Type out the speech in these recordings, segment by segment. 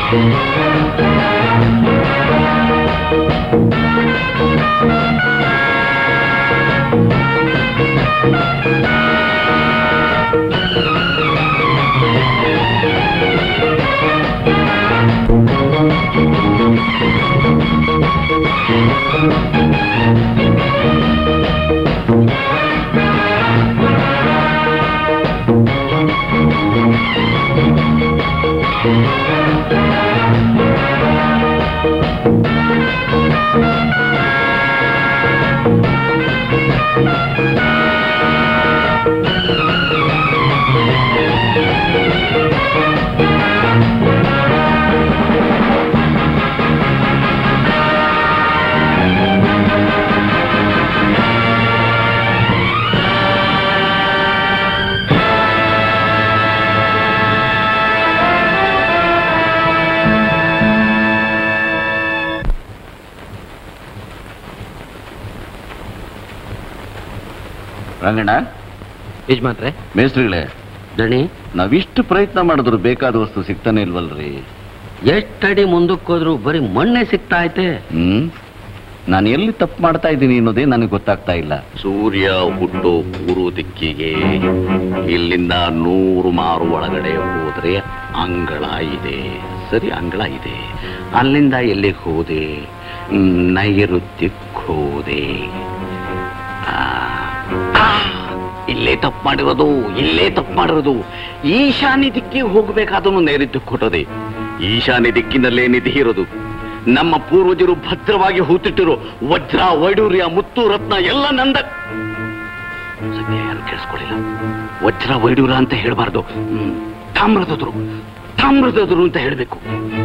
ರಂಗಣ್ಣ ಯಜಮಾನ್ರೆ ಮೇಸ್ತ್ರಿಗಳೇ ದಣಿ ನಾವಿಷ್ಟು ಪ್ರಯತ್ನ ಮಾಡಿದ್ರು ಬೇಕಾದ ವಸ್ತು ಸಿಗ್ತಾನೆ ಇಲ್ವಲ್ರಿ ಎಷ್ಟಡಿ ಮುಂದಕ್ಕೆ ಹೋದ್ರು ಬರೀ ಮಣ್ಣೆ ಸಿಗ್ತಾ ಐತೆ ಹ್ಮ್ ನಾನು ಎಲ್ಲಿ ತಪ್ಪು ಮಾಡ್ತಾ ಇದ್ದೀನಿ ಅನ್ನೋದೇ ನನಗೆ ಗೊತ್ತಾಗ್ತಾ ಇಲ್ಲ ಸೂರ್ಯ ಹುಟ್ಟೋ ಪೂರ್ವ ದಿಕ್ಕಿಗೆ ಇಲ್ಲಿಂದ ನೂರು ಮಾರು ಒಳಗಡೆ ಹೋದ್ರೆ ಅಂಗಳ ಇದೆ ಸರಿ ಅಂಗಳ ಇದೆ ಅಲ್ಲಿಂದ ಎಲ್ಲಿಗೆ ಹೋದೆ ಹ್ಮ್, ನೈಋತ್ಯಕ್ಕೆ ಹೋದೆ ಆ, ಆ, ಇಲ್ಲೇ ತಪ್ಪು ಮಾಡಿರೋದು ಇಲ್ಲೇ ತಪ್ಪು ಮಾಡಿರೋದು ಈಶಾನ್ಯ ದಿಕ್ಕಿಗೆ ಹೋಗ್ಬೇಕಾದನು ನೈಋತ್ಯಕ್ಕೆ ಕೊಟ್ಟದೆ ಈಶಾನ್ಯ ದಿಕ್ಕಿನಲ್ಲೇ ನಿಧಿ ಇರೋದು ನಮ್ಮ ಪೂರ್ವಜರು ಭದ್ರವಾಗಿ ಹೂತಿಟ್ಟಿರೋ ವಜ್ರ ವೈಡೂರ್ಯ ಮುತ್ತು ರತ್ನ ಎಲ್ಲ ನಂದ ಸದ್ಯ ಯಾರು ಕೇಳಿಸ್ಕೊಳ್ಳಿಲ್ಲ ವಜ್ರ ವೈಡೂರ್ಯ ಅಂತ ಹೇಳಬಾರ್ದು ತಾಮ್ರದದ್ರು ತಾಮ್ರದದ್ರು ಅಂತ ಹೇಳಬೇಕು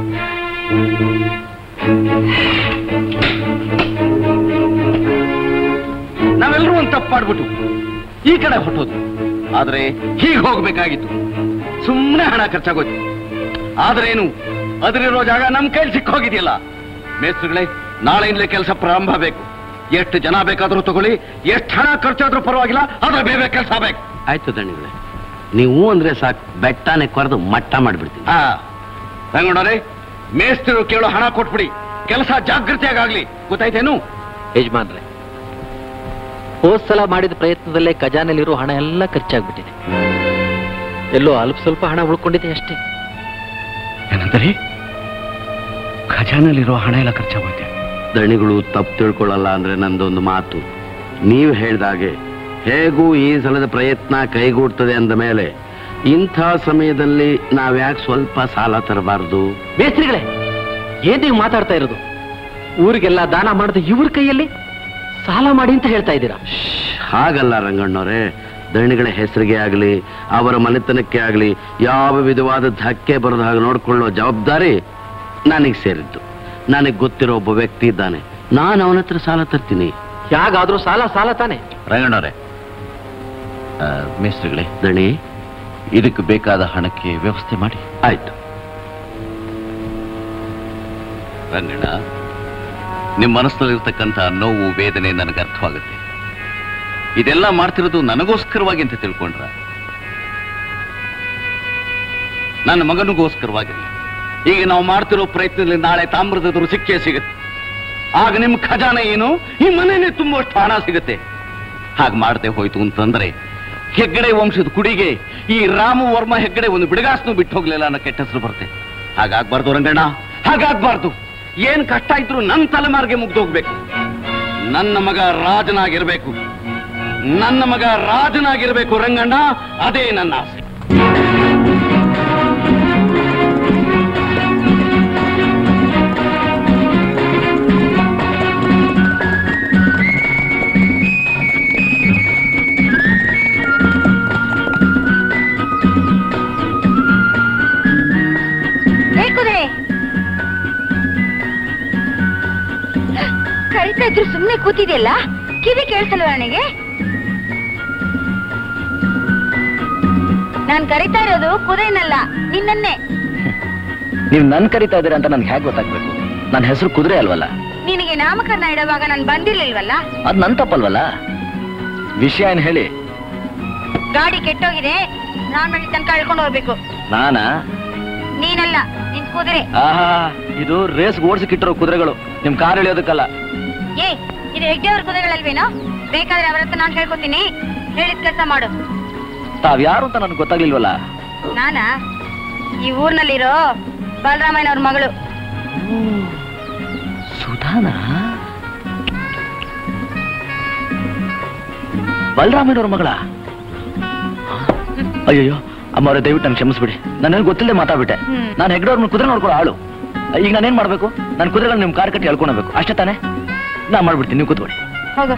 ನಾವೆಲ್ಲರೂ ಒಂದು ತಪ್ಪು ಮಾಡ್ಬಿಟ್ಟು ಈ ಕಡೆ ಹೊಟ್ಟೋದು ಆದ್ರೆ ಹೀಗೆ ಹೋಗ್ಬೇಕಾಗಿತ್ತು ಸುಮ್ಮನೆ ಹಣ ಖರ್ಚಾಗೋಯ್ತು ಆದ್ರೇನು ಅದರಿರೋ ಜಾಗ ನಮ್ ಕೈಲಿ ಸಿಕ್ಕ ಹೋಗಿದೆಯಲ್ಲ ಮೇಸ್ತ್ರಿಗಳೇ ನಾಳೆಯಿಂದಲೇ ಕೆಲಸ ಪ್ರಾರಂಭ ಬೇಕು ಎಷ್ಟು ಜನ ಬೇಕಾದ್ರೂ ತಗೊಳ್ಳಿ ಎಷ್ಟು ಹಣ ಖರ್ಚಾದ್ರೂ ಪರವಾಗಿಲ್ಲ ಆದ್ರೆ ಬೇರೆ ಕೆಲಸ ಬೇಕು ಆಯ್ತು ದಣಿಗಳೇ ನೀವು ಅಂದ್ರೆ ಸಾಕು ಬೆಟ್ಟನೆ ಕೊರೆದು ಮಟ್ಟ ಮಾಡ್ಬಿಡ್ತೀನಿ ಹಾ ರಂಗಣ್ಣವ್ರೆ ಮೇಸ್ತ್ರು ಕೇಳೋ ಹಣ ಕೊಟ್ಬಿಡಿ ಕೆಲಸ ಜಾಗೃತಿಯಾಗಲಿ ಗೊತ್ತಾಯ್ತೇನು ಯಜಮಾನ್ರೆ ಹೋದ್ ಸಲ ಮಾಡಿದ ಪ್ರಯತ್ನದಲ್ಲೇ ಖಜಾನೆಲಿರೋ ಹಣ ಎಲ್ಲ ಖರ್ಚಾಗ್ಬಿಟ್ಟಿದೆ ಎಲ್ಲೋ ಅಲ್ಪ ಸ್ವಲ್ಪ ಹಣ ಉಳ್ಕೊಂಡಿದೆ ಅಷ್ಟೇ ಏನಂತಾರೆ ಖಜಾನಲ್ಲಿರೋ ಹಣ ಎಲ್ಲ ಖರ್ಚಾಗೋಯ್ತೆ ದಣಿಗಳು ತಪ್ಪು ತಿಳ್ಕೊಳ್ಳಲ್ಲ ಅಂದ್ರೆ ನಂದೊಂದು ಮಾತು ನೀವು ಹೇಳ್ದಾಗೆ ಹೇಗೂ ಈ ಸಲದ ಪ್ರಯತ್ನ ಕೈಗೂಡ್ತದೆ ಅಂದ ಮೇಲೆ ಇಂಥ ಸಮಯದಲ್ಲಿ ನಾವ್ಯಾಕೆ ಸ್ವಲ್ಪ ಸಾಲ ತರಬಾರ್ದು ಮೇಸ್ತ್ರಿಗಳೇ ಏನ್ ನೀವು ಮಾತಾಡ್ತಾ ಇರೋದು ಊರಿಗೆಲ್ಲ ದಾನ ಮಾಡಿದ ಇವ್ರ ಕೈಯಲ್ಲಿ ಸಾಲ ಮಾಡಿ ಅಂತ ಹೇಳ್ತಾ ಇದ್ದೀರಾ ಹಾಗಲ್ಲ ರಂಗಣ್ಣವ್ರೆ ದಣಿಗಳ ಹೆಸರಿಗೆ ಆಗಲಿ ಅವರ ಮನೆತನಕ್ಕೆ ಆಗಲಿ ಯಾವ ವಿಧವಾದ ಧಕ್ಕೆ ಬರದ ಹಾಗೆ ನೋಡ್ಕೊಳ್ಳೋ ಜವಾಬ್ದಾರಿ ನನಗೆ ಸೇರಿದ್ದು ನನಗೆ ಗೊತ್ತಿರೋ ಒಬ್ಬ ವ್ಯಕ್ತಿ ಇದ್ದಾನೆ ನಾನು ಅವನ ಹತ್ರ ಸಾಲ ತರ್ತೀನಿ ಯಾಗಾದ್ರೂ ಸಾಲ ಸಾಲ ತಾನೆ ರಂಗಣ್ಣವ್ರೆ ಆ, ಮೇಸ್ತ್ರಿಗಳೇ ದಣಿ ಇದಕ್ಕೆ ಬೇಕಾದ ಹಣಕ್ಕೆ ವ್ಯವಸ್ಥೆ ಮಾಡಿ ಆಯ್ತು ರಂಗಣ್ಣ ನಿಮ್ಮ ಮನಸ್ಸಿನಲ್ಲಿರ್ತಕ್ಕಂಥ ನೋವು ವೇದನೆ ನನಗೆ ಅರ್ಥವಾಗುತ್ತೆ ಇದೆಲ್ಲ ಮಾಡ್ತಿರೋದು ನನಗೋಸ್ಕರವಾಗಿ ಅಂತ ತಿಳ್ಕೊಂಡ್ರ ನನ್ನ ಮಗನಿಗೋಸ್ಕರವಾಗಿರಲಿ ಈಗ ನಾವು ಮಾಡ್ತಿರೋ ಪ್ರಯತ್ನದಲ್ಲಿ ನಾಳೆ ತಾಮ್ರದ ಸಿಕ್ಕೇ ಸಿಗುತ್ತೆ ಆಗ ನಿಮ್ಮ ಖಜಾನೆ ಏನು ಈ ಮನೇನೆ ತುಂಬುವಷ್ಟು ಹಣ ಸಿಗುತ್ತೆ ಹಾಗೆ ಮಾಡದೆ ಹೋಯ್ತು ಅಂತಂದ್ರೆ ಹೆಗ್ಗಡೆ ವಂಶದ ಕುಡಿಗೆ ಈ ರಾಮು ವರ್ಮ ಹೆಗ್ಗಡೆ ಒಂದು ಬಿಡಗಾಸ್ನು ಬಿಟ್ಟು ಹೋಗ್ಲಿಲ್ಲ ಅನ್ನೋ ಕೆಟ್ಟ ಹೆಸರು ಬರುತ್ತೆ ಹಾಗಾಗ್ಬಾರ್ದು ರಂಗಣ್ಣ ಹಾಗಾಗ್ಬಾರ್ದು ಏನ್ ಕಷ್ಟ ಇದ್ರು ನನ್ನ ತಲೆಮಾರಿಗೆ ಮುಗ್ದೋಗ್ಬೇಕು ನನ್ನ ಮಗ ರಾಜನಾಗಿರ್ಬೇಕು ನನ್ನ ಮಗ ರಾಜನಾಗಿರ್ಬೇಕು ರಂಗಣ್ಣ ಅದೇ ನನ್ನ ಆಸೆ ಹೇ ಕುದುರೆ ಕರಿತಾ ಇದ್ರು ಸುಮ್ನೆ ಕೂತಿದೆಯಲ್ಲ ಕಿವಿ ಕೇಳಿಸಲ್ವ ನನಗೆ ನಾನ್ ಕರಿತಾ ಇರೋದು ಕುದುರೆನಲ್ಲ ನಿನ್ನನ್ನೇ ನೀವು ನನ್ ಕರಿತಾ ಇದ್ದೀರಾ ಅಂತ ನನ್ಗೆ ಹೇಗೆ ಗೊತ್ತಾಗ್ಬೇಕು ನನ್ನ ಹೆಸರು ಕುದುರೆ ಅಲ್ವಲ್ಲ ನಿನಗೆ ನಾಮಕರಣ ಇಡುವಾಗ ನಾನು ಬಂದಿರ್ಲಿಲ್ವಲ್ಲ ಅದ್ ನನ್ ತಪ್ಪಲ್ವಲ್ಲ ವಿಷಯ ಏನ್ ಹೇಳಿ ಗಾಡಿ ಕೆಟ್ಟೋಗಿದೆ ನಾನ್ ಮನೆ ತನಕ ಕಳ್ಕೊಂಡು ಹೋಗ್ಬೇಕು ನಾನಾ ನೀನಲ್ಲ ಅಲ್ಲ ನಿನ್ ಕುದುರೆ ಆಹಾ ಇದು ರೇಸ್ ಓಡಿಸಿಕಿಟ್ಟಿರೋ ಕುದುರೆಗಳು ನಿಮ್ ಕಾರ್ ಎಳೆಯೋದಕ್ಕಲ್ಲ ಏ ಇದು ಹೆಗ್ಡೆಯವ್ರ ಕುದುರೆಗಳಲ್ವೇನೋ ಬೇಕಾದ್ರೆ ಅವ್ರ ಹತ್ರ ನಾನು ಹೇಳ್ಕೊತೀನಿ ಹೇಳಿದ ಕೆಲಸ ಮಾಡು ತಾವ್ ಯಾರು ಅಂತ ನನ್ಗೆ ಗೊತ್ತಾಗ್ಲಿಲ್ವಲ್ಲ ನಾನಾ ಈ ಊರ್ನಲ್ಲಿರೋ ಬಲರಾಮಯ್ಯನವ್ರ ಮಗಳು ಸುಧಾನಾ ಬಲರಾಮಯ್ಯನವ್ರ ಮಗಳ ಅಯ್ಯಯ್ಯೋ ಅಮ್ಮವ್ರೆ ದಯವಿಟ್ಟು ನನ್ಗೆ ಕ್ಷಮಿಸ್ಬಿಡಿ ನನಗೆ ಗೊತ್ತಿಲ್ಲದೆ ಮಾತಾಡ್ಬಿಟ್ಟೆ ಹ್ಮ್. ನಾನು ಹೆಗ್ಡವ್ರನ್ನ ಕುದುರೆ ನೋಡ್ಕೊಳ್ಳೋ ಆಳು ಈಗ ನಾನೇನ್ ಮಾಡ್ಬೇಕು ನಾನು ಕುದುರೆಗಳನ್ನ ನಿಮ್ ಕಾರ್ ಕಟ್ಟಿ ಎಳ್ಕೊಳ್ಬೇಕು ಅಷ್ಟೇ ತಾನೇ ನಾ ಮಾಡ್ಬಿಡ್ತೀನಿ ನೀವು ಕೂತ್ಕೊಳ್ಳಿ ಹೋಗು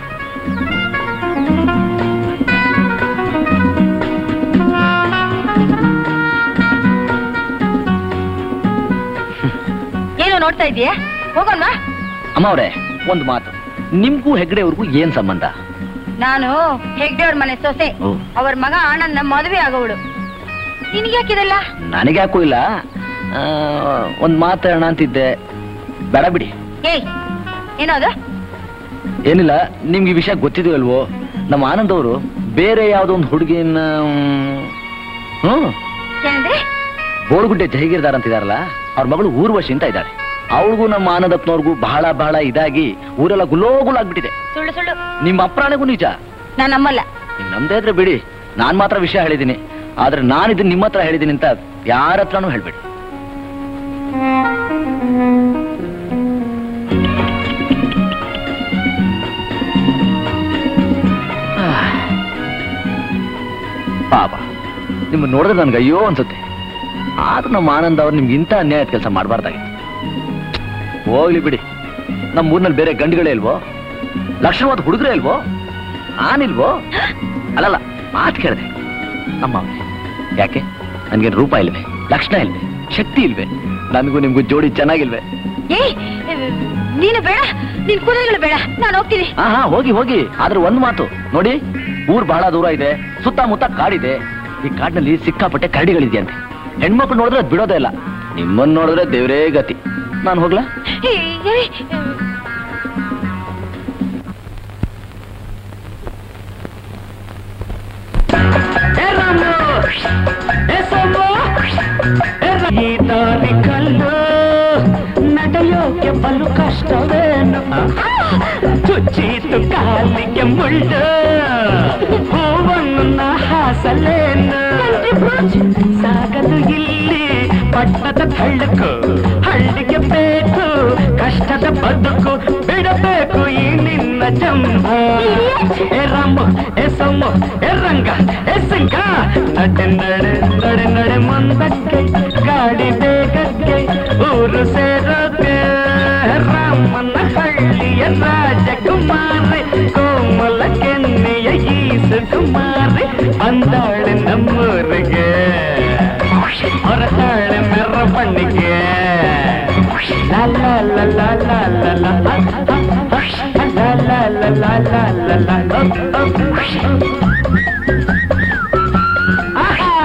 ಏನು ನೋಡ್ತಾ ಇದೀಯಾ ಹೋಗೋಣ ಅಮ್ಮ ಅವ್ರೆ ಒಂದು ಮಾತು ನಿಮ್ಗೂ ಹೆಗ್ಡೆಯವ್ರಿಗೂ ಏನ್ ಸಂಬಂಧ ನಾನು ಹೆಗ್ಡೆಯವ್ರ ಮನೆ ಸೊಸೆ ಓ. ಅವ್ರ ಮಗ ಆನಂದ ಮದುವೆ ಆಗೋವಳು ನಿನಗ್ಯಾಕಿದೆಲ್ಲ ನನಗೆ ಯಾಕೂ ಇಲ್ಲ ಆ, ಒಂದ್ ಮಾತಾಡೋಣ ಅಂತಿದ್ದೆ ಬೇಡ ಬಿಡಿ ಏಯ್ ಏನದು ಏನಿಲ್ಲ ನಿಮ್ಗೆ ಈ ವಿಷಯ ಗೊತ್ತಿದೆಯೋ ಅಲ್ವೋ ನಮ್ಮ ಆನಂದ್ ಅವರು ಬೇರೆ ಯಾವ್ದೋ ಒಂದು ಹುಡುಗಿನ ಹ್ಮ್ ಏನಂದ್ರೆ ಬೋಳ್ಗುಡ್ಡೆ ಜಹಗೀರ್ದಾರ್ ಅಂತಿದಾರಲ್ಲ ಅವ್ರ ಮಗಳು ಊರ್ವಶಿ ಅಂತ ಇದ್ದಾಳೆ ಅವಳಿಗೂ ನಮ್ಮ ಆನಂದಪ್ಪನವ್ರಿಗೂ ಬಹಳ ಬಹಳ ಇದಾಗಿ ಊರೆಲ್ಲ ಗುಲೋಗುಲಾಗ್ಬಿಟ್ಟಿದೆ ಸುಳ್ಳು ಸುಳ್ಳು ನಿಮ್ಮ ಅಪ್ರಾಣಗೂ ನಿಜ ನಾನು ನಮ್ಮಲ್ಲ ನೀವ್ ನಮ್ದೇ ಇದ್ರೆ ಬಿಡಿ ನಾನ್ ಮಾತ್ರ ವಿಷಯ ಹೇಳಿದ್ದೀನಿ ಆದ್ರೆ ನಾನು ಇದನ್ನ ನಿಮ್ಮ ಹತ್ರ ಹೇಳಿದ್ದೀನಿ ಅಂತ ಯಾರ ಹತ್ರನೂ ಹೇಳ್ಬೇಡಿ ಪಾಪ ನಿಮ್ಮ ನೋಡಿದ್ರೆ ನನ್ಗೆ ಅಯ್ಯೋ ಅನ್ಸುತ್ತೆ ಆದ್ರೂ ನಮ್ಮ ಆನಂದ್ ಅವ್ರು ನಿಮ್ಗೆ ಇಂಥ ಅನ್ಯಾಯದ ಕೆಲಸ ಮಾಡಬಾರ್ದಾಗಿತ್ತು ಹೋಗ್ಲಿ ಬಿಡಿ ನಮ್ಮ ಊರಿನಲ್ಲಿ ಬೇರೆ ಗಂಡುಗಳೇ ಇಲ್ವೋ ಲಕ್ಷಣವಾದ ಹುಡುಗರೇ ಇಲ್ವೋ ಆನಿಲ್ವೋ ಅಲ್ಲಲ್ಲ ಮಾತು ಕೇಳಿದೆ ನಮ್ಮ ಅವ್ನೆ. ಯಾಕೆ ನನ್ಗೇನು ರೂಪ ಇಲ್ವೇ ಲಕ್ಷಣ ಇಲ್ವೇ ಶಕ್ತಿ ಇಲ್ವೇ ನನಗೂ ನಿಮ್ಗೂ ಜೋಡಿ ಚೆನ್ನಾಗಿಲ್ವೇ ಏಯ್ ನೀನು ಬೇಡ ನಿನ್ ಕುದುರೆಗಳು ಬೇಡ ನಾನು ಹೋಗ್ತೀನಿ ಹಾ ಹಾ ಹೋಗಿ ಹೋಗಿ ಆದ್ರೆ ಒಂದು ಮಾತು ನೋಡಿ ಊರ್ ಬಹಳ ದೂರ ಇದೆ ಸುತ್ತಮುತ್ತ ಕಾಡಿದೆ ಈ ಕಾಡಿನಲ್ಲಿ ಸಿಕ್ಕಾಪಟ್ಟೆ ಕರಡಿಗಳಿದೆಯಂತೆ ಹೆಣ್ಮಕ್ಳು ನೋಡಿದ್ರೆ ಅದ್ ಬಿಡೋದೇ ಇಲ್ಲ ನಿಮ್ಮನ್ನ ನೋಡಿದ್ರೆ ದೇವರೇ ಗತಿ ನಾನು ಹೋಗ್ಲಾ ಏಯ್, ಏಯ್, ಈ ದಾರಿ ಕಲ್ಲು ನಡೆಯೋಕೆ ಬಲು ಕಷ್ಟವೇನು ಚುಚ್ಚೀತು ಕಾಲಿಗೆ ಮುಳ್ಳು ಹೂವನ್ನು ಹಾಸಲೇನು ಸಾಗದು ಇಲ್ಲಿ ಪಟ್ಟದ ತಳ್ಳಕು ಹಳ್ಳಿಗೆ ಬೇಕು ಕಷ್ಟದ ಬದುಕು ಬಿಡಬೇಕು ಈ ನಿನ್ನ ಜಂಬ ಏ ರಾಮ ಏ ಸೋಮ ಏ ರಂಗ ಏ ಸಿಂಗ ನಡೆ ನಡೆ ನಡೆ ನಡೆ ಮುಂದಕ್ಕೆ ಗಾಡಿ ಬೇಗಕ್ಕೆ ಊರು ಸೇರೋಕೆ ರಾಮನ ಹಳ್ಳಿಯ ರಾಜಕುಮಾರಿ ಕೋಮಲ ಕೆನ್ನೆಯ ಈಸು ಕುಮಾರಿ ಬಂದಾಳೆ ನಮ್ಮೂರಿಗೆ ಹೊರತಾಳೆ ಮೆರವಣಿಗೆ ಲಾ ಲಾ ಲಾ ಲಾ ಲಾ ಲಾ ಲಾ ಲಾ ಲಾ ಲಾ ಲಾ ಲಾ ಲಾ ಲಾ ಆಹಾ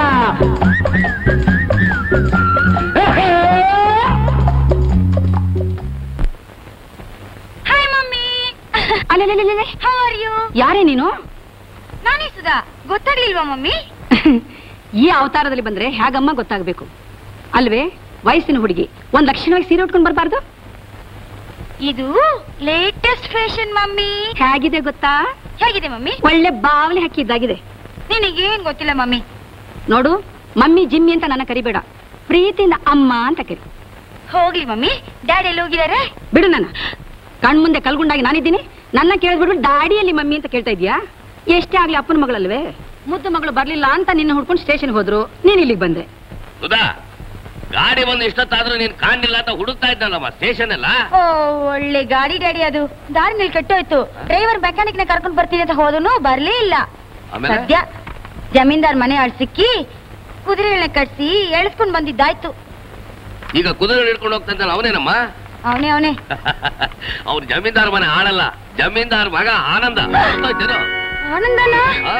ಹಾಯ್ ಮಮ್ಮಿ ಅಲ್ಲೇ ಹೌ ಆರ್ ಯು ಯಾರೇ ನೀನು ನಾನೇ ಸುಧಾ ಗೊತ್ತಾಗ್ಲಿಲ್ವಾ ಮಮ್ಮಿ ಈ ಅವತಾರದಲ್ಲಿ ಬಂದ್ರೆ ಹೇಗಮ್ಮ ಗೊತ್ತಾಗ್ಬೇಕು ಅಲ್ವೇ ವಯಸ್ಸಿನ ಹುಡುಗಿ ಒಂದ್ ಲಕ್ಷಣವಾಗಿ ಸೀರೆ ಉಟ್ಕೊಂಡ್ ಬರ್ಬಾರ್ದು ಇದು ಲೇಟೆಸ್ಟ್ ಫ್ಯಾಷನ್ ಮಮ್ಮಿ ಹೇಗಿದೆ ಗೊತ್ತಾ ಹೇಗಿದೆ ಮಮ್ಮಿ ಒಳ್ಳೆ ಬಾವಲಿ ಹಾಕಿದ್ದಾಗಿದೆ ನಿನಗೇನ್ ಗೊತ್ತಿಲ್ಲ ಮಮ್ಮಿ ನೋಡು ಮಮ್ಮಿ ಜಿಮ್ಮಿ ಅಂತ ನನ್ನ ಕರಿಬೇಡ ಪ್ರೀತಿಯಿಂದ ಅಮ್ಮ ಅಂತ ಕರಿ ಹೋಗ್ಲಿ ಮಮ್ಮಿ ಡ್ಯಾಡಿ ಎಲ್ಲಿ ಹೋಗಿದ್ದಾರೆ ಬಿಡು ನನ್ನ ಕಣ್ಮುಂದೆ ಕಲ್ಗುಂಡಾಗಿ ನಾನಿದ್ದೀನಿ ನನ್ನ ಕೇಳಿದ್ಬಿಟ್ಟು ದಾಡಿಯಲ್ಲಿ ಮಮ್ಮಿ ಅಂತ ಕೇಳ್ತಾ ಇದೀಯಾ ಎಷ್ಟೇ ಆಗ್ಲಿ ಅಪ್ಪನ ಮಗಳಲ್ವೇ ಮುದ್ದು ಮಗಳು ಬರ್ಲಿಲ್ಲ ಅಂತ ನಿನ್ನ ಹುಡ್ಕೊಂಡು ಸ್ಟೇಷನ್ಗೆ ಹೋದ್ರು ನೀನ್ ಇಲ್ಲಿಗೆ ಬಂದೆ ಸುಧಾ ಗಾಡಿ ಬಂದು ಇಷ್ಟೊತ್ತಾದ್ರೂ ನೀನ್ ಕಾಣಿಲ್ಲ ಅಂತ ಹುಡುಕ್ತಾ ಇದ್ದಲ್ಲಮ್ಮ ಸ್ಟೇಷನ್ ಎಲ್ಲ ಓ ಒಳ್ಳೆ ಗಾಡಿ ಡ್ಯಾಡಿ ಅದು ದಾರಿನಲ್ಲಿ ಕೆಟ್ಟೋಯ್ತು ಡ್ರೈವರ್ ಮೆಕ್ಯಾನಿಕ್ ನ ಕರ್ಕೊಂಡು ಬರ್ತೀನಿ ಅಂತ ಹೋದನು ಬರ್ಲೇ ಇಲ್ಲ ಆಮೇಲೆ? ಸದ್ಯ ಜಮೀನ್ದಾರ್ ಮನೆ ಆಳ್ ಸಿಕ್ಕಿ ಕುದುರೆಗಳನ್ನ ಕಟ್ಸಿ ಎಳ್ಸ್ಕೊಂಡ್ ಬಂದಿದ್ದಾಯ್ತು ಈಗ ಕುದುರೆ ಹಿಡ್ಕೊಂಡು ಹೋಗ್ತಾ ಇದ್ದಾನೆ ಅವನೇನಮ್ಮ ಅವನೇ ಅವನೇ ಅವ್ರು ಜಮೀನ್ದಾರ್ ಮನೆ ಆಳಲ್ಲ ಜಮೀನ್ದಾರ್ ಮಗ ಆನಂದ ಗೊತ್ತಾಯ್ತೇನೋ? ಆನಂದನ ಆ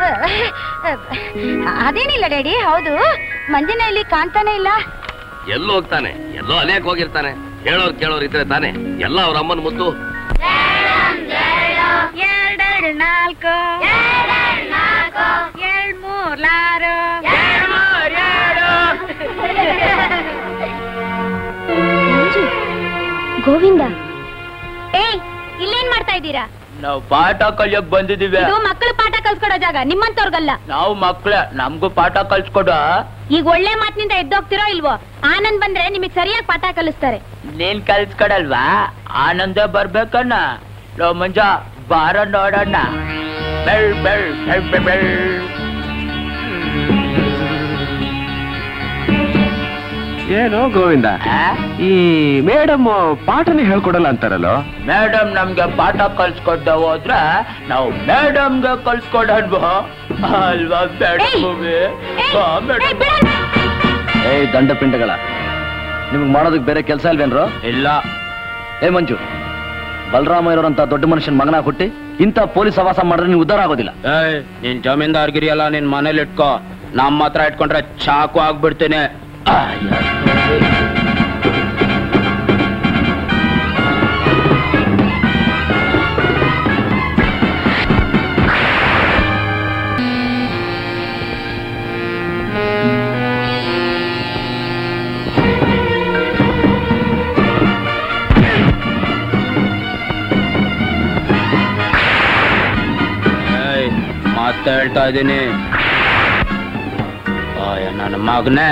ಅದೇನಿಲ್ಲ ಡ್ಯಾಡಿ ಹೌದು ಮಂಜನ ಇಲ್ಲಿ ಕಾಣ್ತಾನೆ ಇಲ್ಲ ಎಲ್ಲೋ ಹೋಗ್ತಾನೆ ಎಲ್ಲೋ ಅಲೇಕ್ ಹೋಗಿರ್ತಾನೆ ಹೇಳೋರ್ ಕೇಳೋರ್ ಇದ್ರೆ ತಾನೆ ಎಲ್ಲ ಅವ್ರ ಅಮ್ಮನ ಮುದ್ದು ಎರಡೆರಡು ನಾಲ್ಕು ಎರಡ್ ಮೂರ್ ಲಾರು ಗೋವಿಂದ ಏಯ್ ಇಲ್ಲೇನ್ ಮಾಡ್ತಾ ಇದ್ದೀರಾ ನಾವು ಪಾಠ ಕಲಿಯಕ್ ಬಂದಿದೀವಿ ಇದು ಮಕ್ಕಳು ಪಾಠ ಕಲ್ಸ್ಕೊಡೋ ಜಾಗ ನಿಮ್ಮಂತವ್ರಿಗಲ್ಲ ನಾವು ಮಕ್ಳೇ ನಮ್ಗೂ ಪಾಠ ಕಲ್ಸ್ಕೊಡ ಈಗ ಒಳ್ಳೆ ಮಾತಿನಿಂದ ಎದ್ದೋಗ್ತಿರೋ ಇಲ್ವೋ ಆನಂದ್ ಬಂದ್ರೆ ನಿಮಗ್ ಸರಿಯಾಗಿ ಪಾಠ ಕಲಿಸ್ತಾರೆ ನೀನ್ ಕಲ್ಸ್ಕೊಡಲ್ವಾ ಆನಂದ ಬರ್ಬೇಕಣ್ಣ ಲೋ ಮಂಜ ಬಾರ ನೋಡಣ್ಣ ಬೆಳ್ ಬೆಳ್ ಬೆಳ್ ಬೆಳ್ ಬೆಳ್ ಏನು ಗೋವಿಂದ ಆ? ಈ ಮೇಡಮ್ ಪಾಠನೇ ಹೇಳ್ಕೊಡಲ್ಲ ಅಂತಾರಲ್ಲ ಮೇಡಮ್ ನಮ್ಗೆ ಪಾಠ ಕಲ್ಸ್ಕೊಡ್ದ ಹೋದ್ರ ನಾವು ಮೇಡಮ್ಗೆ ಕಲ್ಸ್ಕೊಡಲ್ವಾ ಅಲ್ವಾ ಏಯ್! ಮೇಡಮ್ ಏಯ್! ಏಯ್, ಬಿಡು. ಏಯ್ ದಂಡ ಪಿಂಡಗಳ ನಿಮ್ಗೆ ಮಾಡೋದಕ್ಕೆ ಬೇರೆ ಕೆಲಸ ಇಲ್ವೇನ್ರು ಇಲ್ಲ ಏ ಮಂಜು ಬಲರಾಮ ಇರೋರಂತ ದೊಡ್ಡ ಮನುಷ್ಯನ ಮಗನ ಹುಟ್ಟಿ ಇಂಥ ಪೊಲೀಸ್ ಸವಾಸ ಮಾಡಿದ್ರೆ ನೀವು ಉದ್ಧಾರ ಆಗೋದಿಲ್ಲ ಏಯ್ ನೀನ್ ಜಮೀನ್ದಾರ್ಗಿರಿ ಎಲ್ಲ ನಿನ್ ಮನೇಲಿ ಇಟ್ಕೋ ನಮ್ಮ ಹತ್ರ ಇಟ್ಕೊಂಡ್ರೆ ಚಾಕು ಆಗ್ಬಿಡ್ತೀನಿ ಏಯ್ ಮತ್ತೆ ಹೇಳ್ತಾ ಇದ್ದೀನಿ ಆಯ ನನ್ನ ಮಗನೇ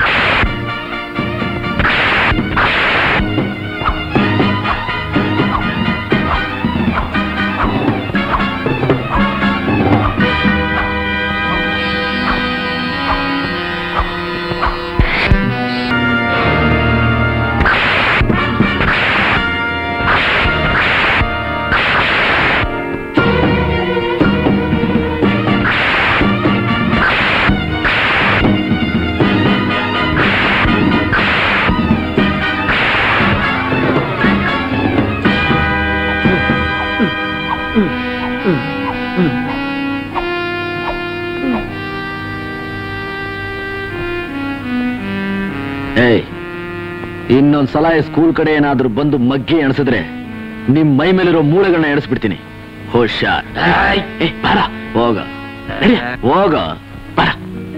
ಏಯ್ ಇನ್ನೊಂದ್ ಸಲ ಈ ಸ್ಕೂಲ್ ಕಡೆ ಏನಾದ್ರೂ ಬಂದು ಮಗ್ಗಿ ಎಣಿಸಿದ್ರೆ ನಿಮ್ ಮೈ ಮೇಲಿರೋ ಮೂಳೆಗಳನ್ನ ಎಣಿಸ್ಬಿಡ್ತೀನಿ ಹುಷಾರ್ ಏ, ಬರ ಹೋಗ ನಡಿ, ಹೋಗ ಬರ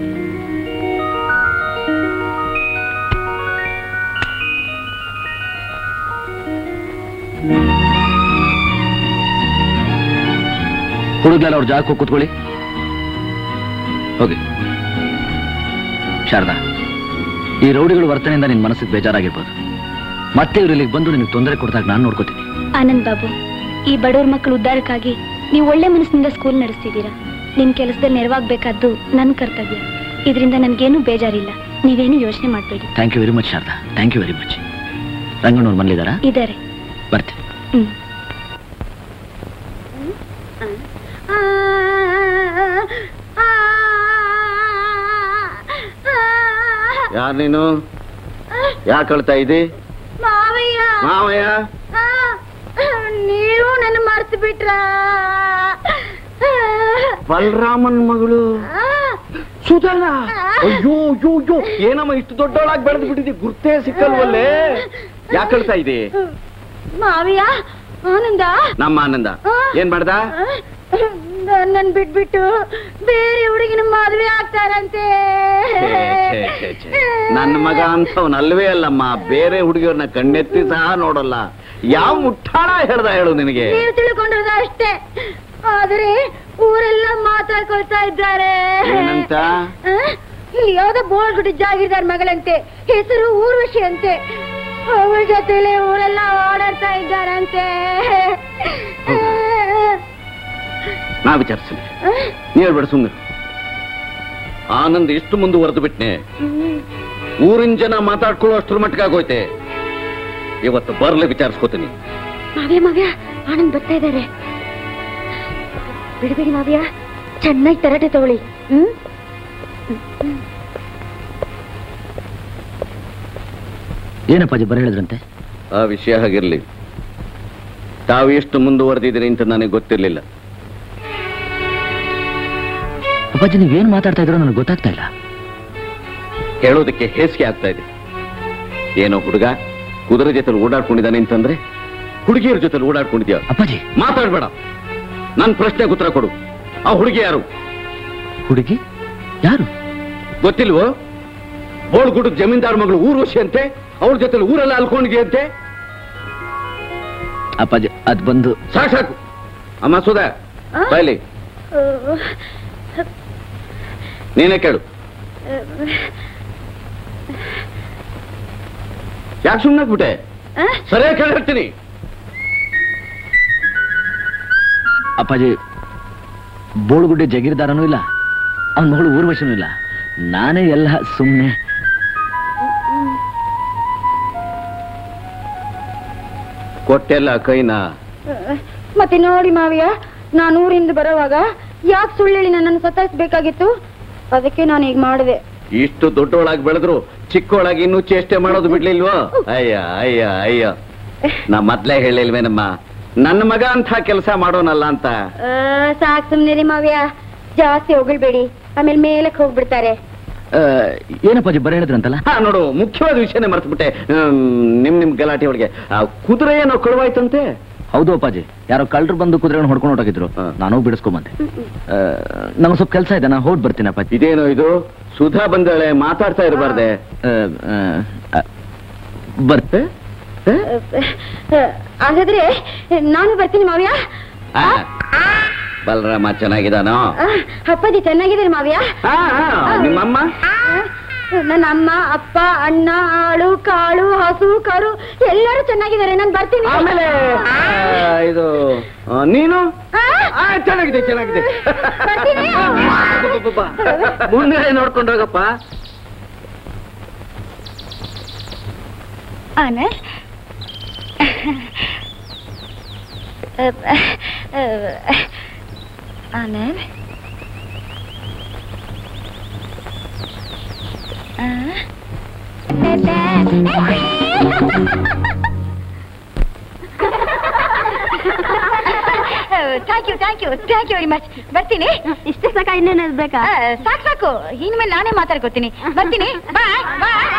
ಹುಡುಗಲ್ಲ ಅವ್ರ ಜಾಗಕ್ಕೆ ಹೋಗಿ ಕೂತ್ಕೊಳ್ಳಿ ಹೋಗಿ ಶಾರದಾ ಈ ರೌಡಿಗಳ ವರ್ತನೆಯಿಂದ ನಿನ್ ಮನಸ್ಸಿಗೆ ಬೇಜಾರಾಗಿರ್ಬೋದು ಮತ್ತೆ ಇವ್ರು ಇಲ್ಲಿಗೆ ಬಂದು ನಿನಗೆ ತೊಂದರೆ ಕೊಡ್ದಾಗ ನಾನು ನೋಡ್ಕೋತೀನಿ ಆನಂದ್ ಬಾಬು ಈ ಬಡವ್ರ ಮಕ್ಕಳು ಉದ್ಧಾರಕ್ಕಾಗಿ ನೀವು ಒಳ್ಳೆ ಮನಸ್ಸಿನಿಂದ ಸ್ಕೂಲ್ ನಡೆಸ್ತಿದ್ದೀರಾ ನಿಮ್ ಕೆಲಸದಲ್ಲಿ ನೆರವಾಗಬೇಕಾದ್ದು ನನ್ನ ಕರ್ತವ್ಯ ಇದರಿಂದ ನನ್ಗೇನು ಬೇಜಾರಿಲ್ಲ ನೀವೇನು ಯೋಚನೆ ಮಾಡಬೇಡಿ thank you very much Sharada thank you very much ರಂಗಣ್ಣವ್ರು ಮನೇಲಿದ್ದಾರಾ ಇದ್ದಾರೆ ಬರ್ತೀನಿ ಹ್ಮ್ ಯಾರು ನೀನು ಯಾಕೆ ಅಳ್ತಾ ಇದ್ದಿ ಮಾವಯ್ಯ ಮಾವಯ್ಯ ನೀವು ನನ್ನ ಮರ್ತು ಬಿಟ್ರ ಬಲರಾಮನ್ ಮಗಳು ಸುಧಾನ ಅಯ್ಯೋ ಅಯ್ಯೋ ಅಯ್ಯೋ ಏನಮ್ಮ ಇಷ್ಟು ದೊಡ್ಡವಳಾಗಿ ಬೆಳೆದು ಬಿಟ್ಟಿದ್ದಿ ಗುರ್ತೇ ಸಿಕ್ಕಲ್ವಲ್ಲೇ ಯಾಕೆ ಅಳ್ತಾ ಇದ್ದಿ ಮಾವಯ್ಯ ಆನಂದ ನಮ್ಮ ಆನಂದ ಏನ್ ಮಾಡ್ದ ನನ್ ಬಿಟ್ಬಿಟ್ಟು ಬೇರೆ ಹುಡುಗಿನ ಮದುವೆ ಆಗ್ತಾರಂತೆ ಛೇ, ಛೇ, ಛೇ, ಛೇ. ನನ್ನ ಮಗ ಅಂತವನಲ್ವೇ ಅಲ್ಲಮ್ಮ ಬೇರೆ ಹುಡುಗಿಯವ್ರನ್ನ ಕಣ್ಣೆತ್ತಿ ಸಹ ನೋಡಲ್ಲ ಯಾವ ಮುಟ್ಟಾಳ ಹೇಳ್ದ ಹೇಳು ನಿನಗೆ ನೀವು ತಿಳ್ಕೊಂಡಿರೋದು ಅಷ್ಟೇ ಆದ್ರೆ ಊರೆಲ್ಲ ಮಾತಾಡ್ಕೊಳ್ತಾ ಇದ್ದಾರೆ ಏನಂತ? ಆ? ಇಲ್ಲಿ ಯಾವ್ದೋ ಬೋರ್ಡ್ ಗುಡಿ ಜಾಗಿರ್ದಾರ್ ಮಗಳಂತೆ ಹೆಸರು ಊರ್ವಶಿ ಅಂತೆ ಅವಳ ಜೊತೆಲೆ ಊರೆಲ್ಲ ಓಡಾಡ್ತಾ ಇದ್ದಾರಂತೆ ನಾ ವಿಚಾರಿಸ್ತೀನಿ ನೀ ಹೇಳ್ಬೇಡ ಸುಮ್ಮನೆ ಆನಂದ್ ಎಷ್ಟು ಮುಂದುವರೆದು ಬಿಟ್ನೆ ಊರಿನ ಜನ ಮಾತಾಡ್ಕೊಳ್ಳೋ ಅಷ್ಟ್ರ ಮಟ್ಟಿಗೆ ಆಗೋಯ್ತೆ ಇವತ್ತು ಬರ್ಲಿ ವಿಚಾರಿಸ್ಕೋತೀನಿ ಮಾವ್ಯ ಮಾವ್ಯ ಆನಂದ್ ಬರ್ತಾ ಇದ್ದಾರೆ ಬಿಡಬೇಡಿ ಮಾವ್ಯ ಚೆನ್ನಾಗಿ ತರಟೆ ತಗೊಳ್ಳಿ ಹ್ಮ್ ಏನಪ್ಪಾಜಿ ಬರ ಹೇಳಿದ್ರಂತೆ ಆ ವಿಷಯ ಹಾಗಿರ್ಲಿ ತಾವು ಎಷ್ಟು ಮುಂದುವರೆದಿದ್ದೀರಿ ಅಂತ ನನಗೆ ಗೊತ್ತಿರಲಿಲ್ಲ ಅಪ್ಪಾಜಿ ನೀವೇನ್ ಮಾತಾಡ್ತಾ ಇದ್ರೋ ನನಗೆ ಗೊತ್ತಾಗ್ತಾ ಇಲ್ಲ ಹೇಳೋದಕ್ಕೆ ಹೇಸಿಗೆ ಆಗ್ತಾ ಇದೆ ಏನೋ ಹುಡುಗ ಕುದುರೆ ಜೊತೆಲಿ ಓಡಾಡ್ಕೊಂಡಿದ್ದಾನೆ ಅಂತಂದ್ರೆ ಹುಡುಗಿಯರ ಜೊತೆಲಿ ಓಡಾಡ್ಕೊಂಡಿದ್ಯಾ ಅಪ್ಪಾಜಿ ಮಾತಾಡ್ಬೇಡ ನನ್ನ ಪ್ರಶ್ನೆಗೆ ಉತ್ತರ ಕೊಡು ಆ ಹುಡುಗಿ ಯಾರು ಹುಡುಗಿ ಯಾರು ಗೊತ್ತಿಲ್ವೋ ಬೋಳ್ಗುಡ್ಡ ಜಮೀನ್ದಾರ್ ಮಗಳು ಊರ್ವಶಿ ಅಂತೆ ಅವ್ರ ಜೊತೆಲಿ ಊರೆಲ್ಲ ಅಲ್ಕೊಂಡಿದ್ಯಂತೆ ಅಪ್ಪಾಜಿ ಅದ್ ಬಂದು ಸಾಕು ಸಾಕು ಅಮ್ಮ ಸುಧಾ ಬೈಲಿ ನೀನೇ ಕೇಳು ಯಾಕೆ ಸುಮ್ಮನೆ ಬಿಟ್ಟೆ ಸರಿಯಾಗಿ ಕೇಳಿರ್ತೀನಿ ಅಪ್ಪಾಜಿ ಬೋಳುಗುಡ್ಡೆ ಜಗೀರ್ದಾರನೂ ಇಲ್ಲ ಅವನ ಮಗಳು ಊರ್ವಶನೂ ಇಲ್ಲ ನಾನೇ ಎಲ್ಲ ಸುಮ್ಮನೆ ಕೊಟ್ಟೆಲ್ಲ ಕೈನ ಮತ್ತೆ ನೋಡಿ ಮಾವಿಯ ನಾನು ಊರಿಂದ ಬರೋವಾಗ ಯಾಕೆ ಸುಳ್ಳು ಹೇಳಿ ನನ್ನನ್ನು ಸತಾಯಿಸ್ಬೇಕಾಗಿತ್ತು ಅದಕ್ಕೆ ನಾನು ಈಗ ಮಾಡಿದೆ ಇಷ್ಟು ದೊಡ್ಡವಳಾಗಿ ಬೆಳೆದ್ರು ಚಿಕ್ಕವಳಾಗಿ ಇನ್ನೂ ಚೇಷ್ಟೆ ಮಾಡೋದು ಬಿಡ್ಲಿಲ್ವೋ ಅಯ್ಯ ಅಯ್ಯ ಅಯ್ಯ ನಾ ಮೊದ್ಲೇ ಹೇಳಿಲ್ವೇನಮ್ಮ ನನ್ನ ಮಗ ಅಂತ ಕೆಲಸ ಮಾಡೋನಲ್ಲ ಅಂತ ಸಾಕ್ ಸುಮ್ನಿರಿ ಮಾವ್ಯ ಜಾಸ್ತಿ ಹೊಗಳ್ಬೇಡಿ ಆಮೇಲೆ ಮೇಲಕ್ಕೆ ಹೋಗ್ಬಿಡ್ತಾರೆ ಏನಪ್ಪಾಜಿ ಬರ ಹೇಳಿದ್ರಂತಲ್ಲ ಹಾ ನೋಡು ಮುಖ್ಯವಾದ ವಿಷಯನೇ ಮರ್ತ್ಬಿಟ್ಟೆ ಹ್ಮ್, ನಿಮ್ ನಿಮ್ ಗಲಾಟೆ ಒಳಗೆ ಆ ಕುದುರೆ ಏನೋ ಕಳುವಾಯ್ತಂತೆ ಹೌದು ಅಪ್ಪಾಜಿ ಯಾರೋ ಕಳ್ಳರು ಬಂದು ಕುದುರೆಯನ್ನು ಹೊಡ್ಕೊಂಡು ಹೊರಟೋಗಿದ್ರು ಹಾ. ನಾನು ಬಿಡಿಸ್ಕೊಂಬಂದೆ ನಂಗೆ ಸ್ವಲ್ಪ ಕೆಲಸ ಇದೆ ನಾನು ಹೊರಟ್ ಬರ್ತೀನಿ ಅಪ್ಪಾಜಿ ಇದೇನೋ ಇದು ಸುಧಾ ಬಂದಳೆ ಮಾತಾಡ್ತಾ ಇರಬಾರ್ದೆ ಆ, ಆ, ಆ, ಬರ್ತೆ ಹಾಗಾದ್ರೆ ನಾನು ಬರ್ತೀನಿ ಮಾವ್ಯ ಬಲರಾಮ ಚೆನ್ನಾಗಿದಾನೋ ಆ, ಅಪ್ಪಾಜಿ ಚೆನ್ನಾಗಿದ್ದೀರಿ ಮಾವ್ಯ ಹಾ ಹಾ ನಿಮ್ಮಮ್ಮ ನನ್ನ ಅಮ್ಮ ಅಪ್ಪ ಅಣ್ಣ ಆಳು ಕಾಳು ಹಸು ಕರು ಎಲ್ಲರೂ ಚೆನ್ನಾಗಿದ್ದಾರೆ ನಾನು ಬರ್ತೀನಿ ಆಮೇಲೆ ಆ, ಇದು ಆ, ನೀನು ಆ? ಆ, ಚೆನ್ನಾಗಿದೆ ಚೆನ್ನಾಗಿದೆ ಬರ್ತೀನಿ. ಮುಂದೆ ನೋಡ್ಕೊಂಡು ಹೋಗಪ್ಪ Anand Anand thank you thank you thank you very much ಬರ್ತೀನಿ ಇಷ್ಟೇ ಸಾಕ ಇನ್ನೇನಾದ್ರು ಬೇಕಾ ಸಾಕು ಸಾಕು ಇನ್ಮೇಲೆ ನಾನೇ ಮಾತಾಡ್ಕೊತೀನಿ ಬರ್ತೀನಿ ಬಾಯ್ ಬಾಯ್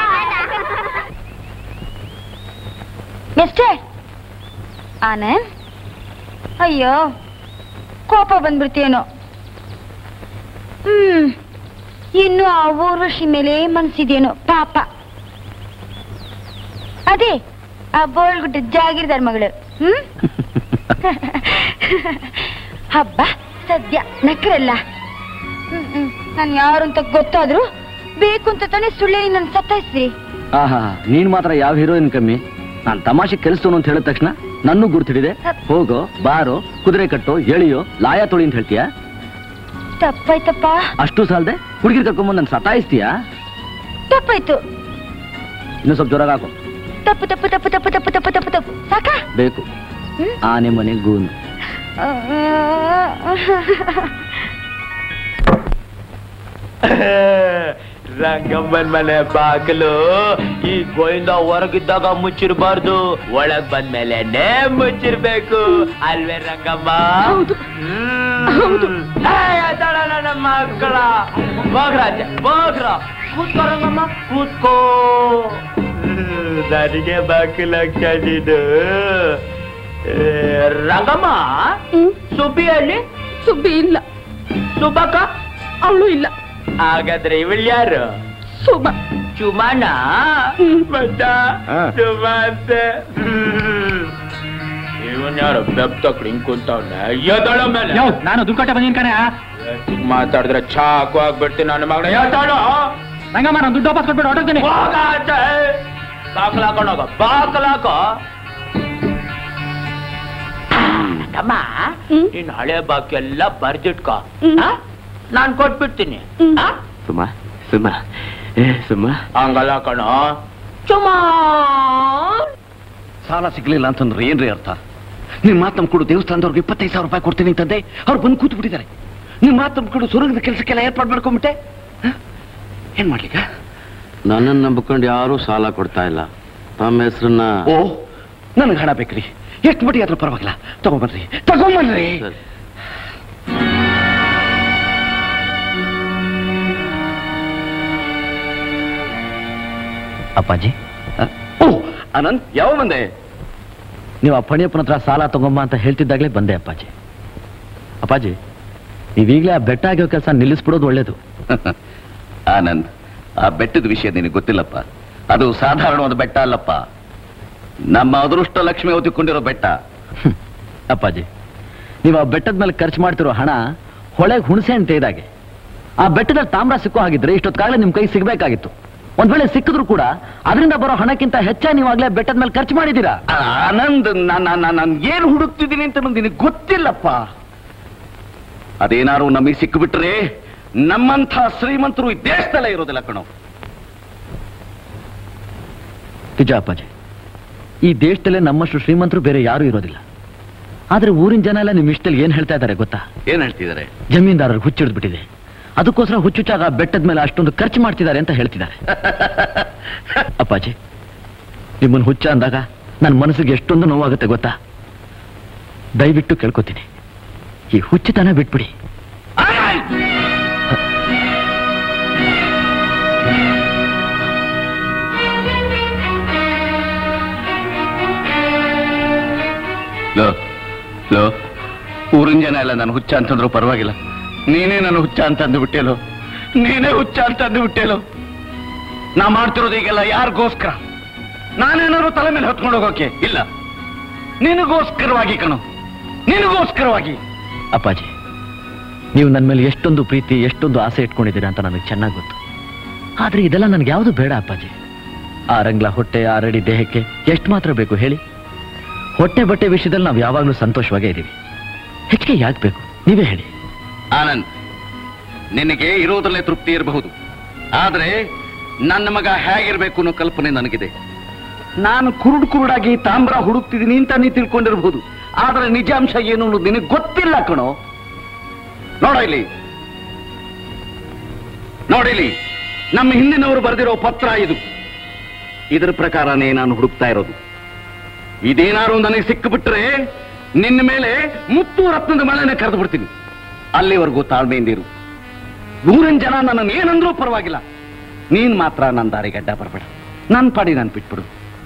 ಮಿಸ್ಟರ್ ಆನಂದ್ ಅಯ್ಯೋ ಕೋಪ ಬಂದ್ಬಿಡ್ತೀಯೇನೋ ಹ್ಮ್ ಇನ್ನು ಆ ಊರ್ವಶಿ ಮೇಲೆ ಮನ್ಸಿದೇನೋ ಪಾಪ ಅದೇ ಆ ಬೋಳ್ಗುಡ್ಡ ಜಾಗಿರ್ದಾರ್ ಮಗಳು ಹ್ಮ್ ಹಬ್ಬ ಸದ್ಯ ನಕ್ರಲ್ಲ ಹ್ಮ್ ಹ್ಮ್ ನಾನು ಯಾರು ಅಂತ ಗೊತ್ತಾದ್ರು ಬೇಕು ಅಂತ ತಾನೇ ಸುಳ್ಳೇನಿ ನನ್ನ ಸತ್ತಾಯಿಸ್ರಿ ಆಹಾ ನೀನ್ ಮಾತ್ರ ಯಾವ ಹೀರೋಯಿನ್ ಕಮ್ಮಿ ನಾನ್ ತಮಾಷೆ ಕೆಲಸನು ಅಂತ ಹೇಳಿದ ತಕ್ಷಣ ನನ್ನೂ ಗುರ್ತಿಡಿದೆ ಹೋಗೋ ಬಾರೋ ಕುದುರೆ ಕಟ್ಟೋ ಎಳಿಯೋ ಲಾಯ ತೊಳಿ ಅಂತ ಹೇಳ್ತೀಯಾ ತಪ್ಪಾಯ್ತಪ್ಪ ಅಷ್ಟು ಸಾಲದೆ ಹುಡುಗಿರ್ ಕರ್ಕೊಂಬಂದ್ ನನ್ ಸತಾಯಿಸ್ತೀಯಾ ತಪ್ಪಾಯ್ತು ಇನ್ನು ಸ್ವಲ್ಪ ಜೋರಾಗಿ ಹಾಕೋ ತಪ್ಪು ತಪ್ಪು ತಪ್ಪು ತಪ್ಪು ತಪ್ಪು ತಪ್ಪು ತಪ್ಪು ತಪ್ಪು ಸಾಕಾ ಬೇಕು ಹ್ಮ್? ಆನೆ ಮನೆ ಗೂನು ರಂಗಮ್ಮನ್ ಮನೆ ಬಾಗಿಲು ಈ ಗೋಯಿಂದ ಹೊರಗಿದ್ದಾಗ ಮುಚ್ಚಿರ್ಬಾರ್ದು ಒಳಗ್ ಬಂದ್ಮೇಲೆನೆ ಮುಚ್ಚಿರ್ಬೇಕು ಅಲ್ವೇ ರಂಗಮ್ಮ ಹ್ಮ್. ಏ, ಎದ್ದಾಳ ನನ್ನ ಮಕ್ಕಳ ಹೋಗ್ರಾಜ ಹೋಗ್ರ ಕೂತ್ಕೋ ರಂಗಮ್ಮ ಕೂತ್ಕೋ ಹ್ಮ್, ನನಗೆ ಬಾಗಿಲ ಕಡಿದು ರಂಗಮ್ಮ ಸುಬ್ಬಿ ಹೇಳಿ ಸುಬ್ಬಿ ಇಲ್ಲ ಸುಬ್ಬಕ್ಕ ಅವಳು ಇಲ್ಲ ಹಾಗಾದ್ರೆ ಇವಳು ಯಾರು ಸುಬ್ಬ ಚುಮಾನ ಮತ್ತ ಹಾ. ಚುಮಾಂತೆ ಇವನ್ ಯಾರು ಬೆಪ್ ತಕ್ಳು ಹಿಂಗ್ ಕುಂತವ್ನೆ ಎದಳ ಮೇಲೆ ನಾನು ದುಡ್ಡು ಬಂದಿನ ಕಣೆ ಹಿಂಗ್ ಮಾತಾಡಿದ್ರೆ ಚಾಕು ಆಗ್ಬಿಡ್ತೀನಿ ನನ್ನ ಮಗನ ಎದಳ ರಂಗಮ್ಮ ನಾನು ದುಡ್ಡು ವಾಪಸ್ ಕೊಟ್ಬಿಟ್ಟು ಹೊರಟೋಗ್ತೀನಿ ಹೋಗಾಚೆ ಬಾಕ್ಲ ಹಾಕೊಂಡೋಗ ಬಾಕ್ಲ ಹಾಕೋ ತಮ್ಮ ನಿನ್ ಹಳೆ ಬಾಕಿ ಎಲ್ಲ ಬರ್ದಿಟ್ಕೋ ಆ? ನಾನ್ ಕೊಟ್ಬಿಡ್ತೀನಿ ಆ? ಸುಮ್ಮ ಸುಮ್ಮ ಏ ಸುಮ್ಮ ಹಂಗಲ್ಲ ಕಣೋ ಚುಮಾ ಸಾಲ ಸಿಗ್ಲಿಲ್ಲ ಅಂತಂದ್ರೆ ಏನ್ರಿ ಅರ್ಥ ನಿಮ್ ಮಾತು ನಂಬ್ಕೊಡು ದೇವಸ್ಥಾನದವ್ರಿಗೆ ಇಪ್ಪತ್ತೈದು ಸಾವಿರ ರೂಪಾಯಿ ಕೊಡ್ತೀನಿ ಅಂತಂದೆ ಅವ್ರು ಬಂದು ಕೂತು ಬಿಟ್ಟಿದ್ದಾರೆ ನಿಮ್ ಮಾತು ನಂಬ್ಕೊಂಡು ಸುರಂಗದ ಕೆಲಸಕ್ಕೆಲ್ಲ ಏರ್ಪಾಡು ಮಾಡ್ಕೊಂಬಿಟ್ಟೆ ಹ? ಏನ್ ಮಾಡ್ಲಿಕ್ಕ ನನ್ನನ್ನು ನಂಬಿಕೊಂಡು ಯಾರೂ ಸಾಲ ಕೊಡ್ತಾ ಇಲ್ಲ ತಮ್ಮ ಹೆಸರನ್ನ ಓ ನನಗೆ ಹಣ ಬೇಕ್ರಿ ಎಷ್ಟು ಬಡ್ಡಿ ಆದ್ರೂ ಪರವಾಗಿಲ್ಲ ತಗೊಂಬನ್ರಿ ತಗೊಂಬನ್ರಿ ಸರಿ. ಅಪ್ಪಾಜಿ ಓ ಅನಂತ್ ಯಾವ ಬಂದೆ ನೀವು ಆ ಪಣಿಯಪ್ಪನ ಹತ್ರ ಸಾಲ ತಗೊಂಬ ಅಂತ ಹೇಳ್ತಿದ್ದಾಗಲೇ ಬಂದೆ ಅಪ್ಪಾಜಿ ಅಪ್ಪಾಜಿ ನೀವೀಗಲೇ ಆ ಬೆಟ್ಟ ಆಗಿರೋ ಕೆಲಸ ನಿಲ್ಲಿಸ್ಬಿಡೋದು ಒಳ್ಳೇದು ಆನಂದ್ ಆ ಬೆಟ್ಟದ ವಿಷಯ ನಿನಗೆ ಗೊತ್ತಿಲ್ಲಪ್ಪ ಅದು ಸಾಧಾರಣವಾದ ಬೆಟ್ಟ ಅಲ್ಲಪ್ಪ ನಮ್ಮ ಅದೃಷ್ಟ ಲಕ್ಷ್ಮಿ ಹೊತ್ತಿಕೊಂಡಿರೋ ಬೆಟ್ಟ ಅಪ್ಪಾಜಿ ನೀವು ಆ ಬೆಟ್ಟದ ಮೇಲೆ ಖರ್ಚು ಮಾಡ್ತಿರೋ ಹಣ ಹೊಳೆಗೆ ಹುಣಸೆ ಅಂತ ಇದಾಗೆ ಆ ಬೆಟ್ಟದಲ್ಲಿ ತಾಮ್ರ ಸಿಕ್ಕೋ ಹಾಗಿದ್ರೆ ಇಷ್ಟೊತ್ತಾಗಲೇ ನಿಮ್ ಕೈ ಸಿಗ್ಬೇಕಾಗಿತ್ತು ಒಂದ್ ವೇಳೆ ಸಿಕ್ಕಿದ್ರು ಕೂಡ ಅದರಿಂದ ಬರೋ ಹಣಕ್ಕಿಂತ ಹೆಚ್ಚಾಗಿ ನೀವಾಗ್ಲೇ ಬೆಟ್ಟದ ಮೇಲೆ ಖರ್ಚು ಮಾಡಿದ್ದೀರಾ ಆನಂದ್ ನಾನು ಏನ್ ಹುಡುಕ್ತಿದ್ದೀನಿ ಅಂತ ನಿನಗೆ ಗೊತ್ತಿಲ್ಲಪ್ಪ ಅದೇನಾರು ನಮಗೆ ಸಿಕ್ಕಿಬಿಟ್ರೆ ನಮ್ಮಂಥ ಶ್ರೀಮಂತರು ಈ ದೇಶದಲ್ಲೇ ಇರೋದಿಲ್ಲ ಕಣೋ ನಿಜ ಅಪ್ಪಾಜಿ ಈ ದೇಶದಲ್ಲೇ ನಮ್ಮಷ್ಟು ಶ್ರೀಮಂತರು ಬೇರೆ ಯಾರು ಇರೋದಿಲ್ಲ ಆದ್ರೆ ಊರಿನ ಜನ ಎಲ್ಲ ನಿಮ್ ಇಷ್ಟಲ್ಲಿ ಏನ್ ಹೇಳ್ತಾ ಇದ್ದಾರೆ ಗೊತ್ತಾ ಏನ್ ಹೇಳ್ತಿದ್ದಾರೆ ಜಮೀನ್ದಾರರು ಹುಚ್ಚಿಡ್ದ್ಬಿಟ್ಟಿದೆ ಅದಕ್ಕೋಸ್ಕರ ಹುಚ್ಚುಚ್ಚಾಗ ಬೆಟ್ಟದ ಮೇಲೆ ಅಷ್ಟೊಂದು ಖರ್ಚು ಮಾಡ್ತಿದ್ದಾರೆ ಅಂತ ಹೇಳ್ತಿದ್ದಾರೆ ಅಪ್ಪಾಜಿ ನಿಮ್ಮನ್ನು ಹುಚ್ಚ ಅಂದಾಗ ನನ್ನ ಮನಸ್ಸಿಗೆ ಎಷ್ಟೊಂದು ನೋವಾಗುತ್ತೆ ಗೊತ್ತಾ ದಯವಿಟ್ಟು ಕೇಳ್ಕೊತೀನಿ ಈ ಹುಚ್ಚುತನ ಬಿಟ್ಬಿಡಿ ಲೋ ಲೋ ಊರಿನ ಜನ ಎಲ್ಲ ನಾನು ಹುಚ್ಚ ಅಂತಂದ್ರು ಪರವಾಗಿಲ್ಲ ನೀನೇ ನಾನು ಹುಚ್ಚ ಅಂತ ಅಂದ್ಬಿಟ್ಟೇಲೋ ನೀನೇ ಹುಚ್ಚ ಅಂತ ಅಂದ್ಬಿಟ್ಟೇಲೋ ನಾ ಮಾಡ್ತಿರೋದು ಈಗೆಲ್ಲ ಯಾರಿಗೋಸ್ಕರ ನಾನೇನಾದ್ರು ತಲೆ ಮೇಲೆ ಹೊತ್ಕೊಂಡು ಹೋಗೋಕೆ ಇಲ್ಲ ನಿನಗೋಸ್ಕರವಾಗಿ ಕಣು ನಿನಗೋಸ್ಕರವಾಗಿ ಅಪ್ಪಾಜಿ ನೀವು ನನ್ನ ಮೇಲೆ ಎಷ್ಟೊಂದು ಪ್ರೀತಿ ಎಷ್ಟೊಂದು ಆಸೆ ಇಟ್ಕೊಂಡಿದ್ದೀರಾ ಅಂತ ನನಗೆ ಚೆನ್ನಾಗಿ ಗೊತ್ತು ಆದ್ರೆ ಇದೆಲ್ಲ ನನಗೆ ಯಾವುದು ಬೇಡ ಅಪ್ಪಾಜಿ ಆ ರಂಗ್ಲ ಹೊಟ್ಟೆ ಆ ರೆಡಿ ದೇಹಕ್ಕೆ ಎಷ್ಟು ಮಾತ್ರ ಬೇಕು ಹೇಳಿ ಹೊಟ್ಟೆ ಬಟ್ಟೆ ವಿಷಯದಲ್ಲಿ ನಾವು ಯಾವಾಗಲೂ ಸಂತೋಷವಾಗೇ ಇದ್ದೀವಿ ಹೆಚ್ಚಿಗೆ ಯಾಕೆ ಬೇಕು ನೀವೇ ಹೇಳಿ ಆನಂದ್ ನಿನಗೆ ಇರೋದ್ರಲ್ಲೇ ತೃಪ್ತಿ ಇರಬಹುದು ಆದ್ರೆ ನನ್ನ ಮಗ ಹೇಗಿರ್ಬೇಕು ಅನ್ನೋ ಕಲ್ಪನೆ ನನಗಿದೆ ನಾನು ಕುರುಡು ಕುರುಡಾಗಿ ತಾಮ್ರ ಹುಡುಕ್ತಿದ್ದೀನಿ ಅಂತ ನೀ ತಿಳ್ಕೊಂಡಿರಬಹುದು ಆದ್ರೆ ನಿಜಾಂಶ ಏನು ಅನ್ನೋದು ನಿನಗೆ ಗೊತ್ತಿಲ್ಲ ಕಣೋ ನೋಡ ಇಲ್ಲಿ ನೋಡಿಲಿ ನಮ್ಮ ಹಿಂದಿನವರು ಬರೆದಿರೋ ಪತ್ರ ಇದು ಇದರ ಪ್ರಕಾರನೇ ನಾನು ಹುಡುಕ್ತಾ ಇರೋದು ಇದೇನಾರು ನನಗೆ ಸಿಕ್ಕಿಬಿಟ್ರೆ ನಿನ್ನ ಮೇಲೆ ಮುತ್ತು ರತ್ನದ ಮಳೆನ ಕರೆದು ಬಿಡ್ತೀನಿ ಅಲ್ಲಿವರೆಗೂ ತಾಳ್ಮೆಯಿಂದ ಇರು ಊರಿನ ಜನ ನನ್ನನ್ನು ಏನಂದ್ರೂ ಪರವಾಗಿಲ್ಲ ನೀನ್ ಮಾತ್ರ ನನ್ನ ದಾರಿಗೆ ಅಡ್ಡ ಬರಬೇಡ ನನ್ನ ಪಾಡಿ ನಾನು ಬಿಟ್ಬಿಡು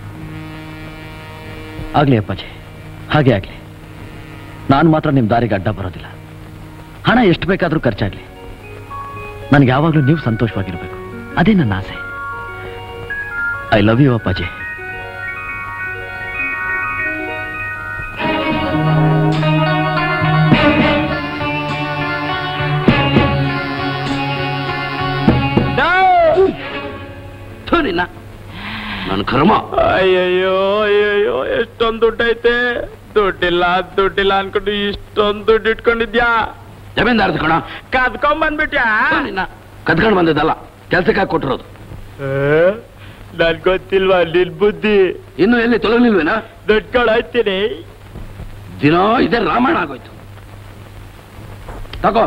ಆಗ್ಲಿ ಅಪ್ಪಾಜಿ ಹಾಗೆ ಆಗ್ಲಿ ನಾನು ಮಾತ್ರ ನಿಮ್ಮ ದಾರಿಗೆ ಅಡ್ಡ ಬರೋದಿಲ್ಲ ಹಣ ಎಷ್ಟು ಬೇಕಾದ್ರೂ ಖರ್ಚಾಗ್ಲಿ ನನಗೆ ಯಾವಾಗಲೂ ನೀವು ಸಂತೋಷವಾಗಿರ್ಬೇಕು ಅದೇ ನನ್ನ ಆಸೆ ಐ ಲವ್ ಯು ಅಪ್ಪಾಜಿ ಥು ನಿನ್ನ ನನ್ನ ಕರ್ಮ ಅಯ್ಯಯ್ಯೋ ಅಯ್ಯಯ್ಯೋ ಎಷ್ಟೊಂದು ದುಡ್ಡು ಐತೆ ದುಡ್ಡಿಲ್ಲ ದುಡ್ಡಿಲ್ಲ ಅನ್ಕೊಂಡು ಇಷ್ಟೊಂದು ದುಡ್ಡು ಇಟ್ಕೊಂಡಿದ್ಯಾ ಜಮೀನ್ದಾರ್ದು ಕಣ ಕದ್ಕೊಂಡ್ ಬಂದ್ಬಿಟ್ಯಾ ಥು ನಿನ್ನ ಕದ್ಕೊಂಡು ಬಂದಿದ್ದಲ್ಲ ಕೆಲ್ಸಕ್ಕೆ ಹಾಕಿ ಕೊಟ್ಟಿರೋದು ನನ್ ಗೊತ್ತಿಲ್ವಾ ನಿನ್ ಬುದ್ಧಿ ಇನ್ನು ಎಲ್ಲಿ ತೊಲಗಲಿಲ್ವೇನಾ ದುಡ್ಡು ಕೊಡಾಯ್ತೀನಿ ದಿನ ಇದೇ ರಾಮಾಯಣ ಆಗೋಯ್ತು ತಗೋ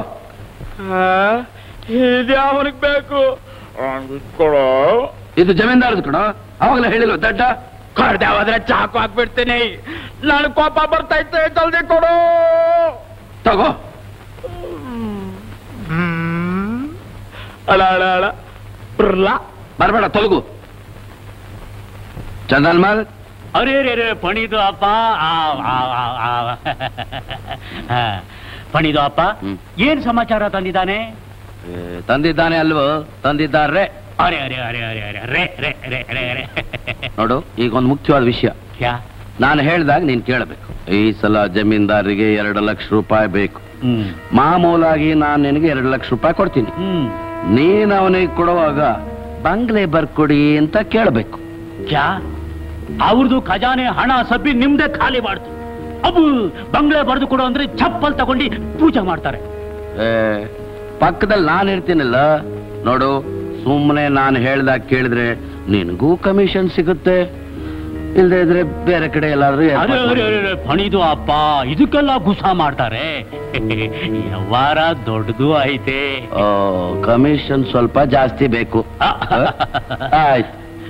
ಇದ್ಯಾವನಿಗೆ ಬೇಕು ಕೊಡೋ ಇದು ಜಮೀನ್ದಾರದು ಕಣ ಅವಾಗಲೇ ಹೇಳಿಲ್ವ ದಡ್ಡ ಕಡ್ದಾವಾದ್ರೆ ಚಾಕು ಹಾಕ್ಬಿಡ್ತೀನಿ ನನ್ ಕೋಪ ಬರ್ತೈತೆ ಜಲ್ದಿ ಕೊಡು ತಗೋ ಅಳ ಅಳ ಅಳ ಬರ್ಲ ಬರಬೇಡ ತೊಲಗು ಚಂದನ್ಮಾಲ್ ಅರೆ ರೇ ರೇ ಪಣಿದು ಅಪ್ಪ ಆ, ಆ, ಆ, ಆ. ಆ, ಪಣಿದು ಅಪ್ಪ ಹ್ಮ್. ಏನ್ ಸಮಾಚಾರ ತಂದಿದ್ದಾನೆ ಏ, ತಂದಿದ್ದಾನೆ ಅಲ್ವೋ ತಂದಿದ್ದಾರೆ ಅರೆ ಅರೆ ಅರೆ ಅರೆ ಅರೆ ರೇ ರೇ ರೇ ರೇ ರೇ ನೋಡು ಈಗ ಒಂದು ಮುಖ್ಯವಾದ ವಿಷಯ ಕ್ಯಾ ನಾನು ಹೇಳ್ದಾಗ ನೀನ್ ಕೇಳಬೇಕು ಈ ಸಲ ಜಮೀನ್ದಾರಿಗೆ ಎರಡು ಲಕ್ಷ ರೂಪಾಯಿ ಬೇಕು ಹ್ಮ್ ಮಾಮೂಲಾಗಿ ನಾನು ನಿನಗೆ ಎರಡು ಲಕ್ಷ ರೂಪಾಯಿ ಕೊಡ್ತೀನಿ ಹ್ಮ್ ನೀನ್ ಅವನಿಗೆ ಕೊಡುವಾಗ ಬಂಗ್ಲೆ ಬರ್ಕೊಡಿ ಅಂತ ಕೇಳಬೇಕು ಕ್ಯಾ ಅವ್ರದ್ದು ಖಜಾನೆ ಹಣ ಸಬ್ಬಿ ನಿಮ್ದೇ ಖಾಲಿ ಮಾಡ್ತು ಅವು ಬಂಗ್ಲೆ ಬರೆದು ಕೊಡು ಅಂದ್ರೆ ಚಪ್ಪಲ್ ತಗೊಂಡು ಪೂಜೆ ಮಾಡ್ತಾರೆ ಏ, ಪಕ್ಕದಲ್ಲಿ ನಾನು ಇರ್ತೀನಲ್ಲ ನೋಡು ಸುಮ್ಮನೆ ನಾನು ಹೇಳ್ದಾಗ ಕೇಳಿದ್ರೆ ನಿನಗೂ ಕಮಿಷನ್ ಸಿಗುತ್ತೆ ಇಲ್ದೇ ಇದ್ರೆ ಬೇರೆ ಕಡೆ ಎಲ್ಲಾದ್ರೂ ಅರೆ ಏರ್ಪಾಟ್ ಅರೆ ಮಾಡು. ಅರೆ ಪಣಿದು ಅಪ್ಪ ಇದಕ್ಕೆಲ್ಲ ಗುಸ ಮಾಡ್ತಾರೆ ವ್ಯವಹಾರ ದೊಡ್ಡದು ಐತೆ ಓ ಕಮಿಷನ್ ಸ್ವಲ್ಪ ಜಾಸ್ತಿ ಬೇಕು ಆಯ್ತು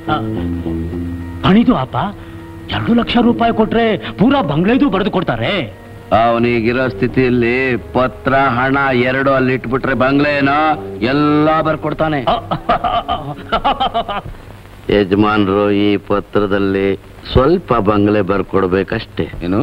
ಪಣಿದು ಅಪ್ಪ ಎರಡು ಲಕ್ಷ ರೂಪಾಯಿ ಕೊಟ್ರೆ ಪೂರಾ ಬಂಗ್ಲೆದು ಬರೆದು ಕೊಡ್ತಾರೆ ಅವನಿಗಿರೋ ಸ್ಥಿತಿಯಲ್ಲಿ ಪತ್ರ ಹಣ ಎರಡು ಅಲ್ಲಿ ಇಟ್ಬಿಟ್ರೆ ಬಂಗ್ಲೆನೋ ಎಲ್ಲಾ ಬರ್ಕೊಡ್ತಾನೆ ಯಜಮಾನ್ರು ಈ ಪತ್ರದಲ್ಲಿ ಸ್ವಲ್ಪ ಬಂಗ್ಲೆ ಬರ್ಕೊಡ್ಬೇಕಷ್ಟೇ ಏನು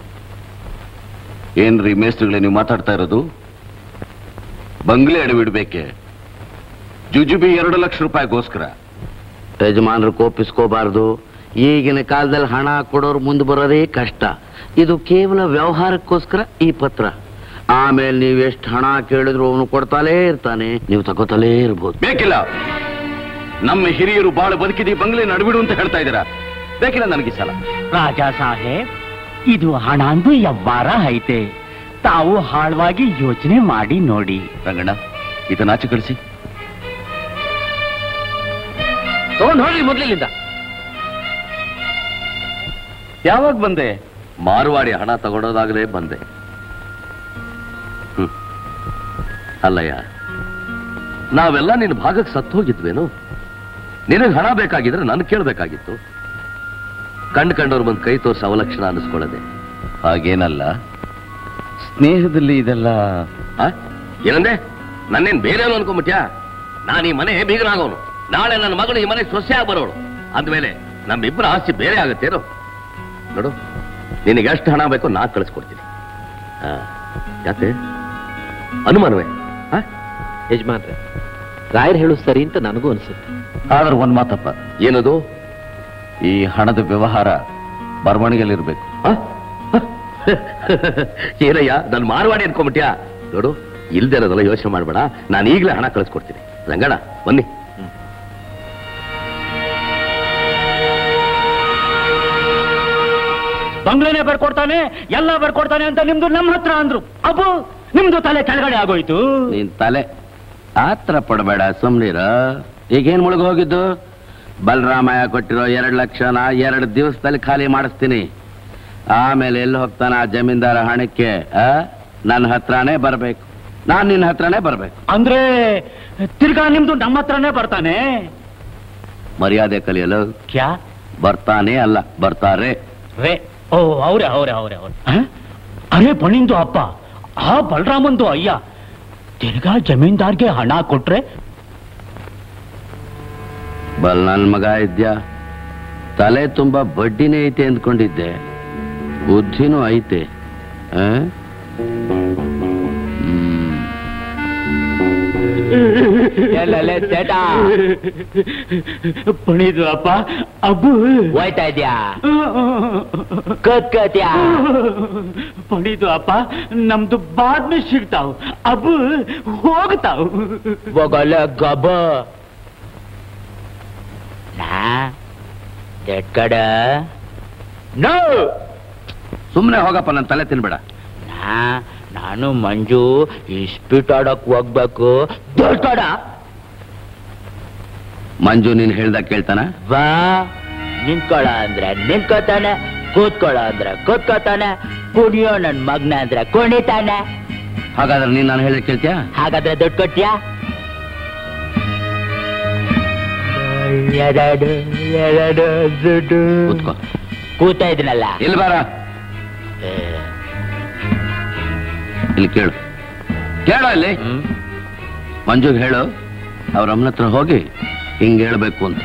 ಏನ್ರಿ ಮೇಸ್ತ್ರಿಗಳೇ ನೀವು ಮಾತಾಡ್ತಾ ಇರೋದು ಬಂಗ್ಲೆ ಅಡವಿಡ್ಬೇಕೆ ಜುಜುಬಿ ಎರಡು ಲಕ್ಷ ರೂಪಾಯಿಗೋಸ್ಕರ ಯಜಮಾನ್ರು ಕೋಪಿಸ್ಕೋಬಾರ್ದು ಈಗಿನ ಕಾಲದಲ್ಲಿ ಹಣ ಕೊಡೋರು ಮುಂದೆ ಬರೋದೇ ಕಷ್ಟ ಇದು ಕೇವಲ ವ್ಯವಹಾರಕ್ಕೋಸ್ಕರ ಈ ಪತ್ರ ಆಮೇಲೆ ನೀವು ಎಷ್ಟು ಹಣ ಕೇಳಿದ್ರು ಅವನು ಕೊಡ್ತಾಲೇ ಇರ್ತಾನೆ ನೀವು ತಗೋತಲೇ ಇರ್ಬೋದು ಬೇಕಿಲ್ಲ ನಮ್ಮ ಹಿರಿಯರು ಬಾಳ ಬದುಕಿದಿ ಬಂಗ್ಲೆ ನಡುಬಿಡು ಅಂತ ಹೇಳ್ತಾ ಇದ್ದೀರಾ ಬೇಕಿಲ್ಲ ನನಗೆ ಈ ಸಲ ರಾಜ ಸಾಹೇಬ್ ಇದು ಹಣ ಅಂದು ಯವ್ವಾರ ಐತೆ ತಾವು ಹಾಳವಾಗಿ ಯೋಚನೆ ಮಾಡಿ ನೋಡಿ ರಂಗಣ್ಣ ಇದನ್ನ ಆಚೆ ಕಳಿಸಿ ತಗೊಂಡು ಹೋಗಿ ಮೊದ್ಲಿಲ್ಲಿಂದ ಯಾವಾಗ ಬಂದೆ ಮಾರುವಾಡಿ ಹಣ ತಗೊಳೋದಾಗಲೇ ಬಂದೆ ಹ್ಮ್. ಅಲ್ಲಯ್ಯ ನಾವೆಲ್ಲ ನಿನ್ನ ಭಾಗಕ್ಕೆ ಸತ್ತು ಹೋಗಿದ್ವೇನು ನಿನಗೆ ಹಣ ಬೇಕಾಗಿದ್ರೆ ನಾನು ಕೇಳಬೇಕಾಗಿತ್ತು ಕಂಡು ಕಂಡವ್ರು ಬಂದು ಕೈ ತೋರಿಸಿ ಅವಲಕ್ಷಣ ಅನ್ನಿಸ್ಕೊಳ್ಳದೆ ಹಾಗೇನಲ್ಲ ಸ್ನೇಹದಲ್ಲಿ ಇದೆಲ್ಲ ಆ? ಏನಂದೆ ನನ್ನೇನ್ ಬೇರೆ ಅನ್ಕೊಂಬಿಟ್ಯಾ ನಾನು ಈ ಮನೆ ಬೀಗನಾಗೋನು ನಾಳೆ ನನ್ನ ಮಗಳು ಈ ಮನೆ ಸೊಸೆಯಾಗಿ ಬರೋಳು ಅಂದ್ಮೇಲೆ ನಮ್ಮಿಬ್ಬರ ಆಸ್ತಿ ಬೇರೆ ಆಗತ್ತೇನು ನೋಡು ನಿನಗೆ ಎಷ್ಟು ಹಣ ಬೇಕೋ ನಾ ಕಳಿಸ್ಕೊಡ್ತೀನಿ ಆ, ಯಾಕೆ ಅನುಮಾನವೇ ಆ? ಯಜಮಾನ್ರೆ ರಾಯರ್ ಹೇಳು ಸರಿ ಅಂತ ನನಗೂ ಅನ್ಸುತ್ತೆ ಆದ್ರೆ ಒಂದ್ ಮಾತಪ್ಪ ಏನದು ಈ ಹಣದ ವ್ಯವಹಾರ ಬರವಣಿಗೆಯಲ್ಲಿರ್ಬೇಕು ಆ? ಏನಯ್ಯ ನನ್ ಮಾರವಾಡಿ ಅನ್ಕೊಂಬಿಟ್ಯಾ ನೋಡು ಇಲ್ದೇ ಇರೋದೆಲ್ಲ ಯೋಚನೆ ಮಾಡ್ಬೇಡ ನಾನು ಈಗಲೇ ಹಣ ಕಳಿಸ್ಕೊಡ್ತೀನಿ ರಂಗಣ್ಣ ಬನ್ನಿ ಬಂಗ್ಲೆನೆ ಬರ್ಕೊಡ್ತಾನೆ ಎಲ್ಲ ಬರ್ಕೊಡ್ತಾನೆ ಅಂತ ನಿಮ್ದು ನಮ್ಮ ಹತ್ರ ಅಂದ್ರು ಅಬ್ಬು ನಿಮ್ದು ತಲೆ ಕೆಳಗಡೆ ಆಗೋಯ್ತು ನೀನ್ ತಲೆ ಆತ್ರ ಪಡಬೇಡ ಸುಮ್ನಿರ ಈಗೇನ್ ಮುಳುಗ್ ಹೋಗಿದ್ದು ಬಲರಾಮಯ್ಯ ಕೊಟ್ಟಿರೋ ಎರಡ್ ಲಕ್ಷನ ಎರಡು ದಿವಸದಲ್ಲಿ ಖಾಲಿ ಮಾಡಿಸ್ತೀನಿ ಆಮೇಲೆ ಎಲ್ಲಿ ಹೋಗ್ತಾನ ಆ ಜಮೀನ್ದಾರ ಹಣಕ್ಕೆ ಆ? ನನ್ನ ಹತ್ರನೇ ಬರ್ಬೇಕು ನಾನ್ ನಿನ್ನ ಹತ್ರನೇ ಬರ್ಬೇಕು ಅಂದ್ರೆ ತಿರ್ಗಾ ನಿಮ್ದು ನಮ್ಮ ಹತ್ರನೇ ಬರ್ತಾನೆ ಮರ್ಯಾದೆ ಕಲಿಯಲು ಕ್ಯಾ ಬರ್ತಾನೆ ಅಲ್ಲ ಬರ್ತಾರೆ ರೇ ಓ ಅವ್ರೆ ಅವ್ರೆ ಅವ್ರೆ ಅವ್ರೆ ಹ? ಅರೆ ಬಣಿಂದು ಅಪ್ಪ ಆ ಬಲರಾಮಂದು ಅಯ್ಯ ತಿರ್ಗಾ ಜಮೀನ್ದಾರ್ಗೆ ಹಣ ಕೊಟ್ರೆ ಬಲ್ ನನ್ ಮಗ ಇದ್ಯಾ ತಲೆ ತುಂಬಾ ಬಡ್ಡಿನೇ ಐತೆ ಅಂದ್ಕೊಂಡಿದ್ದೆ ಬುದ್ಧಿನೂ ಐತೆ ಆ? ಹ್ಮ್. ಬಣಿದು ಅಪ್ಪ ಅಬ್ಬು ಹೋಯ್ತಾ ಇದ್ಯಾ ಕತ್ಕತ್ಯಾ ಬಣಿದು ಅಪ್ಪ ನಮ್ದು ಬಾದ್ಮೆ ಸಿಗ್ತಾವ್ ಅಬ್ಬು ಹೋಗ್ತಾವ್ ಹೋಗಲ್ಲ ಗಬ್ಬ ನಾ ಕಡ ನೋ ಸುಮ್ನೆ ಹೋಗಪ್ಪ ನನ್ನ ತಲೆ ತಿನ್ಬೇಡ ನಾ ನಾನು ಮಂಜು ಇಸ್ಪಿಟ್ ಆಡಕ್ ಹೋಗ್ಬೇಕು ದೊಡ್ಡ ಮಂಜು ನೀನ್ ಹೇಳ್ದಾಗ ಕೇಳ್ತಾನ ವಾ ನಿಂತ್ಕೊಳ ಅಂದ್ರೆ ನಿಂತ್ಕೋತಾನೆ ಕೂತ್ಕೊಳ ಅಂದ್ರೆ ಕೂತ್ಕೋತಾನೆ ಕುಣಿಯೋ ನನ್ ಮಗ್ನ ಅಂದ್ರೆ ಕುಣಿತಾನೆ ಹಾಗಾದ್ರೆ ನೀನ್ ನಾನು ಹೇಳಿದ ಕೇಳ್ತೀಯಾ ಹಾಗಾದ್ರೆ ದುಡ್ಡು ಕೊಟ್ಯಾ ಎರಡು ಎರಡು ದುಡ್ಡು ಕೂತ್ಕೋ ಕೂತಾ ಇದ್ನಲ್ಲ ಇಲ್ಲಿ ಬಾರ ಏ, ಇಲ್ಲಿ ಕೇಳು ಕೇಳು ಇಲ್ಲಿ ಹ್ಮ್? ಮಂಜುಗ್ ಹೇಳು ಅವ್ರ ಅಮ್ಮನ ಹತ್ರ ಹೋಗಿ ಹಿಂಗ್ ಹೇಳ್ಬೇಕು ಅಂತ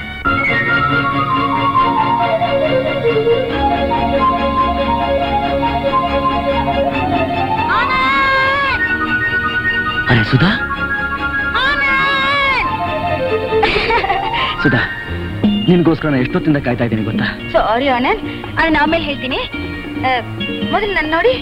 ಅರೆ ಸುಧಾ ಸುಧಾ ನಿನ್ಗೋಸ್ಕರ ನಾನು ಎಷ್ಟೊತ್ತಿಂದ ಕಾಯ್ತಾ ಇದ್ದೀನಿ ಗೊತ್ತಾ ಸಾರಿ ಆನಂದ್ ಅದನ್ನ ಆಮೇಲೆ ಹೇಳ್ತೀನಿ ಆ, ಮೊದಲು ನನ್ನ ನೋಡಿ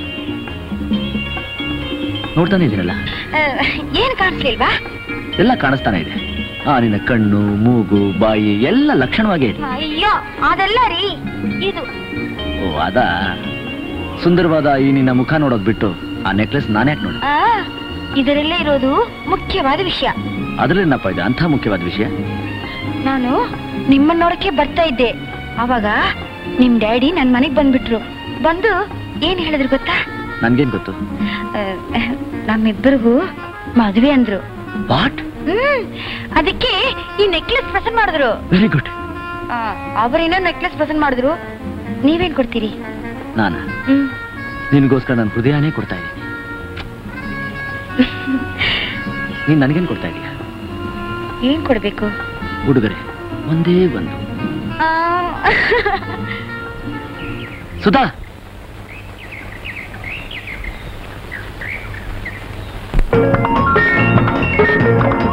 ನೋಡ್ತಾನೆ ಇದ್ದೀನಲ್ಲ ಆ, ಏನ್ ಕಾಣಿಸ್ಲಿಲ್ವಾ ಎಲ್ಲ ಕಾಣಿಸ್ತಾನೆ ಇದೆ ಆ ನಿನ್ನ ಕಣ್ಣು ಮೂಗು ಬಾಯಿ ಎಲ್ಲ ಲಕ್ಷಣವಾಗೇ ಇದೆ ಅಯ್ಯೋ ಅದೆಲ್ಲ ರೀ ಇದು ಓ ಅದ ಸುಂದರವಾದ ಈ ನಿನ್ನ ಮುಖ ನೋಡೋದ್ ಬಿಟ್ಟು ಆ ನೆಕ್ಲೆಸ್ ನಾನ್ಯಾಕೆ ನೋಡಿ ಆ ಇದರಲ್ಲೇ ಇರೋದು ಮುಖ್ಯವಾದ ವಿಷಯ ಅದ್ರಲ್ಲೇನಪ್ಪ ಇದೆ ಅಂಥ ಮುಖ್ಯವಾದ ವಿಷಯ ನಾನು ನಿಮ್ಮನ್ನ ನೋಡಕ್ಕೆ ಬರ್ತಾ ಇದ್ದೆ ಅವಾಗ ನಿಮ್ ಡ್ಯಾಡಿ ನನ್ ಮನೆಗ್ ಬಂದ್ಬಿಟ್ರು ಬಂದು ಏನ್ ಹೇಳಿದ್ರು ಗೊತ್ತಾ ನನ್ಗೇನ್ ಗೊತ್ತು ಆ, ನಮ್ಮಿಬ್ಬರಿಗೂ ಮದ್ವೆ ಅಂದ್ರು ವಾಟ್ ಹ್ಮ್ ಅದಕ್ಕೆ ಈ ನೆಕ್ಲೆಸ್ ಪಸಂದ್ ಮಾಡಿದ್ರು ವೆರಿ ಗುಡ್ ಅವರೇನೋ ನೆಕ್ಲೆಸ್ ಪಸಂದ್ ಮಾಡಿದ್ರು ನೀವೇನ್ ಕೊಡ್ತೀರಿ ನಾನ ಹ್ಮ್ ನಿನಗೋಸ್ಕರ ನನ್ನ ಹೃದಯನೇ ಕೊಡ್ತಾ ಇದ್ದೀನಿ ನೀನ್ ನನಗೇನ್ ಕೊಡ್ತಾ ಇದೀಯ ಏನ್ ಕೊಡ್ಬೇಕು ಉಡುಗೊರೆ ಒಂದೇ ಒಂದು ಆ, ಸುಧಾ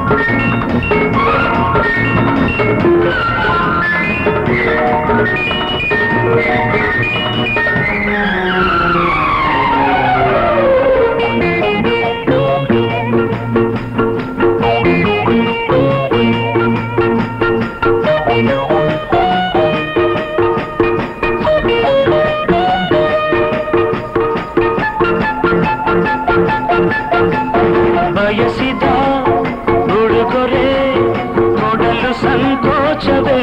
ಆ ಬಯಸಿದ ಉಡುಗೊರೆ ಕೊಡಲು ಸಂಕೋಚವೇ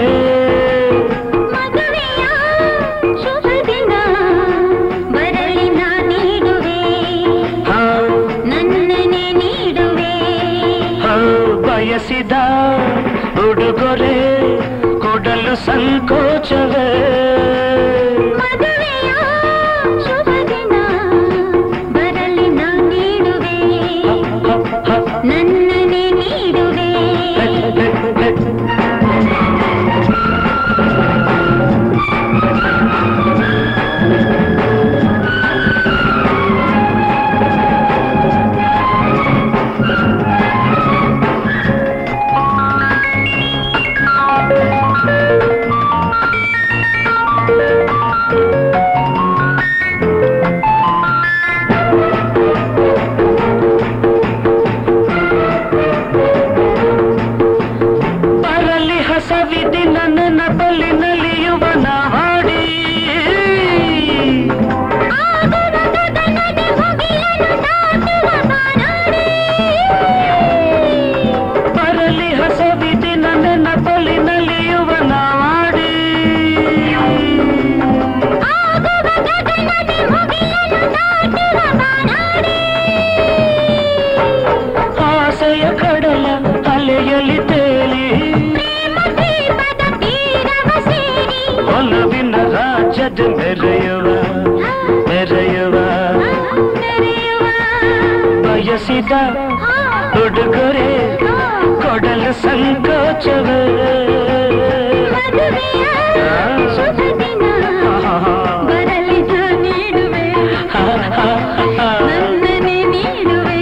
ಮದುವೆಯ ಶುಭ ದಿನ ಬರಲಿ ನಾ ನೀಡುವೆ ಹಾ, ನನ್ನನೆ ನೀಡುವೆ ಹಾ, ಬಯಸಿದ ಉಡುಗೊರೆ ಕೊಡಲು ಸಂಕೋಚವೇ ಮದುವೆಯ ಶುಭ ದಿನ ಬರಲಿ ನಾ ನೀಡುವೆ ನನ್ನನೆ ನೀಡುವೆ ಬರಲಿ ಹಸವಿದಿ ನನ್ನ ನಬಲಿ ನಲಿಯುವನ ಹಾಡಿ ಬರಲಿ ಹಸವಿದಿ ನನ್ನ ನಬಲಿ ನಲಿಯುವನ ಹಾಡಿ ಆಸೆಯ ಕಡಲ ಅಲೆಯಲಿ ತೇಲಿ ಒಲವಿನ ರಾಜ್ಯದ ಮೆರೆಯುವ ಮೆರೆಯುವ ಬಯಸಿದ ಉಡುಗೊರೆ ಕೊಡಲು ಸಂಕೋಚವೇ ಶುಭ ದಿನ ಬರಲಿ ನಾ ನೀಡುವೆ ನನ್ನನೆ ನೀಡುವೆ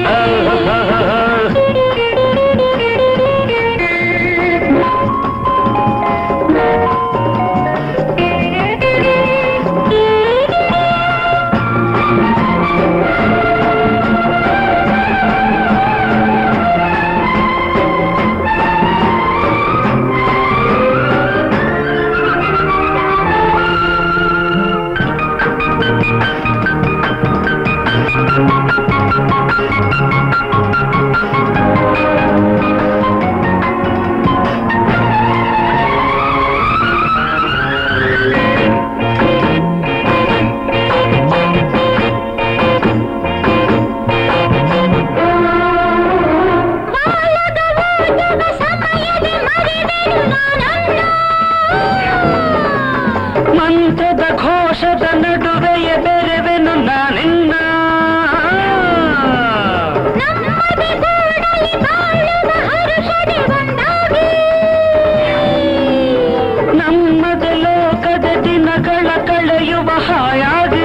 ಮಂತ್ರದ ಘೋಷದ ನಡುವೆಯ ಬೆರೆವೆನು ನಾನಿನ್ನ ನಮ್ಮದ ಲೋಕದ ದಿನಗಳ ಕಳೆಯುವ ಹಾಯಾಗಿ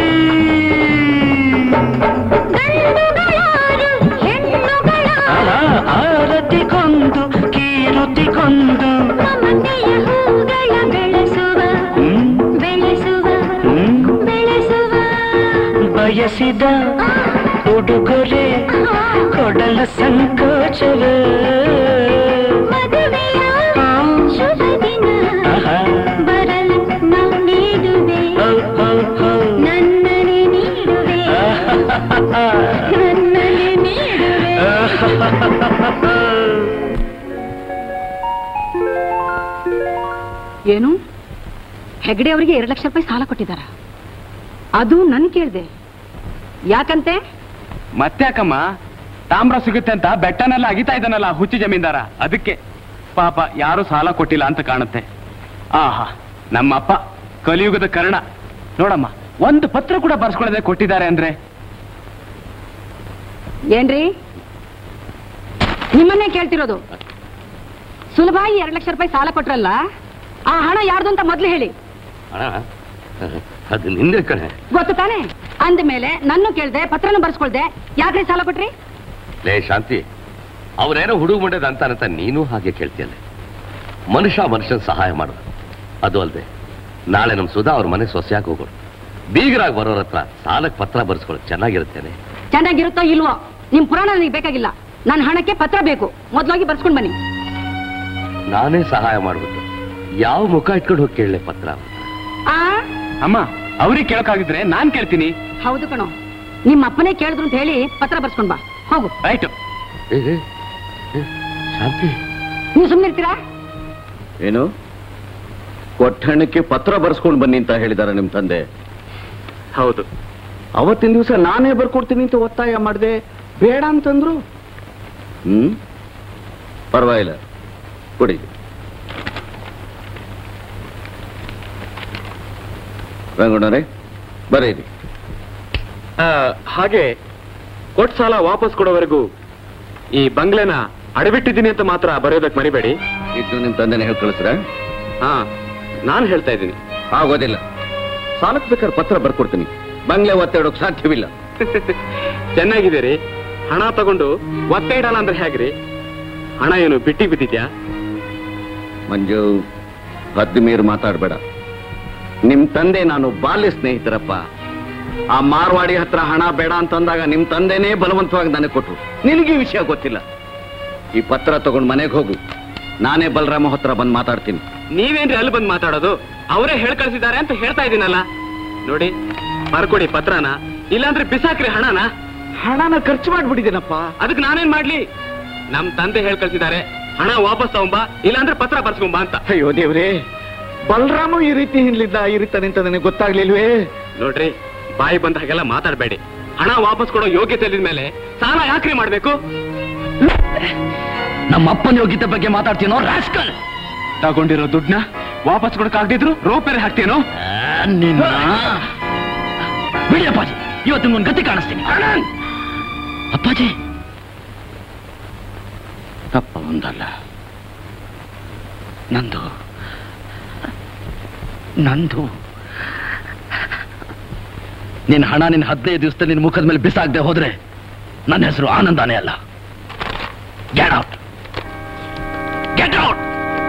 ಆಹಾ, ಆರತಿಗೊಂದು ಕೀರುತಿಗೊಂದು ಮಮತೆಯ ಹೂಗಳ ಬೆಳೆಸುವ ಹ್ಮ್, ಬೆಳೆಸುವ ಹ್ಮ್. ಬೆಳೆಸುವ ಬಯಸಿದ ಉಡುಗೊರೆ ಕೊಡಲ ಸಂಕೋಚವೇ ಮದುವೆಯ ಶುಭ ದಿನ ಆಹಾ, ಬರಲು ನಾ ನೀಡುವೆ ಹೌ, ಹೌ, ಹೌ. ನನ್ನನೆ ನೀಡುವೆ ನನ್ನನೆ ನೀಡುವೆ ಏನು ಹೆಗಡೆ ಅವರಿಗೆ ಎರಡು ಲಕ್ಷ ರೂಪಾಯಿ ಸಾಲ ಕೊಟ್ಟಿದ್ದಾರ ಅದು ನನ್ ಕೇಳ್ದೆ ಯಾಕಂತೆ ಮತ್ತ್ಯಾಕಮ್ಮ ತಾಮ್ರ ಸಿಗುತ್ತೆ ಅಂತ ಬೆಟ್ಟನೆಲ್ಲ ಅಗಿತಾ ಇದ್ದಾನಲ್ಲ ಆ ಹುಚ್ಚು ಜಮೀನ್ದಾರ ಅದಕ್ಕೆ ಪಾಪ ಯಾರು ಸಾಲ ಕೊಟ್ಟಿಲ್ಲ ಅಂತ ಕಾಣುತ್ತೆ ಆಹಾ ನಮ್ಮಪ್ಪ ಕಲಿಯುಗದ ಕರ್ಣ ನೋಡಮ್ಮ ಒಂದು ಪತ್ರ ಕೂಡ ಬರ್ಸ್ಕೊಳ್ಳದೆ ಕೊಟ್ಟಿದ್ದಾರೆ ಅಂದ್ರೆ ಏನ್ರಿ ನಿಮ್ಮನ್ನೇ ಕೇಳ್ತಿರೋದು ಸುಲಭ ಈ ಎರಡು ಲಕ್ಷ ರೂಪಾಯಿ ಸಾಲ ಕೊಟ್ರಲ್ಲ ಆ ಹಣ ಯಾರ್ದು ಅಂತ ಮೊದ್ಲು ಹೇಳಿ ಅಣ್ಣ ಅದು ನಿಂದೆ ಕಣೆ ಗೊತ್ತು ತಾನೆ ಅಂದ ಮೇಲೆ ನನ್ನ ಕೇಳ್ದೆ ಪತ್ರನ ಬರ್ಸ್ಕೊಳ್ದೆ ಯಾಕ್ರಿ ಸಾಲ ಕೊಟ್ರಿ ಲೇ ಶಾಂತಿ ಅವರೇನೋ ಹುಡುಗ ಮುಂಡೆದ ಅಂತಾನಂತ ನೀನು ಹಾಗೆ ಕೇಳ್ತೀಯಲ್ಲ ಮನುಷ್ಯ ಮನುಷ್ಯನ ಸಹಾಯ ಮಾಡು ಅದು ಅಲ್ಲದೆ ನಾಳೆ ನಮ್ಮ ಸುಧಾ ಅವ್ರ ಮನೆ ಸೊಸೆಯಾಗಿ ಹೋಗೋರು ಬೀಗರಾಗಿ ಬರೋರ ಹತ್ರ ಸಾಲಕ್ಕೆ ಪತ್ರ ಬರ್ಸ್ಕೊಳ್ಳೋದು ಚೆನ್ನಾಗಿರುತ್ತೇನೆ ಚೆನ್ನಾಗಿರುತ್ತೋ ಇಲ್ವೋ ನಿಮ್ ಪುರಾಣ ನನಗೆ ಬೇಕಾಗಿಲ್ಲ ನನ್ನ ಹಣಕ್ಕೆ ಪತ್ರ ಬೇಕು ಮೊದ್ಲಾಗಿ ಬರ್ಸ್ಕೊಂಡ್ ಬನ್ನಿ ನಾನೇ ಸಹಾಯ ಮಾಡ್ಬಿಟ್ಟು ಯಾವ ಮುಖ ಇಟ್ಕೊಂಡು ಹೋಗಿ ಕೇಳಲೆ ಪತ್ರ ಆ ಅಮ್ಮ ಅವ್ರಿಗೆ ಕೇಳಕ್ಕಾಗಿದ್ರೆ ನಾನ್ ಕೇಳ್ತೀನಿ ಹೌದು ಕಣೋ ನಿಮ್ಮ ಅಪ್ಪನೇ ಕೇಳಿದ್ರು ಅಂತ ಹೇಳಿ ಪತ್ರ ಬರ್ಸ್ಕೊಂಡ್ ಬಾ ಹೋಗು ರೈಟ್ ಏ, ಏ, ಏ, ಶಾಂತಿ ನೀವು ಸುಮ್ಮನೆ ಇರ್ತೀರಾ ಏನು ಕೊಟ್ಟಣಕ್ಕೆ ಪತ್ರ ಬರ್ಸ್ಕೊಂಡು ಬನ್ನಿ ಅಂತ ಹೇಳಿದಾರೆ ನಿಮ್ ತಂದೆ ಹೌದು ಅವತ್ತಿನ ದಿವಸ ನಾನೇ ಬರ್ಕೊಡ್ತೀನಿ ಅಂತ ಒತ್ತಾಯ ಮಾಡಿದೆ ಬೇಡ ಅಂತಂದ್ರು ಹ್ಮ್ ಪರವಾಗಿಲ್ಲ ಕೊಡಿ ರಂಗಣ್ಣರೇ ಬರೀರಿ ಆ, ಹಾಗೆ ಕೊಟ್ಟ ಸಾಲ ವಾಪಸ್ ಕೊಡೋವರೆಗೂ ಈ ಬಂಗ್ಲೆನ ಅಡಬಿಟ್ಟಿದ್ದೀನಿ ಅಂತ ಮಾತ್ರ ಬರೆಯೋದಕ್ಕೆ ಮರಿಬೇಡಿ ಇದು ನಿಮ್ ತಂದೆನೇ ಹೇಳಿ ಕಳಿಸ್ರ ಹಾ ನಾನು ಹೇಳ್ತಾ ಇದ್ದೀನಿ ಆಗೋದಿಲ್ಲ ಸಾಲಕ್ಕೆ ಬೇಕಾದ್ರೆ ಪತ್ರ ಬರ್ಕೊಡ್ತೀನಿ ಬಂಗ್ಲೆ ಒತ್ತಾಡೋಕ್ ಸಾಧ್ಯವಿಲ್ಲ ಚೆನ್ನಾಗಿದೆ ರೀ ಹಣ ತಗೊಂಡು ಒತ್ತೆ ಇಡಲ್ಲ ಅಂದ್ರೆ ಹೇಗ್ರಿ ಹಣ ಏನು ಬಿಟ್ಟಿ ಬಿದ್ದಿದ್ಯಾ ಮಂಜು ಹದ್ದು ಮೀರು ಮಾತಾಡಬೇಡ ನಿಮ್ ತಂದೆ ನಾನು ಬಾಲ್ಯ ಸ್ನೇಹಿತರಪ್ಪ ಆ ಮಾರ್ವಾಡಿ ಹತ್ರ ಹಣ ಬೇಡ ಅಂತಂದಾಗ ನಿಮ್ ತಂದೆನೇ ಬಲವಂತವಾಗಿ ನನಗೆ ಕೊಟ್ರು ನಿನಗೆ ಈ ವಿಷಯ ಗೊತ್ತಿಲ್ಲ ಈ ಪತ್ರ ತಗೊಂಡು ಮನೆಗೆ ಹೋಗು ನಾನೇ ಬಲರಾಮ ಹತ್ರ ಬಂದು ಮಾತಾಡ್ತೀನಿ ನೀವೇನ್ರಿ ಅಲ್ಲಿ ಬಂದು ಮಾತಾಡೋದು ಅವರೇ ಹೇಳ್ ಕಳ್ಸಿದ್ದಾರೆ ಅಂತ ಹೇಳ್ತಾ ಇದ್ದೀನಲ್ಲ ನೋಡಿ ಬರ್ಕೊಡಿ ಪತ್ರನ ಇಲ್ಲಾಂದ್ರೆ ಬಿಸಾಕ್ರಿ ಹಣನ ಹಣನ ಖರ್ಚು ಮಾಡ್ಬಿಟ್ಟಿದ್ದೀನಪ್ಪ ಅದಕ್ಕೆ ನಾನೇನ್ ಮಾಡ್ಲಿ ನಮ್ ತಂದೆ ಹೇಳ್ ಕಳ್ಸಿದ್ದಾರೆ ಹಣ ವಾಪಸ್ ತಗೊಂಬಾ ಇಲ್ಲಾಂದ್ರೆ ಪತ್ರ ಬರ್ಸ್ಕೊಂಬಾ ಅಂತ ಅಯ್ಯೋ ದೇವ್ರೇ ಬಲರಾಮ ಈ ರೀತಿ ಹಿಂದ್ಲಿದ್ದ ಈ ರೀತಿ ಅಂತ ನನಗೆ ಗೊತ್ತಾಗ್ಲಿಲ್ವೇ ನೋಡ್ರಿ ಬಾಯಿ ಬಂದ ಹಾಗೆಲ್ಲ ಮಾತಾಡ್ಬೇಡಿ ಹಣ ವಾಪಸ್ ಕೊಡೋ ಯೋಗ್ಯತೆ ಇಲ್ಲಿದ ಮೇಲೆ ಸಾಲ ಯಾಕ್ರಿ ಮಾಡ್ಬೇಕು ನಮ್ಮ ಅಪ್ಪನ ಯೋಗ್ಯತೆ ಬಗ್ಗೆ ಮಾತಾಡ್ತೀನೋ ರಾಸ್ಕಲ್ ತಗೊಂಡಿರೋ ದುಡ್ಡನ್ನ ವಾಪಸ್ ಕೊಡಕ್ಕಾಗ್ದಿದ್ರು ರೋಪೇರೆ ಹಾಕ್ತೇನೋ ನಿನ್ನ ಬಿಡಿ ಅಪ್ಪಾಜಿ ಇವತ್ತು ನಿಮ್ಗೊಂದು ಗತಿ ಕಾಣಿಸ್ತೀನಿ ಅಪ್ಪಾಜಿ ತಪ್ಪ ಒಂದಲ್ಲ ನಂದು ನಂದು ನಿನ್ನ ಹಣ ನಿನ್ನ ಹದಿನೈದು ದಿವಸದಲ್ಲಿ ನಿನ್ನ ಮುಖದ ಮೇಲೆ ಬಿಸಾಗದೆ ಹೋದ್ರೆ ನನ್ನ ಹೆಸರು ಆನಂದಾನೇ ಅಲ್ಲ ಗೆಟ್ ಔಟ್ ಗೆಟ್ ಔಟ್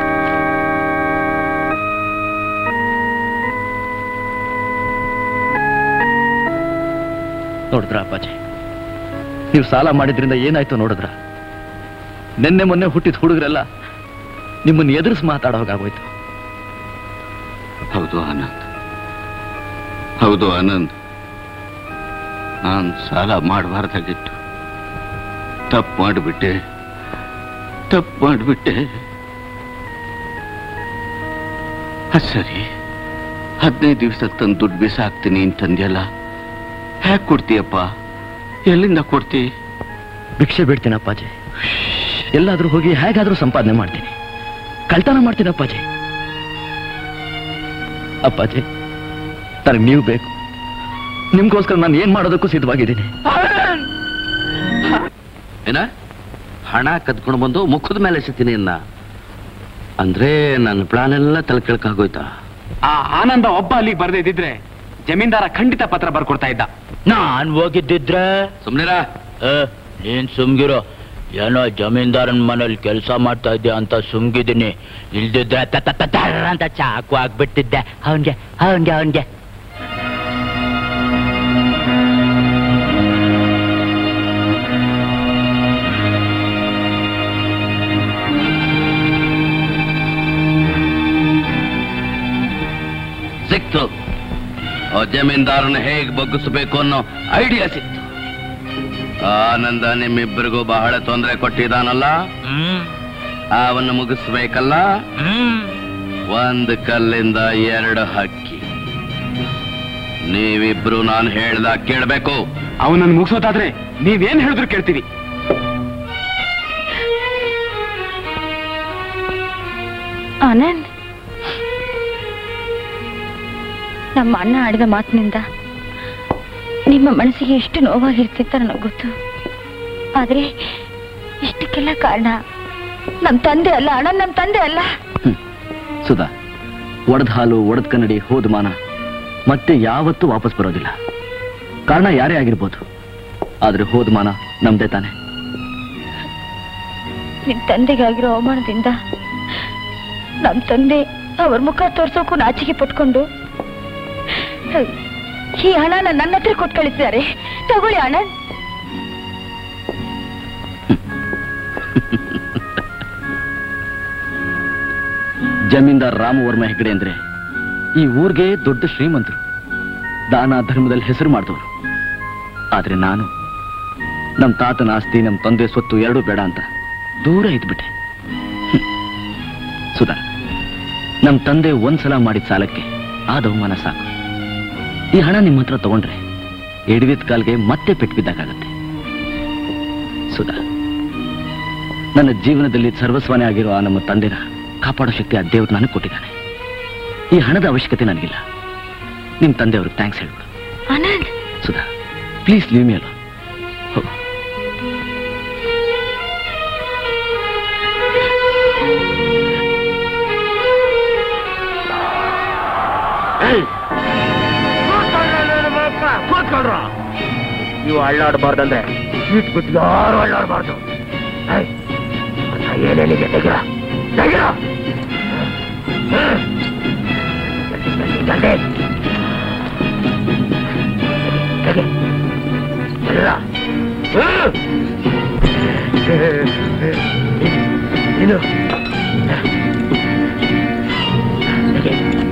ನೋಡಿದ್ರ ಅಪ್ಪಾಜಿ ನೀವು ಸಾಲ ಮಾಡಿದ್ರಿಂದ ಏನಾಯ್ತು ನೋಡಿದ್ರ ನಿನ್ನೆ ಮೊನ್ನೆ ಹುಟ್ಟಿದ ಹುಡುಗರೆಲ್ಲ ನಿಮ್ಮನ್ನು ಎದುರಿಸಿ ಮಾತಾಡೋ ಹಾಗಾಗೋಯ್ತು ಹೌದು ಆನಂದ್ ಹೌದು ಆನಂದ್ ನಾನು ಸಾಲ ಮಾಡಬಾರ್ದಾಗಿತ್ತು ತಪ್ಪು ಮಾಡಿಬಿಟ್ಟೆ ತಪ್ಪು ಮಾಡಿಬಿಟ್ಟೆ ಸರಿ ಹದಿನೈದು ದಿವಸ ತಂದು ದುಡ್ಡು ಬಿಸಾಕ್ತೀನಿ ಅಂತಂದ್ಯಲ್ಲ ಹೇಗೆ ಕೊಡ್ತೀಯಪ್ಪ ಎಲ್ಲಿಂದ ಕೊಡ್ತಿ ಭಿಕ್ಷೆ ಬಿಡ್ತೀನಿ ಅಪ್ಪಾಜಿ ಎಲ್ಲಾದ್ರೂ ಹೋಗಿ ಹೇಗಾದ್ರೂ ಸಂಪಾದನೆ ಮಾಡ್ತೀನಿ ಕಳ್ತನ ಮಾಡ್ತೀನಿ ಅಪ್ಪಾಜಿ ಅಪ್ಪಾಜಿ ನನಗೆ ನೀವು ಬೇಕು ನಿಮ್ಗೋಸ್ಕರ ನಾನು ಏನ್ ಮಾಡೋದಕ್ಕೂ ಸಿದ್ಧವಾಗಿದ್ದೀನಿ ಏನ ಹಣ ಕದ್ಕೊಂಡು ಬಂದು ಮುಖದ ಮೇಲೆ ಎಸಿತೀನಿ ಅನ್ನ ಅಂದ್ರೆ ನನ್ನ ಪ್ಲಾನ್ ಎಲ್ಲ ತಲೆ ಕೆಳಕಾಗೋಯ್ತಾ ಆ ಆನಂದ ಒಬ್ಬ ಅಲ್ಲಿಗೆ ಬರ್ದೇ ಇದ್ದಿದ್ರೆ ಜಮೀನ್ದಾರ ಖಂಡಿತ ಪತ್ರ ಬರ್ಕೊಡ್ತಾ ಇದ್ದ ನಾನ್ ಹೋಗಿದ್ದಿದ್ರೆ ಸುಮ್ನಿರ ಏ, ನೀನ್ ಸುಮ್ಗಿರೋ ಏನೋ ಜಮೀನ್ದಾರನ್ ಮನೇಲಿ ಕೆಲಸ ಮಾಡ್ತಾ ಇದ್ದೆ ಅಂತ ಸುಮ್ಗಿದ್ದೀನಿ ಇಲ್ದಿದ್ರೆ ತ ತ ತ ತರ ಅಂತ ಚಾಕು ಆಗ್ಬಿಟ್ಟಿದ್ದೆ ಅವನ್ಗೆ ಅವನ್ಗೆ ಅವನ್ಗೆ ಸಿಕ್ತು ಆ ಜಮೀನ್ದಾರನ ಹೇಗೆ ಬಗ್ಗಿಸ್ಬೇಕು ಅನ್ನೋ ಐಡಿಯಾ ಸಿಕ್ತು ಆನಂದ ನಿಮ್ಮಿಬ್ಬರಿಗೂ ಬಹಳ ತೊಂದರೆ ಕೊಟ್ಟಿದ್ದಾನಲ್ಲ ಹ್ಮ್ ಅವನ್ನ ಮುಗಿಸ್ಬೇಕಲ್ಲ ಹ್ಮ್ ಒಂದು ಕಲ್ಲಿಂದ ಎರಡು ಹಕ್ಕಿ ನೀವಿಬ್ರು ನಾನು ಹೇಳ್ದಾಗ ಕೇಳ್ಬೇಕು ಅವನನ್ನು ಮುಗಿಸೋದಾದ್ರೆ ನೀವೇನ್ ಹೇಳಿದ್ರು ಕೇಳ್ತೀವಿ ಆನಂದ್ ನಮ್ಮ ಅಣ್ಣ ಆಡಿದ ಮಾತಿನಿಂದ ನಿಮ್ಮ ಮನಸ್ಸಿಗೆ ಎಷ್ಟು ನೋವಾಗಿರ್ತಿತ್ತ ನನಗೆ ಗೊತ್ತು ಆದ್ರೆ ಇಷ್ಟಕ್ಕೆಲ್ಲ ಕಾರಣ ನಮ್ಮ ತಂದೆ ಅಲ್ಲ ಅಣ್ಣ ನಮ್ಮ ತಂದೆ ಅಲ್ಲ ಸುಧಾ ಒಡೆದ ಹಾಲು ಒಡೆದ ಕನ್ನಡಿ ಹೋದ ಮಾನ ಮತ್ತೆ ಯಾವತ್ತೂ ವಾಪಸ್ ಬರೋದಿಲ್ಲ ಕಾರಣ ಯಾರೇ ಆಗಿರ್ಬೋದು ಆದ್ರೆ ಹೋದ ಮಾನ ನಮ್ದೇ ತಾನೆ ನಿಮ್ ತಂದೆಗಾಗಿರೋ ಅವಮಾನದಿಂದ ನಮ್ಮ ತಂದೆ ಅವ್ರ ಮುಖ ತೋರ್ಸೋಕು ನಾಚಿಕೆ ಪಟ್ಕೊಂಡು ಈ ಹಣನ ನನ್ನ ಹತ್ರ ಕೊಟ್ಟು ಕಳಿಸಿದ್ದಾರೆ ತಗೊಳ್ಳಿ ಆನಂದ್ ಜಮೀನ್ದಾರ್ ರಾಮವರ್ಮ ಹೆಗಡೆ ಅಂದ್ರೆ ಈ ಊರಿಗೆ ದೊಡ್ಡ ಶ್ರೀಮಂತರು ದಾನ ಧರ್ಮದಲ್ಲಿ ಹೆಸರು ಮಾಡಿದವರು ಆದ್ರೆ ನಾನು ನಮ್ಮ ತಾತನ ಆಸ್ತಿ ನಮ್ಮ ತಂದೆ ಸ್ವತ್ತು ಎರಡೂ ಬೇಡ ಅಂತ ದೂರ ಇದ್ಬಿಟ್ಟೆ ಹ್ಮ್. ಸುಧಾ ನಮ್ಮ ತಂದೆ ಒಂದ್ಸಲ ಮಾಡಿದ ಸಾಲಕ್ಕೆ ಆದ ಅವಮಾನ ಸಾಕು ಈ ಹಣ ನಿಮ್ಮ ಹತ್ರ ತಗೊಂಡ್ರೆ ಎಡವಿದ ಕಾಲ್ಗೆ ಮತ್ತೆ ಪೆಟ್ಟು ಬಿದ್ದಾಗತ್ತೆ ಸುಧಾ ನನ್ನ ಜೀವನದಲ್ಲಿ ಸರ್ವಸ್ವನೇ ಆಗಿರೋ ಆ ನಮ್ಮ ತಂದೆನ ಕಾಪಾಡೋ ಶಕ್ತಿ ಆ ದೇವ್ರು ನನಗೆ ಕೊಟ್ಟಿದ್ದಾನೆ ಈ ಹಣದ ಅವಶ್ಯಕತೆ ನನಗಿಲ್ಲ ನಿಮ್ಮ ತಂದೆಯವ್ರಿಗೆ ಥ್ಯಾಂಕ್ಸ್ ಹೇಳ್ಬಿಡು Anand Sudha please leave me alone ಹೋಗು ಕೂತ್ಕೊಳ್ರ ನೀವು ಅಳ್ಳಾಡಬಾರ್ದಂದ್ರೆ ಸೀಟ್ ಬಿಟ್ಟು ಯಾರು ಅಳ್ಳಾಡಬಾರ್ದು ಏನೇನಿದೆ ತೆಗಿರ ತೆಗಿರ ಜಲ್ದಿ ತೆಗಿ ಎಲ್ಲ ಇನ್ನು ತೆಗಿ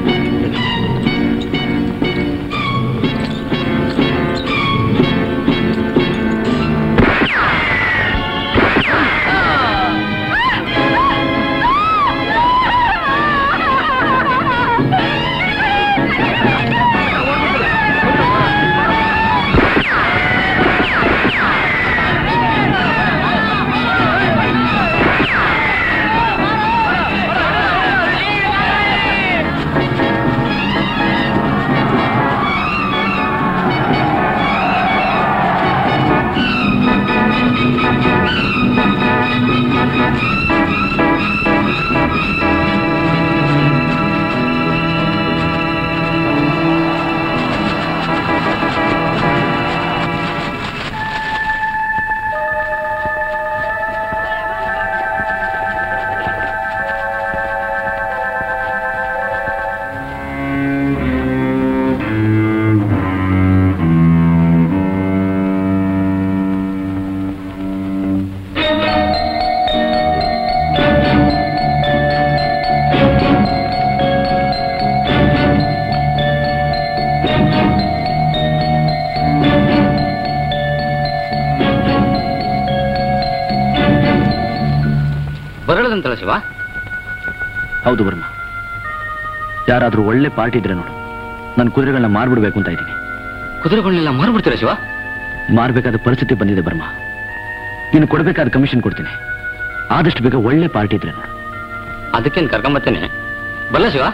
ಬರಳದಂತಲ್ಲ ಶಿವ ಹೌದು ವರ್ಮ ಯಾರಾದ್ರೂ ಒಳ್ಳೆ ಪಾರ್ಟಿ ಇದ್ರೆ ನೋಡು ನನ್ನ ಕುದುರೆಗಳನ್ನ ಮಾರ್ಬಿಡ್ಬೇಕು ಅಂತ ಇದ್ದೀನಿ ಕುದುರೆಗಳನ್ನೆಲ್ಲ ಮಾರ್ಬಿಡ್ತೀರಾ ಶಿವ ಮಾರ್ಬೇಕಾದ ಪರಿಸ್ಥಿತಿ ಬಂದಿದೆ ಬರ್ಮ ನೀನು ಕೊಡಬೇಕಾದ ಕಮಿಷನ್ ಕೊಡ್ತೀನಿ ಆದಷ್ಟು ಬೇಗ ಒಳ್ಳೆ ಪಾರ್ಟಿ ಇದ್ರೆ ನೋಡು ಅದಕ್ಕೇನು ಕರ್ಕೊಂಬತ್ತೇನೆ ಬಲ್ಲ ಶಿವ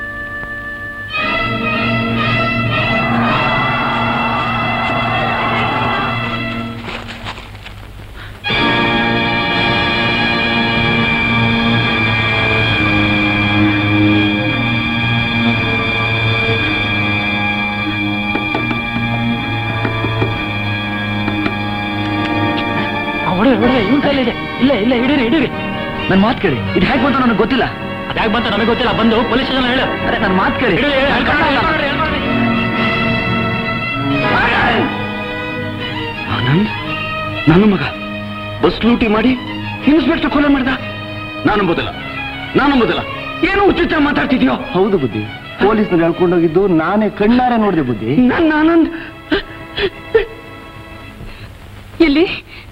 ಇವನ್ ಕೈಲಿ ಇದೆ ಇಲ್ಲ ಇಲ್ಲ ಹಿಡೀರಿ ಹಿಡೀರಿ ನನ್ನ ಮಾತು ಕೇಳಿ ಇದು ಹೇಗೆ ಬಂತು ನನಗೆ ಗೊತ್ತಿಲ್ಲ ಅದ್ಯಾಕ್ ಬಂತ ನಮಗೆ ಗೊತ್ತಿಲ್ಲ ಬಂದು ಪೊಲೀಸ್ ಸ್ಟೇಷನ್ ಹೇಳು ಅರೆ ನನ್ನ ಮಾತು ಕೇಳಿ ಹಿಡೀರಿ, ಹೇಳು, ಹೇಳು, ಕನ್ನಡ ಇಲ್ಲ. ಆನಂದ್ ನನ್ನ ಮಗ ಬಸ್ ಲೂಟಿ ಮಾಡಿ ಇನ್ಸ್ಪೆಕ್ಟರ್ ಕೊಲೆ ಮಾಡ್ದ ನಾನು ನಂಬೋದಿಲ್ಲ ನಾನು ನಂಬೋದಿಲ್ಲ ಏನು ಉಚಿತ ಮಾತಾಡ್ತಿದ್ಯೋ ಹೌದು ಬುದ್ಧಿ ಪೊಲೀಸ್ನವ್ರು ಹೇಳ್ಕೊಂಡೋಗಿದ್ದು ನಾನೇ ಕಣ್ಣಾರೆ ನೋಡಿದೆ ಬುದ್ಧಿ ನನ್ನ ಆನಂದ್ ಎಲ್ಲಿ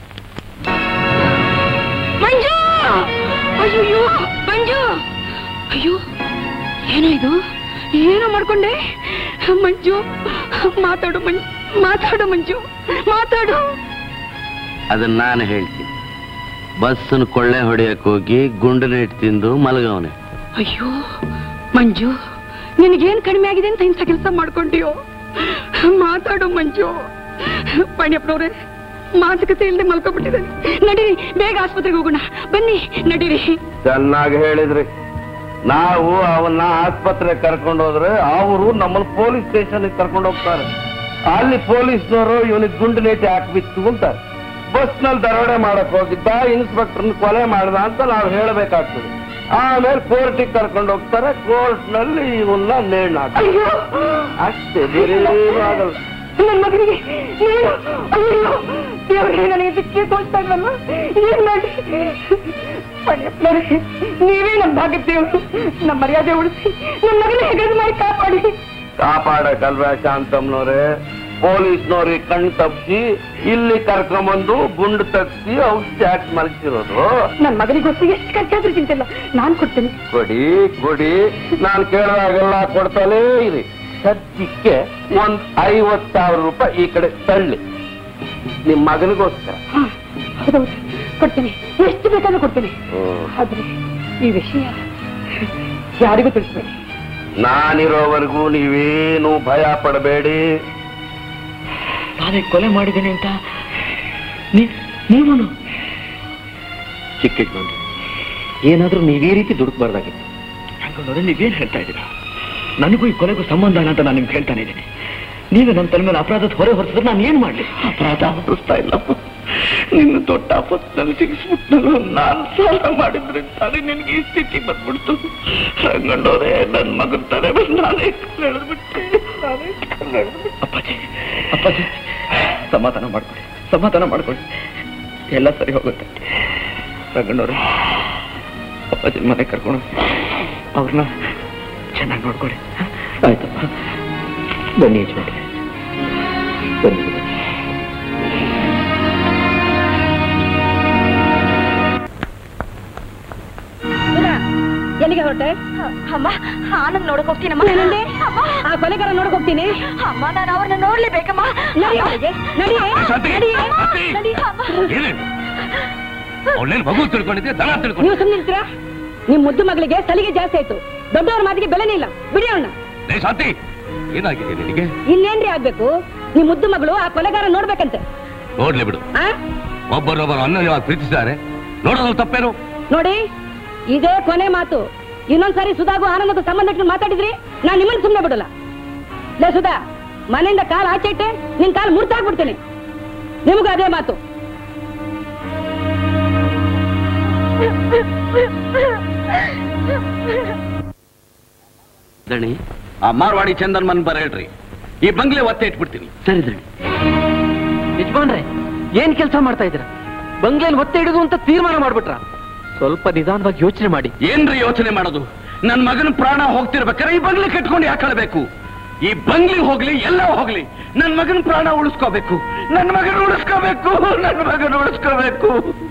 ಮಂಜು ಅಯ್ಯೋ ಮಂಜು ಅಯ್ಯೋ ಏನೋ ಇದು ಏನೋ ಮಾಡ್ಕೊಂಡೆ ಮಂಜು ಮಾತಾಡು ಮಂಜು ಮಾತಾಡು ಮಂಜು ಮಾತಾಡು ಅದನ್ನ ನಾನು ಹೇಳ್ತೀನಿ ಬಸ್ಸನ್ನು ಕೊಳ್ಳೆ ಹೊಡೆಯಕ್ ಹೋಗಿ ಗುಂಡಿನ ಇಟ್ಟು ತಿಂದು ಮಲಗವನೆ ಅಯ್ಯೋ ಮಂಜು ನಿನಗೇನ್ ಕಡಿಮೆ ಆಗಿದೆ ಅಂತ ಇಂಥ ಕೆಲಸ ಮಾಡ್ಕೊಂಡಿಯೋ ಮಾತಾಡು ಮಂಜು ಪೈನಪ್ಪನವ್ರೆ ಮಾತುಕತೆ ಇಲ್ಲದೆ ಮಲ್ಕೊಬಿಟ್ಟಿದ್ದಾನೆ ನಡೀರಿ ಬೇಗ ಆಸ್ಪತ್ರೆಗೆ ಹೋಗೋಣ ಬನ್ನಿ ನಡೀರಿ ಚೆನ್ನಾಗಿ ಹೇಳಿದ್ರಿ ನಾವು ಅವನ್ನ ಆಸ್ಪತ್ರೆಗೆ ಕರ್ಕೊಂಡು ಹೋದ್ರೆ ಅವರು ನಮ್ಮನ್ನ ಪೊಲೀಸ್ ಸ್ಟೇಷನ್ ಕರ್ಕೊಂಡು ಹೋಗ್ತಾರೆ ಅಲ್ಲಿ ಪೊಲೀಸ್ನವರು ಇವನಿಗೆ ಗುಂಡು ನೇಟಿ ಹಾಕ್ಬಿತ್ತು ಅಂತಾರೆ ಬಸ್ನಲ್ಲಿ ದರೋಡೆ ಮಾಡಕ್ ಹೋಗಿದ್ದ ಇನ್ಸ್ಪೆಕ್ಟರ್ನ ಕೊಲೆ ಮಾಡ್ದ ಅಂತ ನಾವು ಹೇಳಬೇಕಾಗ್ತದೆ ಆಮೇಲೆ ಕೋರ್ಟಿಗೆ ಕರ್ಕೊಂಡು ಹೋಗ್ತಾರೆ ಕೋರ್ಟ್ ನಲ್ಲಿ ಇವನ್ನ ನೇಣ್ ಹಾಕ್ತಾರೆ ಅಯ್ಯೋ ಅಷ್ಟೇ ಬೇರೆ ಏನೂ ಆಗಲ್ಲ ನನ್ನ ಮಗನಿಗೆ ನೀನು ಅಯ್ಯೋ ದೇವರೇ ನನಗೆ ದಿಕ್ಕೇ ತೋಚ್ತಾ ಇಲ್ವಲ್ಲ ಏನ್ ಮಾಡಿ ಪಡೆಯಪ್ಪನವ್ರೆ, ನೀವೇ ನಮ್ಮ ಭಾಗ್ಯ ದೇವರು ನಮ್ಮ ಮರ್ಯಾದೆ ಉಳಿಸಿ ನನ್ನ ಮಗನ ಹೆಗದ ಮಾಡಿ ಕಾಪಾಡಿ ಕಾಪಾಡಕ್ಕಲ್ವೇ ಶಾಂತಮ್ನವ್ರೆ ಪೊಲೀಸ್ನವ್ರಿಗೆ ಕಣ್ ತಪ್ಪಿಸಿ ಇಲ್ಲಿ ಕರ್ಕೊಂಬಂದು ಗುಂಡು ತಪ್ಪಿಸಿ ಔಷಧಿ ಹಾಕಿ ಮಲಗಿಸಿರೋದು ನನ್ನ ಮಗನಿಗೋಸ್ಕರ ಎಷ್ಟು ಖರ್ಚಾದ್ರೂ ಚಿಂತಿಲ್ಲ ನಾನ್ ಕೊಡ್ತೇನೆ ಕೊಡಿ ಕೊಡಿ ನಾನು ಕೇಳಿದಾಗೆಲ್ಲ ಕೊಡ್ತಾನೇ ಇರಿ ಸದ್ಯಕ್ಕೆ ಒಂದ್ ಐವತ್ ಸಾವಿರ ರೂಪಾಯಿ ಈ ಕಡೆ ತಳ್ಳಿ ನಿಮ್ ಮಗನಿಗೋಸ್ಕರ ಹಾ, ಹೌದೌದು ಕೊಡ್ತೇನೆ ಎಷ್ಟು ಬೇಕಾದ್ರೂ ಕೊಡ್ತೇನೆ ಆದ್ರೆ ಈ ವಿಷಯ ಯಾರಿಗೂ ತಿಳಿಸ್ಬೇಡಿ ನಾನಿರೋವರೆಗೂ ನೀವೇನು ಭಯ ಪಡಬೇಡಿ ನಾನೇ ಕೊಲೆ ಮಾಡಿದ್ದೇನೆ ಅಂತ ನೀವು ಚಿಕ್ಕ ಯಜಮಾನ್ರೆ ಏನಾದ್ರೂ ನೀವ್ ಈ ರೀತಿ ದುಡುಕ್ಬಾರ್ದಾಗಿತ್ತು ಹಂಗಂದ್ರೆ ನೀವೇನ್ ಹೇಳ್ತಾ ಇದ್ದೀರಾ ನನಗೂ ಈ ಕೊಲೆಗೂ ಸಂಬಂಧ ಇಲ್ಲ ಅಂತ ನಾನು ನಿಮ್ಗೆ ಹೇಳ್ತಾನೆ ಇದ್ದೀನಿ ನೀವೇ ನನ್ನ ತಲೆ ಮೇಲೆ ಅಪರಾಧದ ಹೊರೆ ಹೊರಿಸಿದ್ರೆ ನಾನು ಏನ್ ಮಾಡ್ಲಿ ಅಪರಾಧ ಹೊರಿಸ್ತಾ ಇಲ್ಲಪ್ಪ ನಿನ್ನ ದೊಡ್ಡ ಆಪತ್ತಿನಲ್ಲಿ ಸಿಗಿಸ್ಬಿಟ್ನಲ್ಲ ನಾನು ಸಾಲ ಮಾಡಿದ್ರೆ ತಾನೇ ನಿನ್ಗೆ ಈ ಸ್ಥಿತಿ ಬಂದ್ಬಿಡ್ತು ರಂಗಣ್ಣವ್ರೆ ನನ್ನ ಮಗನ ತಲೆ ಮೇಲೆ ನಾನೇ ಕಲ್ಲೆಳೆದ್ಬಿಟ್ಟೆ ನಾನೇ ಕಲ್ಲೆಳೆದ್ಬಿಟ್ಟೆ ಅಪ್ಪಾಜಿ ಅಪ್ಪಾಜಿ ಸಮಾಧಾನ ಮಾಡ್ಕೊಳ್ಳಿ ಸಮಾಧಾನ ಮಾಡ್ಕೊಳ್ಳಿ ಎಲ್ಲ ಸರಿ ಹೋಗುತ್ತೆ ರಂಗಣ್ಣವ್ರೆ ಅಪ್ಪಾಜಿ ಮನೆ ಕರ್ಕೊಂಡು ಅವ್ರನ್ನ ಚೆನ್ನಾಗಿ ನೋಡ್ಕೊಳ್ಳಿ ಆಯ್ತಪ್ಪ ಬನ್ನಿ ಯಜಮಾನ್ರೆ ಬನ್ನಿ ಬನ್ನಿ. ಎಲ್ಲಿಗೆ ಹೊರಟೆ ಅಮ್ಮ ಆನಂದ್ ನೋಡಕ್ ಹೋಗ್ತೀನಮ್ಮ ಏನಂದೆ? ಅಮ್ಮ ಆ ಕೊಲೆಗಾರ ನೋಡಕ್ ಹೋಗ್ತೀನಿ ಅಮ್ಮ ನಾನು ಅವ್ರನ್ನ ನೋಡ್ಲೇಬೇಕಮ್ಮ ನಡಿ ಒಳಗೆ, ನಡಿ ಶಾಂತಿ, ನಡಿ ಶಾಂತಿ. ನಡಿ ಏನೇನು ಅವಳೇನು ಮಗು ತಿಳ್ಕೊಂಡಿದ್ದೆ ದನ ತಿಳ್ಕೊಂಡು ನೀವು ಸುಮ್ಮನೆ ಇರ್ತೀರಾ ನಿಮ್ ಮುದ್ದು ಮಗಳಿಗೆ ಸಲಿಗೆ ಜಾಸ್ತಿ ಆಯ್ತು ದೊಡ್ಡವ್ರ ಮಾತಿಗೆ ಬೆಲೆನೇ ಇಲ್ಲ ಬಿಡಿ ಅವನ್ನ ಲೇ ಶಾಂತಿ ಏನಾಗಿದೆ ನಿನಗೆ ಇನ್ನೇನ್ರಿ ಆಗ್ಬೇಕು ನಿಮ್ ಮುದ್ದು ಮಗಳು ಆ ಕೊಲೆಗಾರ ನೋಡ್ಬೇಕಂತೆ ನೋಡ್ಲಿ ಬಿಡು ಆ ಒಬ್ಬರೊಬ್ಬರು ಅನ್ಯವಾಗಿ ಪ್ರೀತಿಸಿದ್ದಾರೆ ನೋಡೋದು ತಪ್ಪೇನು ನೋಡಿ ಇದೇ ಕೊನೆ ಮಾತು ಇನ್ನೊಂದ್ಸಾರಿ ಸುಧಾಗೂ ಆನಂದಕ್ಕೂ ಸಂಬಂಧ ಇಟ್ಕೊಂಡು ಮಾತಾಡಿದ್ರಿ ನಾನ್ ನಿಮ್ಮನ್ನ ಸುಮ್ಮನೆ ಬಿಡಲ್ಲ ಲೇ ಸುಧಾ ಮನೆಯಿಂದ ಕಾಲ್ ಆಚೆ ಇಟ್ಟೆ ನಿನ್ ಕಾಲ್ ಮುರ್ತಾಕ್ಬಿಡ್ತೇನೆ ನಿಮಗೂ ಅದೇ ಮಾತು ದಣಿ ಆ ಮಾರ್ವಾಡಿ ಚಂದನ್ ಮನ್ ಬರ ಹೇಳ್ರಿ ಈ ಬಂಗ್ಲೆ ಒತ್ತೆ ಇಟ್ಬಿಡ್ತೀನಿ ಸರಿ ದಣಿ ಯಜಮಾನ್ರೆ ಏನ್ ಕೆಲಸ ಮಾಡ್ತಾ ಇದ್ದೀರಾ ಬಂಗ್ಲೆಯಲ್ಲಿ ಒತ್ತೆ ಹಿಡಿದು ಅಂತ ತೀರ್ಮಾನ ಮಾಡ್ಬಿಟ್ರ ಸ್ವಲ್ಪ ನಿಧಾನವಾಗಿ ಯೋಚನೆ ಮಾಡಿ ಏನ್ರಿ ಯೋಚನೆ ಮಾಡೋದು ನನ್ ಮಗನ ಪ್ರಾಣ ಹೋಗ್ತಿರ್ಬೇಕಾದ್ರೆ ಈ ಬಂಗ್ಲೆ ಕಟ್ಕೊಂಡು ಯಾಕಳ್ಬೇಕು ಈ ಬಂಗ್ಲಿ ಹೋಗ್ಲಿ ಎಲ್ಲ ಹೋಗ್ಲಿ ನನ್ ಮಗನ ಪ್ರಾಣ ಉಳಿಸ್ಕೋಬೇಕು ನನ್ ಮಗನ ಉಳಿಸ್ಕೋಬೇಕು ನನ್ ಮಗನ ಉಳಿಸ್ಕೋಬೇಕು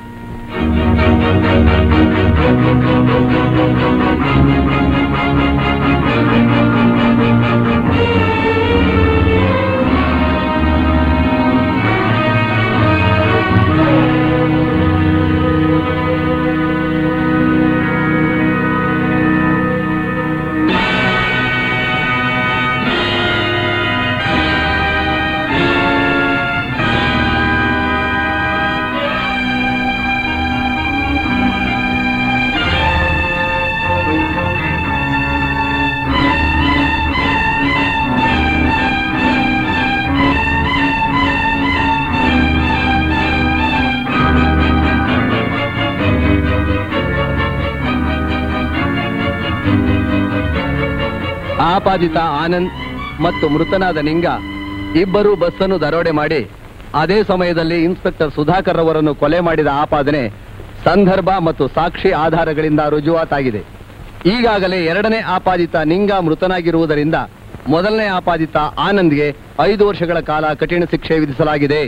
ಆಪಾದಿತ ಆನಂದ್ ಮತ್ತು ಮೃತನಾದ ನಿಂಗ ಇಬ್ಬರು ಬಸ್ಸನ್ನು ದರೋಡೆ ಮಾಡಿ ಅದೇ ಸಮಯದಲ್ಲಿ ಇನ್ಸ್ಪೆಕ್ಟರ್ ಸುಧಾಕರ್ ಅವರನ್ನು ಕೊಲೆ ಮಾಡಿದ ಆಪಾದನೆ ಸಂದರ್ಭ ಮತ್ತು ಸಾಕ್ಷಿ ಆಧಾರಗಳಿಂದ ರುಜುವಾತಾಗಿದೆ ಈಗಾಗಲೇ ಎರಡನೇ ಆಪಾದಿತ ನಿಂಗ ಮೃತನಾಗಿರುವುದರಿಂದ ಮೊದಲನೇ ಆಪಾದಿತ ಆನಂದ್ಗೆ ಐದು ವರ್ಷಗಳ ಕಾಲ ಕಠಿಣ ಶಿಕ್ಷೆ ವಿಧಿಸಲಾಗಿದೆ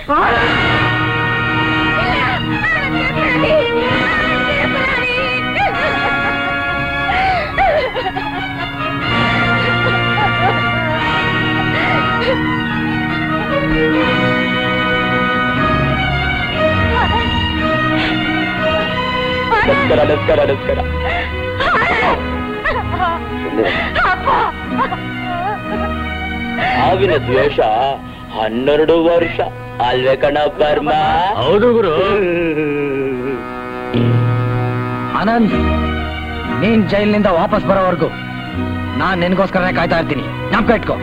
ನಮಸ್ಕಾರ ನಮಸ್ಕಾರ ನಮಸ್ಕಾರ ಆಗಿನ ದ್ವೇಷ ಹನ್ನೆರಡು ವರ್ಷ ಅಲ್ವೇ ಕಣ ಬರ್ಮ ಹೌದು ಗುರು ಆನಂದ್ ನೀನ್ ಜೈಲಿನಿಂದ ವಾಪಸ್ ಬರೋವರೆಗೂ ನಾನ್ ನಿನ್ಗೋಸ್ಕರನೇ ಕಾಯ್ತಾ ಇರ್ತೀನಿ ಜ್ಞಾಪಕ ಇಟ್ಕೋ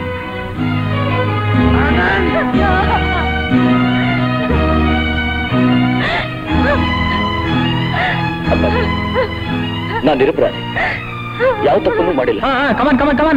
ನಾನು ನಿರಪರಾಧಿ ಯಾವ ತಪ್ಪನ್ನು ಮಾಡಿಲ್ಲ ಕಮನ್ ಕಮನ್ ಕಮನ್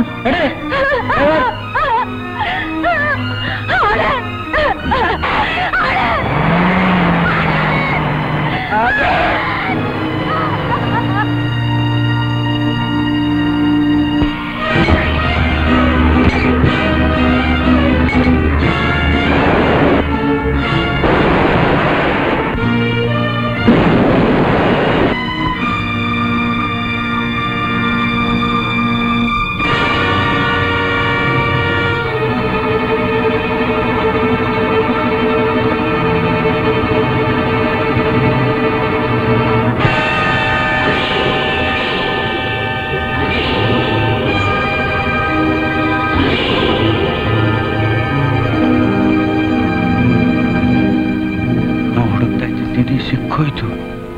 ನಾವು ಹುಡುಕ್ತಾ ಇದ್ದ ನಿಧಿ ಸಿಕ್ಕೋಯ್ತು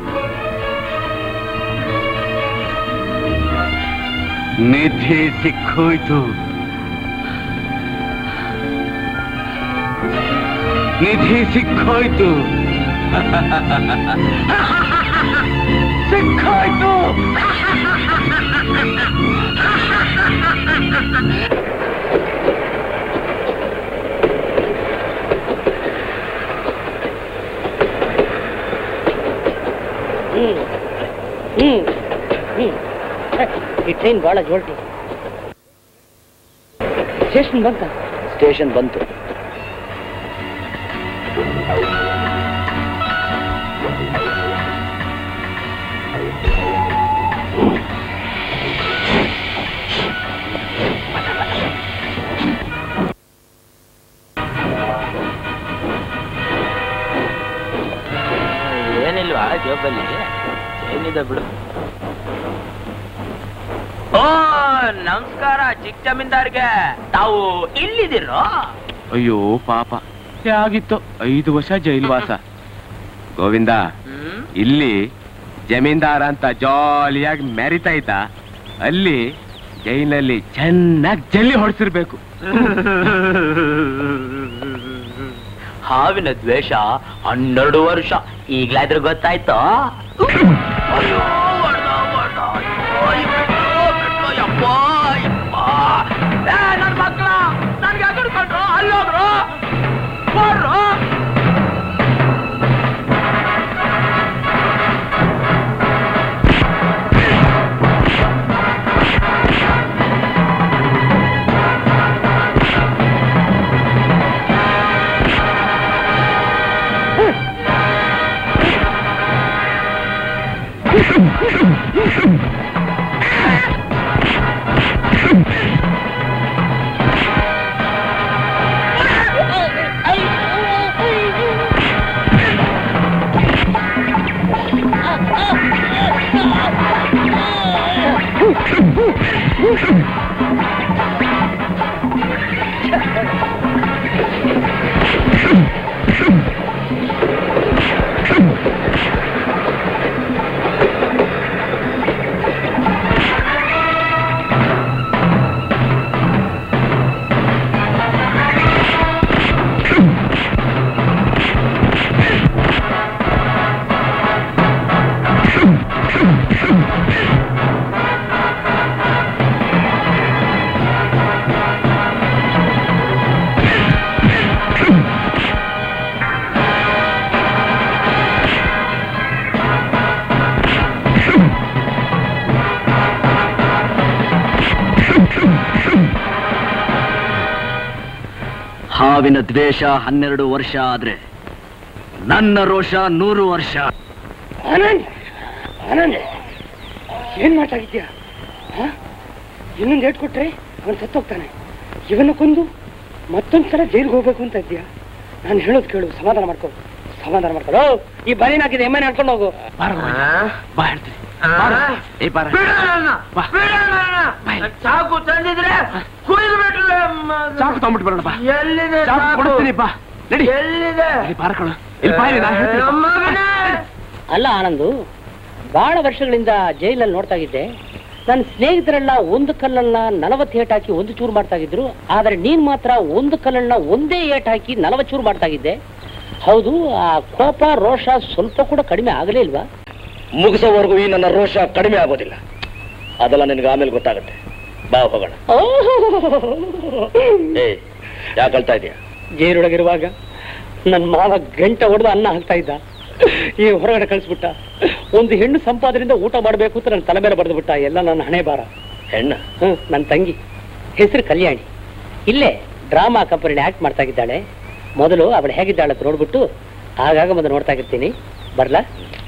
ನಿಧಿ ಸಿಕ್ಕೋಯ್ತು ನಿಧಿ ಸಿಕ್ಕೋಯ್ತು ಸಿಕ್ಕೋಯ್ತು ಹ್ಮ್ ಹ್ಮ್ ಈ ಟ್ರೈನ್ ಬಹಳ ಜೋಲ್ಟಿ ಸ್ಟೇಷನ್ ಬಂತ ಸ್ಟೇಷನ್ ಬಂತು ಏನಿಲ್ವಾ ಜೋಬಲ್ಲಿ ಏನಿದೆ ಬಿಡು ಓ ನಮಸ್ಕಾರ ಚಿಕ್ಕ ಜಮೀನ್ದಾರ್ಗೆ ತಾವು ಇಲ್ಲಿದ್ದೀರೋ ಅಯ್ಯೋ ಪಾಪ ಆಗಿತ್ತು ಐದು ವರ್ಷ ಜೈಲ್ವಾಸ ಗೋವಿಂದ ಇಲ್ಲಿ ಜಮೀನ್ದಾರ ಅಂತ ಜಾಲಿಯಾಗಿ ಮೆರಿತಾ ಇದ್ದ ಅಲ್ಲಿ ಜೈಲಲ್ಲಿ ಚೆನ್ನಾಗಿ ಜಲ್ಲಿ ಹೊಡ್ಸಿರ್ಬೇಕು ಹಾವಿನ ದ್ವೇಷ ಹನ್ನೆರಡು ವರ್ಷ ಈಗ್ಲಾದ್ರೂ ಗೊತ್ತಾಯ್ತು ಅಯ್ಯೋ, ಹೊಡ್ದ, ಹೊಡ್ದ, ಅಯ್ಯೋ, ಅಯ್ಯೋ, ಬಿಟ್ಲು, ಯಪ್ಪ, ಯಪ್ಪ. ಏ, ನನ್ ಮಕ್ಳ, ನನ್ಗೆ ಯಾಕ್ ಹಿಡ್ಕೊಂಡ್ರು? ಅಲ್ಲೋಗ್ರು ಹೋಗ್ರು. ಹಾವಿನ ದ್ವೇಷ ಹನ್ನೆರಡು ವರ್ಷ ಆದ್ರೆ ನನ್ನ ರೋಷ ನೂರು ವರ್ಷ ಆನಂದ್ ಆನಂದ್ ಏನ್ ಮಾತಾಡಿದ್ಯಾ ಇನ್ನೊಂದು ಏಟ್ ಕೊಟ್ರೆ ಅವನು ಸತ್ತೋಗ್ತಾನೆ ಇವನ್ನ ಕೊಂದು ಮತ್ತೊಂದ್ ಸಲ ಜೈಲ್ಗೆ ಹೋಗ್ಬೇಕು ಅಂತ ಇದ್ಯಾ ನಾನು ಹೇಳೋದು ಕೇಳು ಸಮಾಧಾನ ಮಾಡ್ಕೊ ಸಮಾಧಾನ ಮಾಡ್ಕೊಳ್ಳೋ ಈ ಬರೀನ್ ಹಾಕಿದೆ ಎಮ್ಮೆ ನಡ್ಕೊಂಡು ಹೋಗು ಬಾ ಹೇಳ್ತೀನಿ ಏ ಬಾರ ಚಾಕು ತಂದಿದ್ರೆ ಕುಯ್ದು ಬಿಟ್ರೆ ಚಾಕು ತಗೊಂಡ್ಬಿಟ್ಟು ಬರೋಣ ಬಾ ಎಲ್ಲಿದೆ ಚಾಕು ಚಾಕು? ಕೊಡಿಸ್ತೀನಿ ಬಾ ನಡಿ ಎಲ್ಲಿದೆ ನಡಿ, ಬಾರ ಕಣೋ. ಇಲ್ಲಿ ಬಾ ಇಲ್ಲಿ, ನಾ ಹೇಳ್ತೀನಿ ಬಾ. ಮಗನೇ ಅಲ್ಲ ಆನಂದು ಬಹಳ ವರ್ಷಗಳಿಂದ ಜೈಲಲ್ಲಿ ನೋಡ್ತಾ ಇದ್ದೆ ನನ್ನ ಸ್ನೇಹಿತರೆಲ್ಲ ಒಂದು ಕಲ್ಲನ್ನ ನಲವತ್ತು ಏಟ್ ಹಾಕಿ ಒಂದು ಚೂರು ಮಾಡ್ತಾ ಇದ್ರು ಆದರೆ ನೀನ್ ಮಾತ್ರ ಒಂದು ಕಲ್ಲನ್ನ ಒಂದೇ ಏಟ್ ಹಾಕಿ ನಲವತ್ತು ಚೂರು ಮಾಡ್ತಾ ಇದ್ದೆ ಹೌದು ಆ ಕೋಪ ರೋಷ ಸ್ವಲ್ಪ ಕೂಡ ಕಡಿಮೆ ಆಗಲೇ ಇಲ್ವಾ ಮುಗಿಸೋವರೆಗೂ ಈ ನನ್ನ ರೋಷ ಕಡಿಮೆ ಆಗೋದಿಲ್ಲ ಅದೆಲ್ಲ ನಿನಗೆ ಆಮೇಲೆ ಗೊತ್ತಾಗುತ್ತೆ ಬಾ ಹೋಗೋಣ ಏ ಯಾಕೆ ಅಳ್ತಾ ಇದೆಯಾ ಜೇರೊಳಗಿರುವಾಗ ನನ್ನ ಮಾವ ಗಂಟೆ ಹೊಡೆದು ಅನ್ನ ಹಾಕ್ತಾ ಇದ್ದ ಈ ಹೊರಗಡೆ ಕಳಿಸ್ಬಿಟ್ಟ ಒಂದು ಹೆಣ್ಣು ಸಂಪಾದನೆಯಿಂದ ಊಟ ಮಾಡಬೇಕು ಅಂತ ನನ್ನ ತಲೆ ಮೇಲೆ ಬರೆದು ಬಿಟ್ಟ ಎಲ್ಲ ನನ್ನ ಹಣೆ ಬಾರ ಹೆಣ್ಣ ಹ್ಮ್ ನನ್ನ ತಂಗಿ ಹೆಸರು ಕಲ್ಯಾಣಿ ಇಲ್ಲೇ ಡ್ರಾಮಾ ಕಂಪನಿ ಆಕ್ಟ್ ಮಾಡ್ತಾ ಇದ್ದಾಳೆ ಮೊದಲು ಅವಳು ಹೇಗಿದ್ದಾಳೆ ಅಂತ ನೋಡ್ಬಿಟ್ಟು ಆಗಾಗ ಬಂದು ನೋಡ್ತಾ ಇರ್ತೀನಿ ಬರ್ಲಾ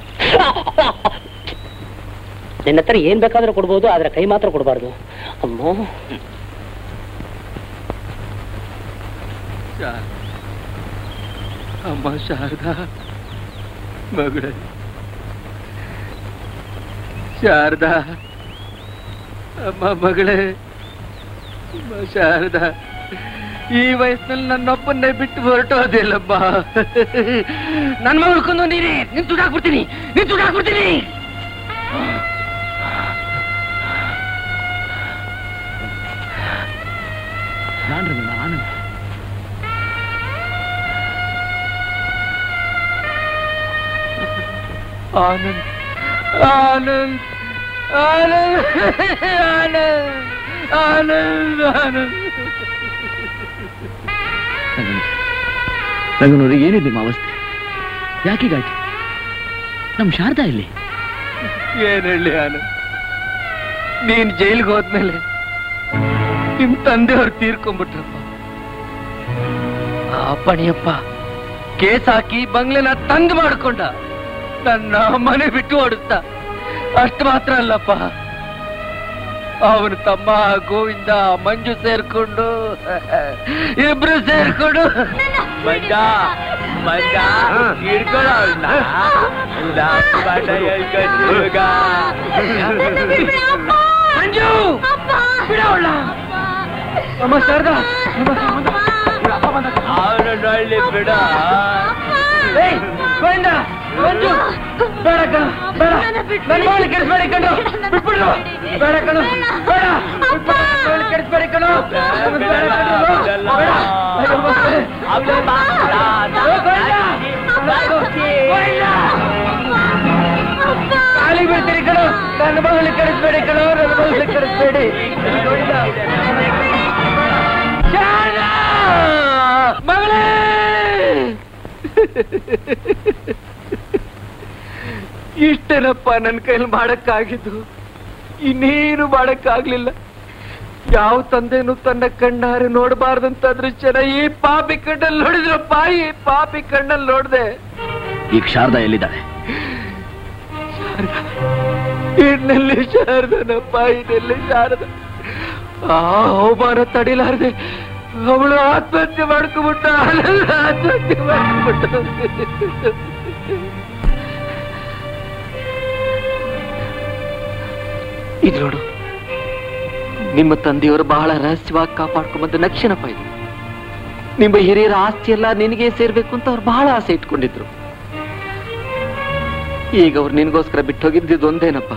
ನಿನ್ನ ಹತ್ರ ಏನ್ ಬೇಕಾದ್ರೂ ಕೊಡ್ಬೋದು ಆದ್ರೆ ಕೈ ಮಾತ್ರ ಕೊಡಬಾರ್ದು ಅಮ್ಮ ಅಮ್ಮ ಶಾರದಾ ಮಗಳೇ ಶಾರದಾ ಅಮ್ಮ ಮಗಳೇ ಅಮ್ಮ ಶಾರದಾ ಈ ವಯಸ್ಸಿನಲ್ಲಿ ನನ್ನೊಬ್ಬನ್ನೇ ಬಿಟ್ಟು ಹೊರಟೋದಿಲ್ಲಮ್ಮ ನನ್ನ ಮಗಳ್ಕೊಂಡು ನೀನೇ ನಿನ್ ತುಡಾಕ್ಬಿಡ್ತೀನಿ ನಿನ್ ತುಡಾಕ್ಬಿಡ್ತೀನಿ ಆನಂದ್ ಆನಂದ್ ಆನಂದ್ ಆನಂದ್ ಆನಂದ್ ಆನಂದ್ ರಂಗನವ್ರಿಗೆ ಏನಿದೆ ನಿಮ್ಮ ಅವಸ್ಥೆ ಯಾಕೀಗಾಯ್ತು ನಮ್ ಶಾರದಾ ಇಲ್ಲಿ ಏನ್ ಹೇಳಿ ಆನಂದ್ ನೀನ್ ಜೈಲ್ಗೆ ಹೋದ್ಮೇಲೆ ನಿಮ್ ತಂದೆಯವ್ರು ತೀರ್ಕೊಂಡ್ಬಿಟ್ರಪ್ಪ ಆ ಪಣಿಯಪ್ಪ ಕೇಸ್ ಹಾಕಿ ಬಂಗ್ಲೆನ ತಂದು ಮಾಡ್ಕೊಂಡ ನನ್ನ ಮನೆ ಬಿಟ್ಟು ಓಡಿಸ್ದ ಅಷ್ಟು ಮಾತ್ರ ಅಲ್ಲಪ್ಪ ಅವನು ತಮ್ಮ ಗೋವಿಂದ ಮಂಜು ಸೇರ್ಕೊಂಡು ಇಬ್ರು ಸೇರ್ಕೊಂಡು ಮಂಜ ಮಂಜ ಹಿಡ್ಕೊಳ್ಳ ಅವ್ಳ್ನ. ಉದಾಸಿ ಬಾಟ ಹೇಳ್ಕೊಂಡ್ ಮಂಜು ಬಿಡ ಅವ್ಳ್ನ. ಅಮ್ಮ ಶಾರದಾ ಅವನು ಒಳ್ಳೆ ಬಿಡ ಏಯ್, ಗೋವಿಂದ ಮಂಜು ಬೇಡ ಕಣ ಬೇಡ ನನ್ನ ಮಗಳು ಕೆಡಿಸ್ಬೇಡಿ ಕಣು ಬಿಟ್ಬಿಡು ಬೇಡ ಕಣು ಬೇಡ ಮಗಳು ಕೆಡಿಸ್ಬೇಡಿ ಕಣು ಬೇಡ ಕಣು, ಬೇಡ ಅಯ್ಯೋ, ಮತ್ತೆ. ಓ, ಗೋವಿಂದ! ಗೋವಿಂದ! ಕಾಲಿಗೆ ಬೀಳ್ತೀರಿ ಕಣು ನನ್ನ ಮಗಳು ಕೆಡಿಸ್ಬೇಡಿ ಕಣು ನನ್ನ ಮಗಳು ಕೆಡಿಸ್ಬೇಡಿ ಗೋವಿಂದ. ಶಾರದಾ! ಮಗಳೇ ಇಷ್ಟೇನಪ್ಪ ನನ್ನ ಕೈಲಿ ಮಾಡಕ್ಕಾಗಿದ್ದು ಇನ್ನೇನು ಮಾಡಕ್ಕಾಗ್ಲಿಲ್ಲ ಯಾವ ತಂದೆನೂ ತನ್ನ ಕಣ್ಣಾರೆ ನೋಡಬಾರ್ದಂತ ದೃಶ್ಯನ ಈ ಪಾಪಿ ಕಣ್ಣಲ್ಲಿ ನೋಡಿದ್ರಪ್ಪ ಈ ಪಾಪಿ ಕಣ್ಣಲ್ಲಿ ನೋಡ್ದೆ ಈಗ ಶಾರದಾ ಎಲ್ಲಿದ್ದಾಳೆ ಇನ್ನೆಲ್ಲಿ ಶಾರದನಪ್ಪ ಇನ್ನೆಲ್ಲಿ ಶಾರದ ಆ ಅವಮಾನ ತಡಿಲಾರ್ದೆ ಅವಳು ಆತ್ಮಹತ್ಯೆ ಮಾಡ್ಕೊಂಬಿಟ್ಟ ಆತ್ಮಹತ್ಯೆ ಮಾಡ್ಕೊಂಬಿಟ್ಟ ಇದು ನೋಡು ನಿಮ್ಮ ತಂದೆಯವರು ಬಹಳ ರಹಸ್ಯವಾಗಿ ಕಾಪಾಡ್ಕೊಂಬಂದ ನಕ್ಷನಪ್ಪ ಇದು ನಿಮ್ಮ ಹಿರಿಯರ ಆಸ್ತಿ ಎಲ್ಲ ನಿನಗೆ ಸೇರ್ಬೇಕು ಅಂತ ಅವ್ರು ಬಹಳ ಆಸೆ ಇಟ್ಕೊಂಡಿದ್ರು ಈಗ ಅವ್ರು ನಿನಗೋಸ್ಕರ ಬಿಟ್ಟು ಹೋಗಿದ್ದಿದ್ದು ಒಂದೇನಪ್ಪ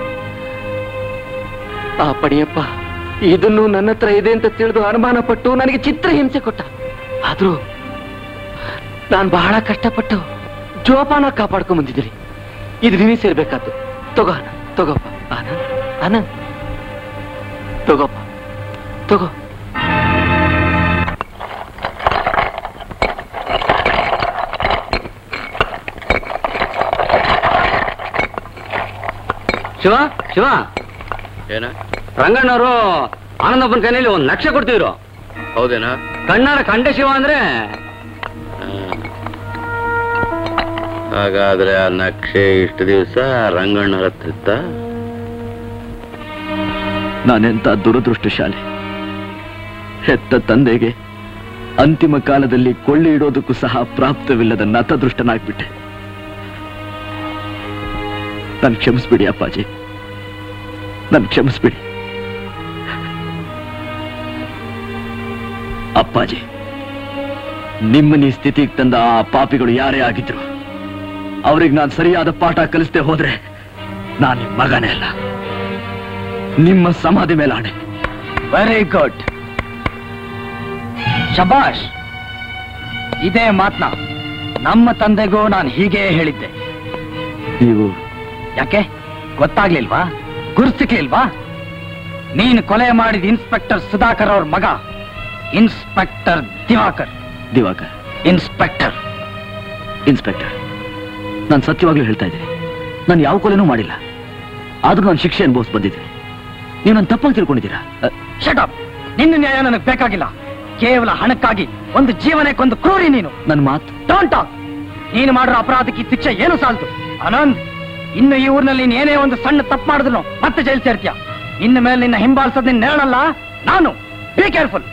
ಆ ಪಡಿಯಪ್ಪ ಇದನ್ನು ನನ್ನ ಹತ್ರ ಇದೆ ಅಂತ ತಿಳಿದು ಅನುಮಾನ ಪಟ್ಟು ನನಗೆ ಚಿತ್ರ ಹಿಂಸೆ ಕೊಟ್ಟ ಆದ್ರೂ ನಾನು ಬಹಳ ಕಷ್ಟಪಟ್ಟು ಜೋಪಾನ ಕಾಪಾಡ್ಕೊಂಡ್ ಬಂದಿದ್ದೀನಿ ಇದು ನಿನಗೆ ಸೇರ್ಬೇಕಾದ್ದು ತಗೋ ಆನಂದ್ ತಗೋಪ್ಪ ಆನಂದ್ ಆನಂದ್ ತಗೋಪ್ಪ ತಗೋ ಶಿವ ಶಿವ ಏನ ರಂಗಣ್ಣವರು ಆನಂದಪ್ಪನ ಕೈನಲ್ಲಿ ಒಂದು ಲಕ್ಷ ಕೊಡ್ತಿದ್ರು ಹೌದೇನಾ ಕಣ್ಣಾರ ಕಂಡ ಶಿವ ಅಂದ್ರೆ ಹಾಗಾದ್ರೆ ಆ ನಕ್ಷೆ ಇಷ್ಟು ದಿವಸ ರಂಗಣ್ಣರ ಹತ್ರ ಇತ್ತ? ನಾನೆಂತ ದುರದೃಷ್ಟಶಾಲಿ ಹೆತ್ತ ತಂದೆಗೆ ಅಂತಿಮ ಕಾಲದಲ್ಲಿ ಕೊಳ್ಳಿ ಇಡೋದಕ್ಕೂ ಸಹ ಪ್ರಾಪ್ತವಿಲ್ಲದ ನತದೃಷ್ಟನಾಗ್ಬಿಟ್ಟೆ ನನ್ ಕ್ಷಮಿಸ್ಬಿಡಿ ಅಪ್ಪಾಜಿ ನನ್ ಕ್ಷಮಿಸ್ಬಿಡಿ ಅಪ್ಪಾಜಿ ನಿಮ್ಮನ್ನ ಈ ಸ್ಥಿತಿಗೆ ತಂದ ಆ ಪಾಪಿಗಳು ಯಾರೇ ಆಗಿದ್ರು ಅವ್ರಿಗೆ ನಾನು ಸರಿಯಾದ ಪಾಠ ಕಲಿಸ್ದೆ ಹೋದ್ರೆ ನಾನು ನಿಮ್ಮ ಮಗನೇ ಅಲ್ಲ ನಿಮ್ಮ ಸಮಾಧಿ ಮೇಲೆ ಆಣೆ ವೆರಿ ಗುಡ್ ಶಬಾಷ್ ಇದೇ ಮಾತ್ನ ನಮ್ಮ ತಂದೆಗೂ ನಾನು ಹೀಗೆ ಹೇಳಿದ್ದೆ ನೀವು ಯಾಕೆ ಗೊತ್ತಾಗ್ಲಿಲ್ವಾ ಗುರ್ಸಿಕ್ಲಿಲ್ವಾ ನೀನು ಕೊಲೆ ಮಾಡಿದ ಇನ್ಸ್ಪೆಕ್ಟರ್ ಸುಧಾಕರ್ ಅವ್ರ ಮಗ inspector Divakar Divakar inspector inspector ನಾನು ಸತ್ಯವಾಗ್ಲೂ ಹೇಳ್ತಾ ಇದ್ದೀನಿ ನಾನು ಯಾವ ಕೊಲೆನೂ ಮಾಡಿಲ್ಲ ಆದ್ರೂ ನಾನು ಶಿಕ್ಷೆ ಅನುಭವಿಸ್ ಬಂದಿದ್ದೀನಿ ನೀವು ನನ್ನ ತಪ್ಪಾಗಿ ತಿಳ್ಕೊಂಡಿದ್ದೀರಾ ಅ, ಶಟಪ್ ನಿನ್ನ ನ್ಯಾಯ ನನಗೆ ಬೇಕಾಗಿಲ್ಲ ಕೇವಲ ಹಣಕ್ಕಾಗಿ ಒಂದು ಜೀವನಕ್ಕೊಂದು ಕ್ರೂರಿ ನೀನು ನನ್ನ ಮಾತು ಡೋಂಟ್ ಟಾಕ್ ನೀನು ಮಾಡಿರೋ ಅಪರಾಧಕ್ಕೆ ಈ ಶಿಕ್ಷೆ ಏನು ಸಾಲ್ತು ಆನಂದ್ ಇನ್ನು ಈ ಊರಿನಲ್ಲಿ ನೀನ್ ಏನೇ ಒಂದು ಸಣ್ಣ ತಪ್ಪು ಮಾಡಿದ್ರು ಮತ್ತೆ ಜೈಲ್ ಸೇರ್ತೀಯ ಇನ್ನು ಮೇಲೆ ನಿನ್ನ ಹಿಂಬಾಲಿಸೋದ್ ನಿನ್ನ ನೆರಳಲ್ಲ ನಾನು ಬಿ ಕೇರ್ಫುಲ್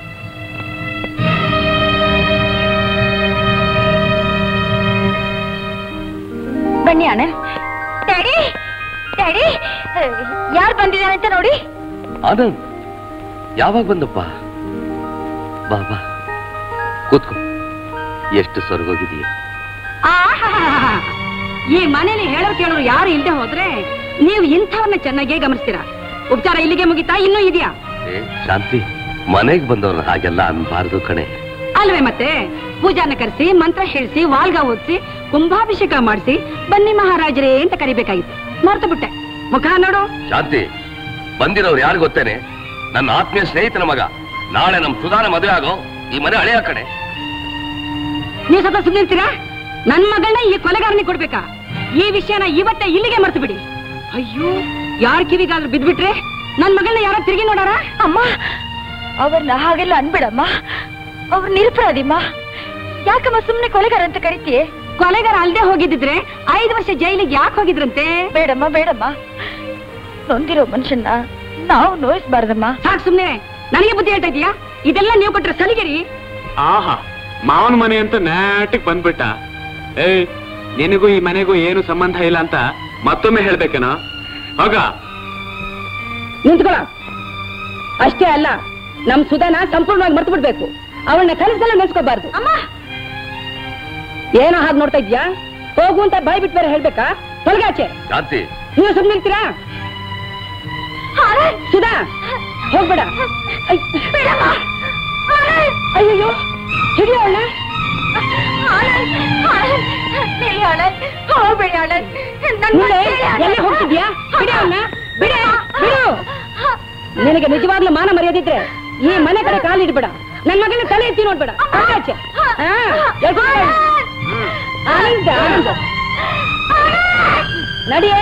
ಬನ್ನಿ ಆನಂದ್ ಡ್ಯಾಡಿ ಡ್ಯಾಡಿ ಯಾರು ಬಂದಿದ್ದಾರೆ ಅಂತ ನೋಡಿ ಆನಂದ್ ಯಾವಾಗ ಬಂದಪ್ಪ ಬಾ ಬಾ ಕೂತ್ಕೋ ಎಷ್ಟು ಸೊರಗೋಗಿದೀಯ ಆಹಾಹಾಹಾ. ಈ ಮನೇಲಿ ಹೇಳೋರು ಕೇಳೋರು ಯಾರು ಇಲ್ದೆ ಹೋದ್ರೆ ನೀವು ಇಂಥವನ್ನ ಚೆನ್ನಾಗೇ ಗಮನಿಸ್ತೀರಾ ಉಪಚಾರ ಇಲ್ಲಿಗೆ ಮುಗಿತಾ ಇನ್ನೂ ಇದೆಯಾ ಏ ಶಾಂತಿ ಮನೆಗೆ ಬಂದವ್ರನ್ನ ಹಾಗೆಲ್ಲ ಅನ್ಬಾರ್ದು ಕಣೆ ಅಲ್ವೇ ಮತ್ತೆ ಪೂಜಾನ ಕರೆಸಿ ಮಂತ್ರ ಹೇಳಿಸಿ ವಾಲ್ಗ ಓದಿಸಿ ಕುಂಭಾಭಿಷೇಕ ಮಾಡಿಸಿ ಬನ್ನಿ ಮಹಾರಾಜರೇ ಅಂತ ಕರಿಬೇಕಾಗಿತ್ತು ಮರ್ತು ಬಿಟ್ಟೆ ಮುಖ ನೋಡು ಶಾಂತಿ ಬಂದಿರೋರು ಯಾರು ಗೊತ್ತೇನೆ ನನ್ನ ಆತ್ಮೀಯ ಸ್ನೇಹಿತನ ಮಗ ನಾಳೆ ನಮ್ ಸುಧಾನ ಮದುವೆ ಆಗೋ ಈ ಮನೆ ಹಳೆಯ ಕಣೆ ನೀವು ಸ್ವಲ್ಪ ಸುಮ್ಮನಿರ್ತೀರಾ ನನ್ ಮಗಳನ್ನ ಈ ಕೊಲೆಗಾರನಿಗೆ ಕೊಡ್ಬೇಕಾ ಈ ವಿಷಯನ ಇವತ್ತೇ ಇಲ್ಲಿಗೆ ಮರ್ತು ಬಿಡಿ ಅಯ್ಯೋ ಯಾರ ಕಿವಿಗಾದ್ರೂ ಬಿದ್ಬಿಟ್ರೆ ನನ್ ಮಗಳನ್ನ ಯಾರ ತಿರುಗಿ ನೋಡಾರ ಅಮ್ಮ ಅವ್ರನ್ನ ಹಾಗೆಲ್ಲ ಅನ್ಬೇಡಮ್ಮ ಅವ್ರು ನಿರಪರಾಧಿಮ್ಮ ಯಾಕಮ್ಮ ಸುಮ್ನೆ ಕೊಲೆಗಾರ ಅಂತ ಕರಿತೀಯ ಕೊಲೆಗಾರ ಅಲ್ದೆ ಹೋಗಿದ್ದಿದ್ರೆ ಐದು ವರ್ಷ ಜೈಲಿಗೆ ಯಾಕೆ ಹೋಗಿದ್ರಂತೆ ಬೇಡಮ್ಮ ಬೇಡಮ್ಮ ನೊಂದಿರೋ ಮನುಷ್ಯನ್ನ ನಾವು ನೋಯಿಸ್ಬಾರ್ದಮ್ಮ ಸಾಕ್ ಸುಮ್ನೆ ನನಗೆ ಬುದ್ಧಿ ಹೇಳ್ತಾ ಇದೀಯಾ ಇದೆಲ್ಲ ನೀವು ಕೊಟ್ರೆ ಸಲಿಗೆರಿ ಆಹಾ ಮಾವನ ಮನೆ ಅಂತ ನ್ಯಾಟಿಗ್ ಬಂದ್ಬಿಟ್ಟ ಏಯ್ ನಿನಗೂ ಈ ಮನೆಗೂ ಏನು ಸಂಬಂಧ ಇಲ್ಲ ಅಂತ ಮತ್ತೊಮ್ಮೆ ಹೇಳ್ಬೇಕೇನೋ ಹೋಗ ನಿಂತ್ಕೊಳ ಅಷ್ಟೇ ಅಲ್ಲ ನಮ್ ಸುಧಾನ ಸಂಪೂರ್ಣವಾಗಿ ಮರ್ತು ಬಿಡ್ಬೇಕು ಅವಳನ್ನ ಕನಸಲ್ಲ ನೆನ್ಸ್ಕೋಬಾರ್ದು ಅಮ್ಮ ಏನೋ ಹಾಗೆ ನೋಡ್ತಾ ಇದ್ಯಾ ಹೋಗು ಅಂತ ಬಾಯ್ ಬಿಟ್ಟು ಬೇರೆ ಹೇಳ್ಬೇಕಾ ತೊಲಗಾಚೆ ಶಾಂತಿ ನೀವು ಸುಮ್ಮನೆ ಇರ್ತೀರಾ ಸುಧಾ ಹೋಗ್ಬೇಡ ಅಯ್ಯೋ ಹಿಡಿಯೋ ಅವಳ ಹೋಗ್ಬೇಡಿ ಆನಂದ್ ನನ್ ಮಾತ್ ಕೇಳಿ ಆನಂದ್. ಎಲ್ಲಿ ಹೋಗ್ತಿದ್ಯಾ ಬಿಡಿ ಅವನ್ನ ಬಿಡಿ ಬಿಡು ನಿನಗೆ ನಿಜವಾಗ್ಲೂ ಮಾನ ಮರ್ಯಾದಿದ್ರೆ ಈ ಮನೆ ಕಡೆ ಕಾಲಿಡ್ಬೇಡ ನನ್ ಮಗನ ತಲೆ ಎತ್ತಿ ನೋಡ್ಬೇಡ ಆಚೆ ಹಾ, ಎಳ್ಕೊಂಡು ಹೋಗು. ಆನಂದ ಆನಂದ ನಡಿಯೇ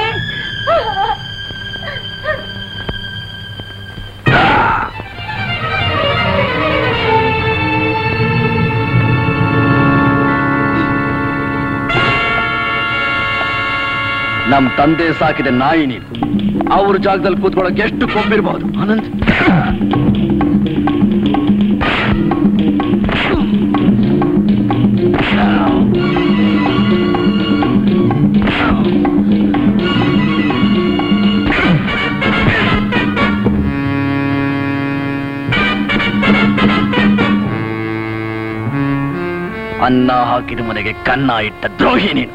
ನಮ್ ತಂದೆ ಸಾಕಿದ ನಾಯಿ ನೀನು ಅವ್ರ ಜಾಗದಲ್ಲಿ ಕೂತ್ಕೊಳ್ಳೋಕೆ ಎಷ್ಟು ಕೊಂಬಿರ್ಬಹುದು ಆನಂದ್ ಅನ್ನ ಹಾಕಿದ ಮನೆಗೆ ಕನ್ನ ಇಟ್ಟ ದ್ರೋಹಿ ನೀನು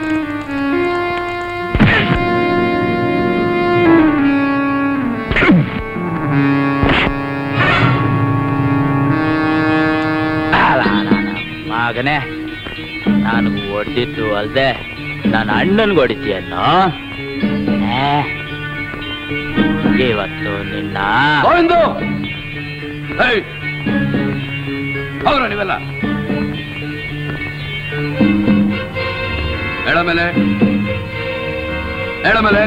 ಮಗನೇ ನನಗೆ ಹೊಡೆದಿದ್ದು ಅಲ್ದೆ ನನ್ನ ಅಣ್ಣನ್ಗೆ ಹೊಡಿತೀಯನ್ನೋ ಏ, ಇವತ್ತು ನಿನ್ನ ಗೋವಿಂದು ಹೌದ್ರ ನೀವೆಲ್ಲ ಹೇಳ ಮೇಲೆ ಹೇಳ ಮೇಲೆ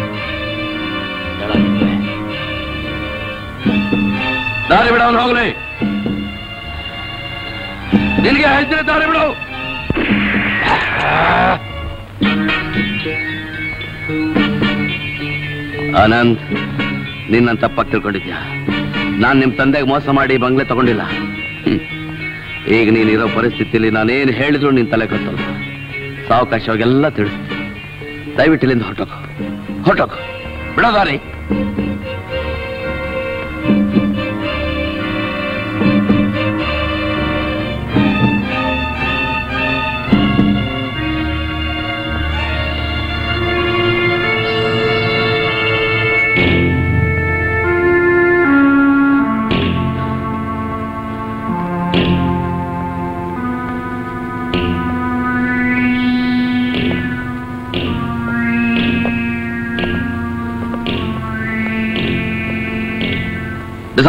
ದಾರಿ ಬಿಡ ಅವನು ಹೋಗ್ಲಿ ನಿನ್ಗೆ ಹೇಳ್ತೀನಿ ದಾರಿ ಬಿಡು ಆನಂದ್ ನೀನ್ ನನ್ನ ತಪ್ಪಾಗಿ ತಿಳ್ಕೊಂಡಿದ್ಯಾ ನಾನ್ ನಿಮ್ ತಂದೆಗೆ ಮೋಸ ಮಾಡಿ ಬಂಗ್ಲೆ ತಗೊಂಡಿಲ್ಲ ಹ್ಮ್. ಈಗ ನೀನಿರೋ ಪರಿಸ್ಥಿತಿಯಲ್ಲಿ ನಾನೇನು ಹೇಳಿದ್ರು ನಿನ್ ತಲೆ ಕತ್ತಲ್ಲ ಸಾವಕಾಶವಾಗೆಲ್ಲ ತಿಳಿಸ್ತೀನಿ ದಯವಿಟ್ಟು ಇಲ್ಲಿಂದ ಹೊರಟೋಗು ಹೊರಟೋಗು ಬಿಡೋ ದಾರಿ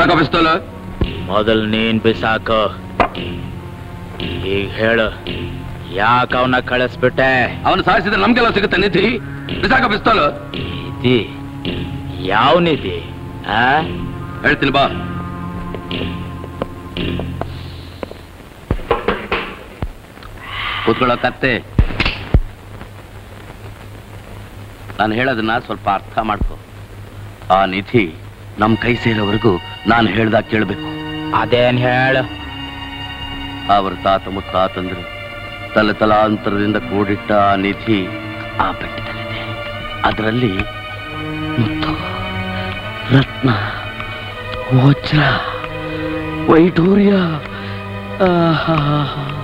ಬಿಸಾಕ ಪಿಸ್ತೂಲ್ ಮೊದಲ್ ನೀನ್ ಬಿಸಾಕ ಈಗ ಹೇಳು ಯಾಕ ಅವನ ಕಳಿಸ್ಬಿಟ್ಟೆ ಅವನು ಸಾಯಿಸಿದ್ರೆ ನಮ್ಗೆಲ್ಲ ಸಿಗುತ್ತೆ ನಿಧಿ ಬಿಸಾಕ ಪಿಸ್ತೂಲ್ ನಿಧಿ ಯಾವ ನಿಧಿ ಆ ಹೇಳ್ತೀನಿ ಬಾ ಕೂತ್ಕೊಳ್ಳೋ ಕತ್ತೆ ನಾನು ಹೇಳೋದನ್ನ ಸ್ವಲ್ಪ ಅರ್ಥ ಮಾಡ್ಕೊ ಆ ನಿಧಿ ನಮ್ ಕೈ ಸೇರೋವರೆಗೂ ನಾನು ಹೇಳ್ದಾಗ ಕೇಳಬೇಕು ಅದೇನ್ ಹೇಳ ಅವರ ತಾತ ಮುತ್ತಾತಂದ್ರು ತಲೆ ತಲಾಂತರದಿಂದ ಕೂಡಿಟ್ಟ ಆ ನಿಧಿ ಆ ಬೆಟ್ಟದಲ್ಲಿದೆ ಅದರಲ್ಲಿ ಮುತ್ತು ರತ್ನ ವಜ್ರ ವೈಢೂರ್ಯ ಆಹಾಹಾ.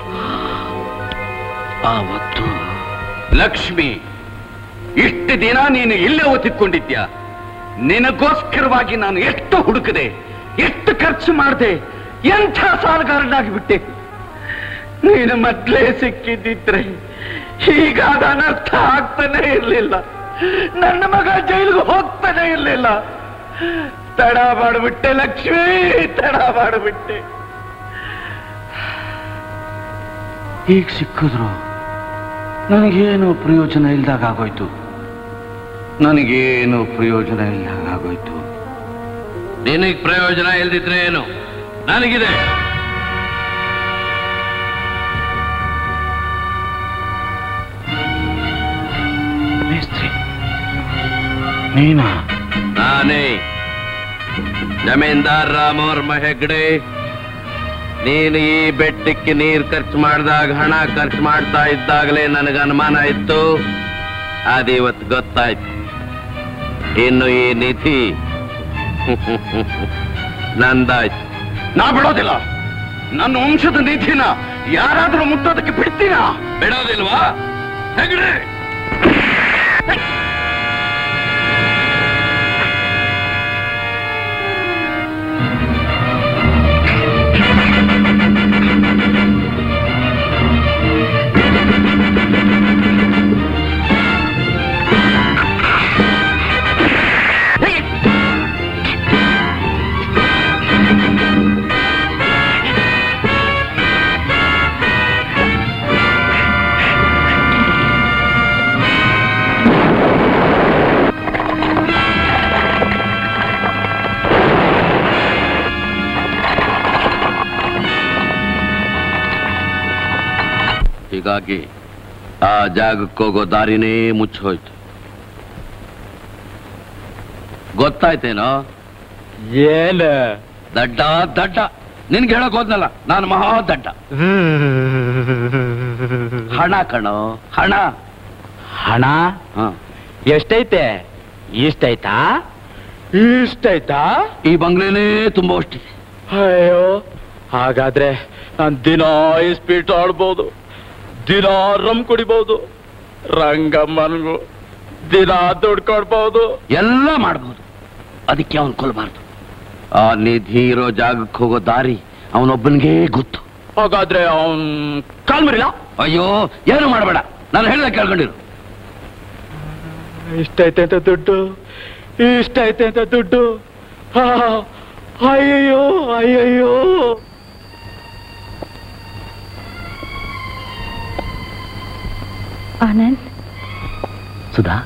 ಆವತ್ತು ಲಕ್ಷ್ಮಿ ಇಷ್ಟು ದಿನ ನೀನು ಇಲ್ಲೇ ಒತ್ತಿಕೊಂಡಿದ್ಯಾ ನಿನಗೋಸ್ಕರವಾಗಿ ನಾನು ಎಷ್ಟು ಹುಡುಕದೆ ಎಷ್ಟು ಖರ್ಚು ಮಾಡಿದೆ ಎಂಥ ಸಾಲಗಾರನಾಗಿ ಬಿಟ್ಟೆ ನೀನು ಮೊದ್ಲೇ ಸಿಕ್ಕಿದ್ದಿದ್ರೆ ಹೀಗಾದ ಅನರ್ಥ ಆಗ್ತಾನೆ ಇರ್ಲಿಲ್ಲ ನನ್ನ ಮಗ ಜೈಲಿಗೆ ಹೋಗ್ತಾನೆ ಇರ್ಲಿಲ್ಲ ತಡ ಮಾಡಿಬಿಟ್ಟೆ ಲಕ್ಷ್ಮಿ ತಡ ಮಾಡಿಬಿಟ್ಟೆ ಈಗ ಸಿಕ್ಕಿದ್ರು ನನಗೇನು ಪ್ರಯೋಜನ ಇಲ್ದಾಗ ಆಗೋಯ್ತು ನನಗೇನು ಪ್ರಯೋಜನ ಇಲ್ದಾಗ ಆಗೋಯ್ತು ನಿನಗೆ ಪ್ರಯೋಜನ ಇಲ್ದಿದ್ರೆ ಏನು ನನಗಿದೆ ಮೇಸ್ತ್ರಿ ನೀನಾ ನಾನೇ ಜಮೀನ್ದಾರ್ ರಾಮವರ್ಮ ಹೆಗ್ಡೆ ನೀನು ಈ ಬೆಟ್ಟಕ್ಕೆ ನೀರು ಖರ್ಚು ಮಾಡಿದಾಗ ಹಣ ಖರ್ಚು ಮಾಡ್ತಾ ಇದ್ದಾಗಲೇ ನನಗೆ ಅನುಮಾನ ಇತ್ತು ಅದಿವತ್ತು ಗೊತ್ತಾಯ್ತು ಇನ್ನು ಈ ನಿಧಿ ನಂದಾಯ್ತು ನಾ ಬಿಡೋದಿಲ್ಲ ನನ್ನ ವಂಶದ ನಿಧಿನ ಯಾರಾದ್ರೂ ಮುಟ್ಟೋದಕ್ಕೆ ಬಿಡ್ತೀನಾ ಬಿಡೋದಿಲ್ವಾ ಹೆಗ್ಡೆ ಹೀಗಾಗಿ ಆ ಜಾಗಕ್ಕೆ ಹೋಗೋ ದಾರಿನೇ ಮುಚ್ಚೋಯ್ತು ಗೊತ್ತಾಯ್ತೇನೋ ಏನ ದಡ್ಡ ದಡ್ಡ ನಿನ್ಗೆ ಹೇಳಕ್ ಹೋದ್ನಲ್ಲ ನಾನು ಮಹಾ ದಡ್ಡ ಹಣ ಕಣೋ ಹಣ ಹಣ ಹ. ಎಷ್ಟೈತೆ ಇಷ್ಟೈತಾ ಇಷ್ಟೈತಾ ಈ ಬಂಗ್ಲೆನೇ ತುಂಬಾ ಅಷ್ಟಿದೆ ಅಯ್ಯೋ ಹಾಗಾದ್ರೆ ನಾನ್ ದಿನ ಸ್ಪೀಟ್ ಆಡ್ಬೋದು ದಿನ ರಮ್ ಕುಡಿಬಹುದು ರಂಗಮ್ಮನ್ಗೂ ದಿನ ದುಡ್ಡು ಕೊಡ್ಬೋದು ಎಲ್ಲ ಮಾಡ್ಬೋದು ಅದಕ್ಕೆ ಅವನ್ ಕೊಲ್ಬಾರ್ದು ಆ ನಿಧಿ ಇರೋ ಜಾಗಕ್ಕೆ ಹೋಗೋ ದಾರಿ ಅವನೊಬ್ಬನಿಗೆ ಗೊತ್ತು ಹಾಗಾದ್ರೆ ಅವನ್ ಕಾಲ್ ಮರಿಲ್ಲ ಅಯ್ಯೋ ಏನು ಮಾಡಬೇಡ ನಾನು ಹೇಳಿದ ಕೇಳ್ಕೊಂಡಿರು ಇಷ್ಟೈತೆ ಅಂತ ದುಡ್ಡು ಇಷ್ಟೈತೆ ಅಂತ ದುಡ್ಡು ಹಾ, ಅಯ್ಯಯ್ಯೋ ಅಯ್ಯಯ್ಯೋ ಆನಂದ್ ಸುಧಾ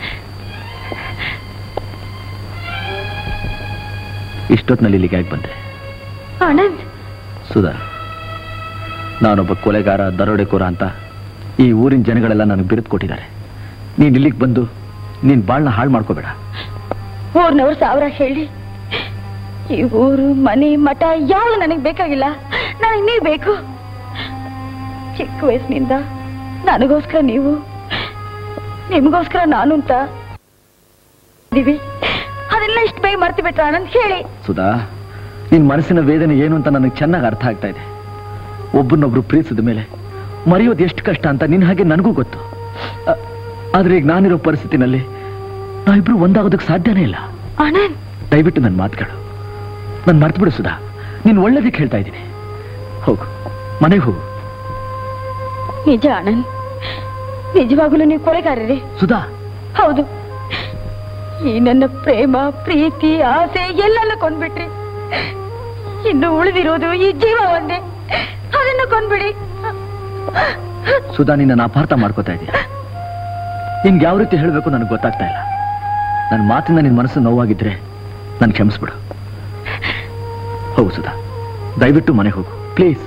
ಇಷ್ಟೊತ್ತಿನಲ್ಲಿ ಇಲ್ಲಿಗೆ ಯಾಕೆ ಬಂದೆ ಆನಂದ್ ಸುಧಾ ನಾನೊಬ್ಬ ಕೊಲೆಗಾರ ದರೋಡೆಕೋರ ಅಂತ ಈ ಊರಿನ ಜನಗಳೆಲ್ಲ ನನಗೆ ಬಿರುದು ಕೊಟ್ಟಿದ್ದಾರೆ ನೀನು ಇಲ್ಲಿಗೆ ಬಂದು ನೀನ್ ಬಾಳ್ನ ಹಾಳು ಮಾಡ್ಕೋಬೇಡ ಊರ್ನವ್ರು ಸಾವಿರ ಹೇಳಿ ಈ ಊರು ಮನೆ ಮಠ ಯಾವುದು ನನಗೆ ಬೇಕಾಗಿಲ್ಲ ನನಗೆ ನೀವು ಬೇಕು ಚಿಕ್ಕ ವಯಸ್ಸಿನಿಂದ ನನಗೋಸ್ಕರ ನೀವು ನಿಮಗೋಸ್ಕರ ನಾನು ಅಂತ ಇದೀವಿ ಅದೆಲ್ಲ ಇಷ್ಟು ಬೇಗ ಮರ್ತು ಬಿಟ್ರ ಆನಂದ್ ಹೇಳಿ ಸುಧಾ ನಿನ್ ಮನಸ್ಸಿನ ವೇದನೆ ಏನು ಅಂತ ನನಗೆ ಚೆನ್ನಾಗಿ ಅರ್ಥ ಆಗ್ತಾ ಇದೆ ಒಬ್ಬರನ್ನೊಬ್ರು ಪ್ರೀತಿಸಿದ ಮೇಲೆ ಮರೆಯೋದು ಎಷ್ಟು ಕಷ್ಟ ಅಂತ ನಿನ್ ಹಾಗೆ ನನಗೂ ಗೊತ್ತು ಅ- ಆದ್ರೆ ಈಗ ನಾನಿರೋ ಪರಿಸ್ಥಿತಿನಲ್ಲಿ ನಾವಿಬ್ರು ಒಂದಾಗೋದಕ್ಕೆ ಸಾಧ್ಯನೇ ಇಲ್ಲ ಆನಂದ್ ದಯವಿಟ್ಟು ನನ್ನ ಮಾತುಗಳು ನಾನು ಮರ್ತು ಬಿಡು ಸುಧಾ ನೀನು ಒಳ್ಳೇದಕ್ಕೆ ಹೇಳ್ತಾ ಇದ್ದೀನಿ ಹೋಗು ಮನೆಗೆ ಹೋಗು ನಿಜ ಆನಂದ್ ನಿಜವಾಗಲೂ ನೀವು ಕೊಲೆಗಾರರೇ ಸುಧಾ ಹೌದು ಈ ನನ್ನ ಪ್ರೇಮ ಪ್ರೀತಿ ಆಸೆ ಎಲ್ಲೆಲ್ಲ ಕೊಂಡ್ಬಿಟ್ರಿ ಇನ್ನು ಉಳಿದಿರೋದು ಈ ಜೀವ ಒಂದೇ ಅದನ್ನು ಕೊಂದ್ಬಿಡಿ ಸುಧಾ ನಿನ್ನ ಅಪಾರ್ಥ ಮಾಡ್ಕೋತಾ ಇದೀಯ ನಿನ್ಗೆ ಯಾವ ರೀತಿ ಹೇಳಬೇಕು ನನಗೆ ಗೊತ್ತಾಗ್ತಾ ಇಲ್ಲ ನನ್ನ ಮಾತಿಂದ ನಿನ್ನ ಮನಸ್ಸು ನೋವಾಗಿದ್ರೆ ನಾನು ಕ್ಷಮಿಸ್ಬಿಡು ಹೋಗು ಸುಧಾ ದಯವಿಟ್ಟು ಮನೆಗೆ ಹೋಗು ಪ್ಲೀಸ್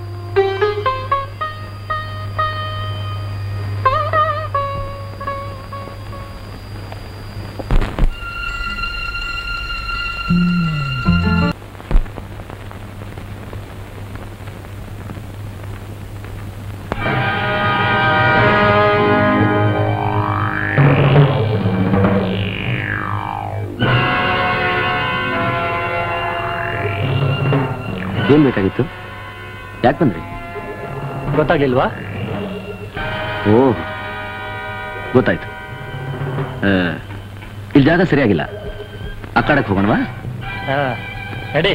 ಏನ್ ಬೇಕಾಗಿತ್ತು ಯಾಕೆ ಬಂದ್ರಿ ಗೊತ್ತಾಗ್ಲಿಲ್ವಾ ಓ ಗೊತ್ತಾಯ್ತು ಆ, ಇಲ್ಲಿ ಜಾಗ ಸರಿಯಾಗಿಲ್ಲ ಆ ಕಡೆಗೆ ಹೋಗೋಣವಾ ರೆಡಿ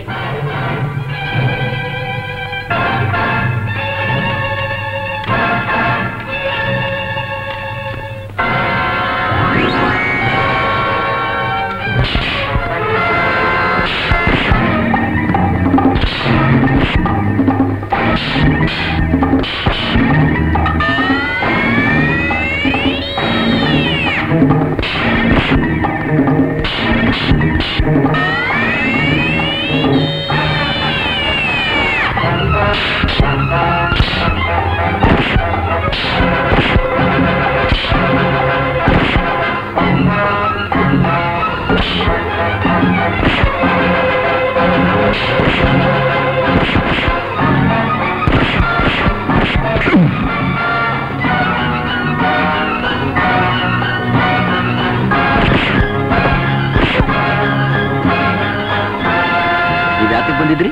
ನೀವು ಯಾತಕ್ಕೆ ಬಂದಿದ್ರಿ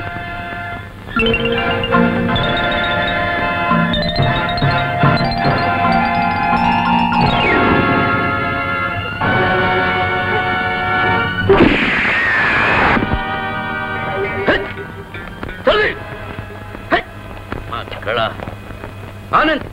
ಕಳ ಆನಂದ್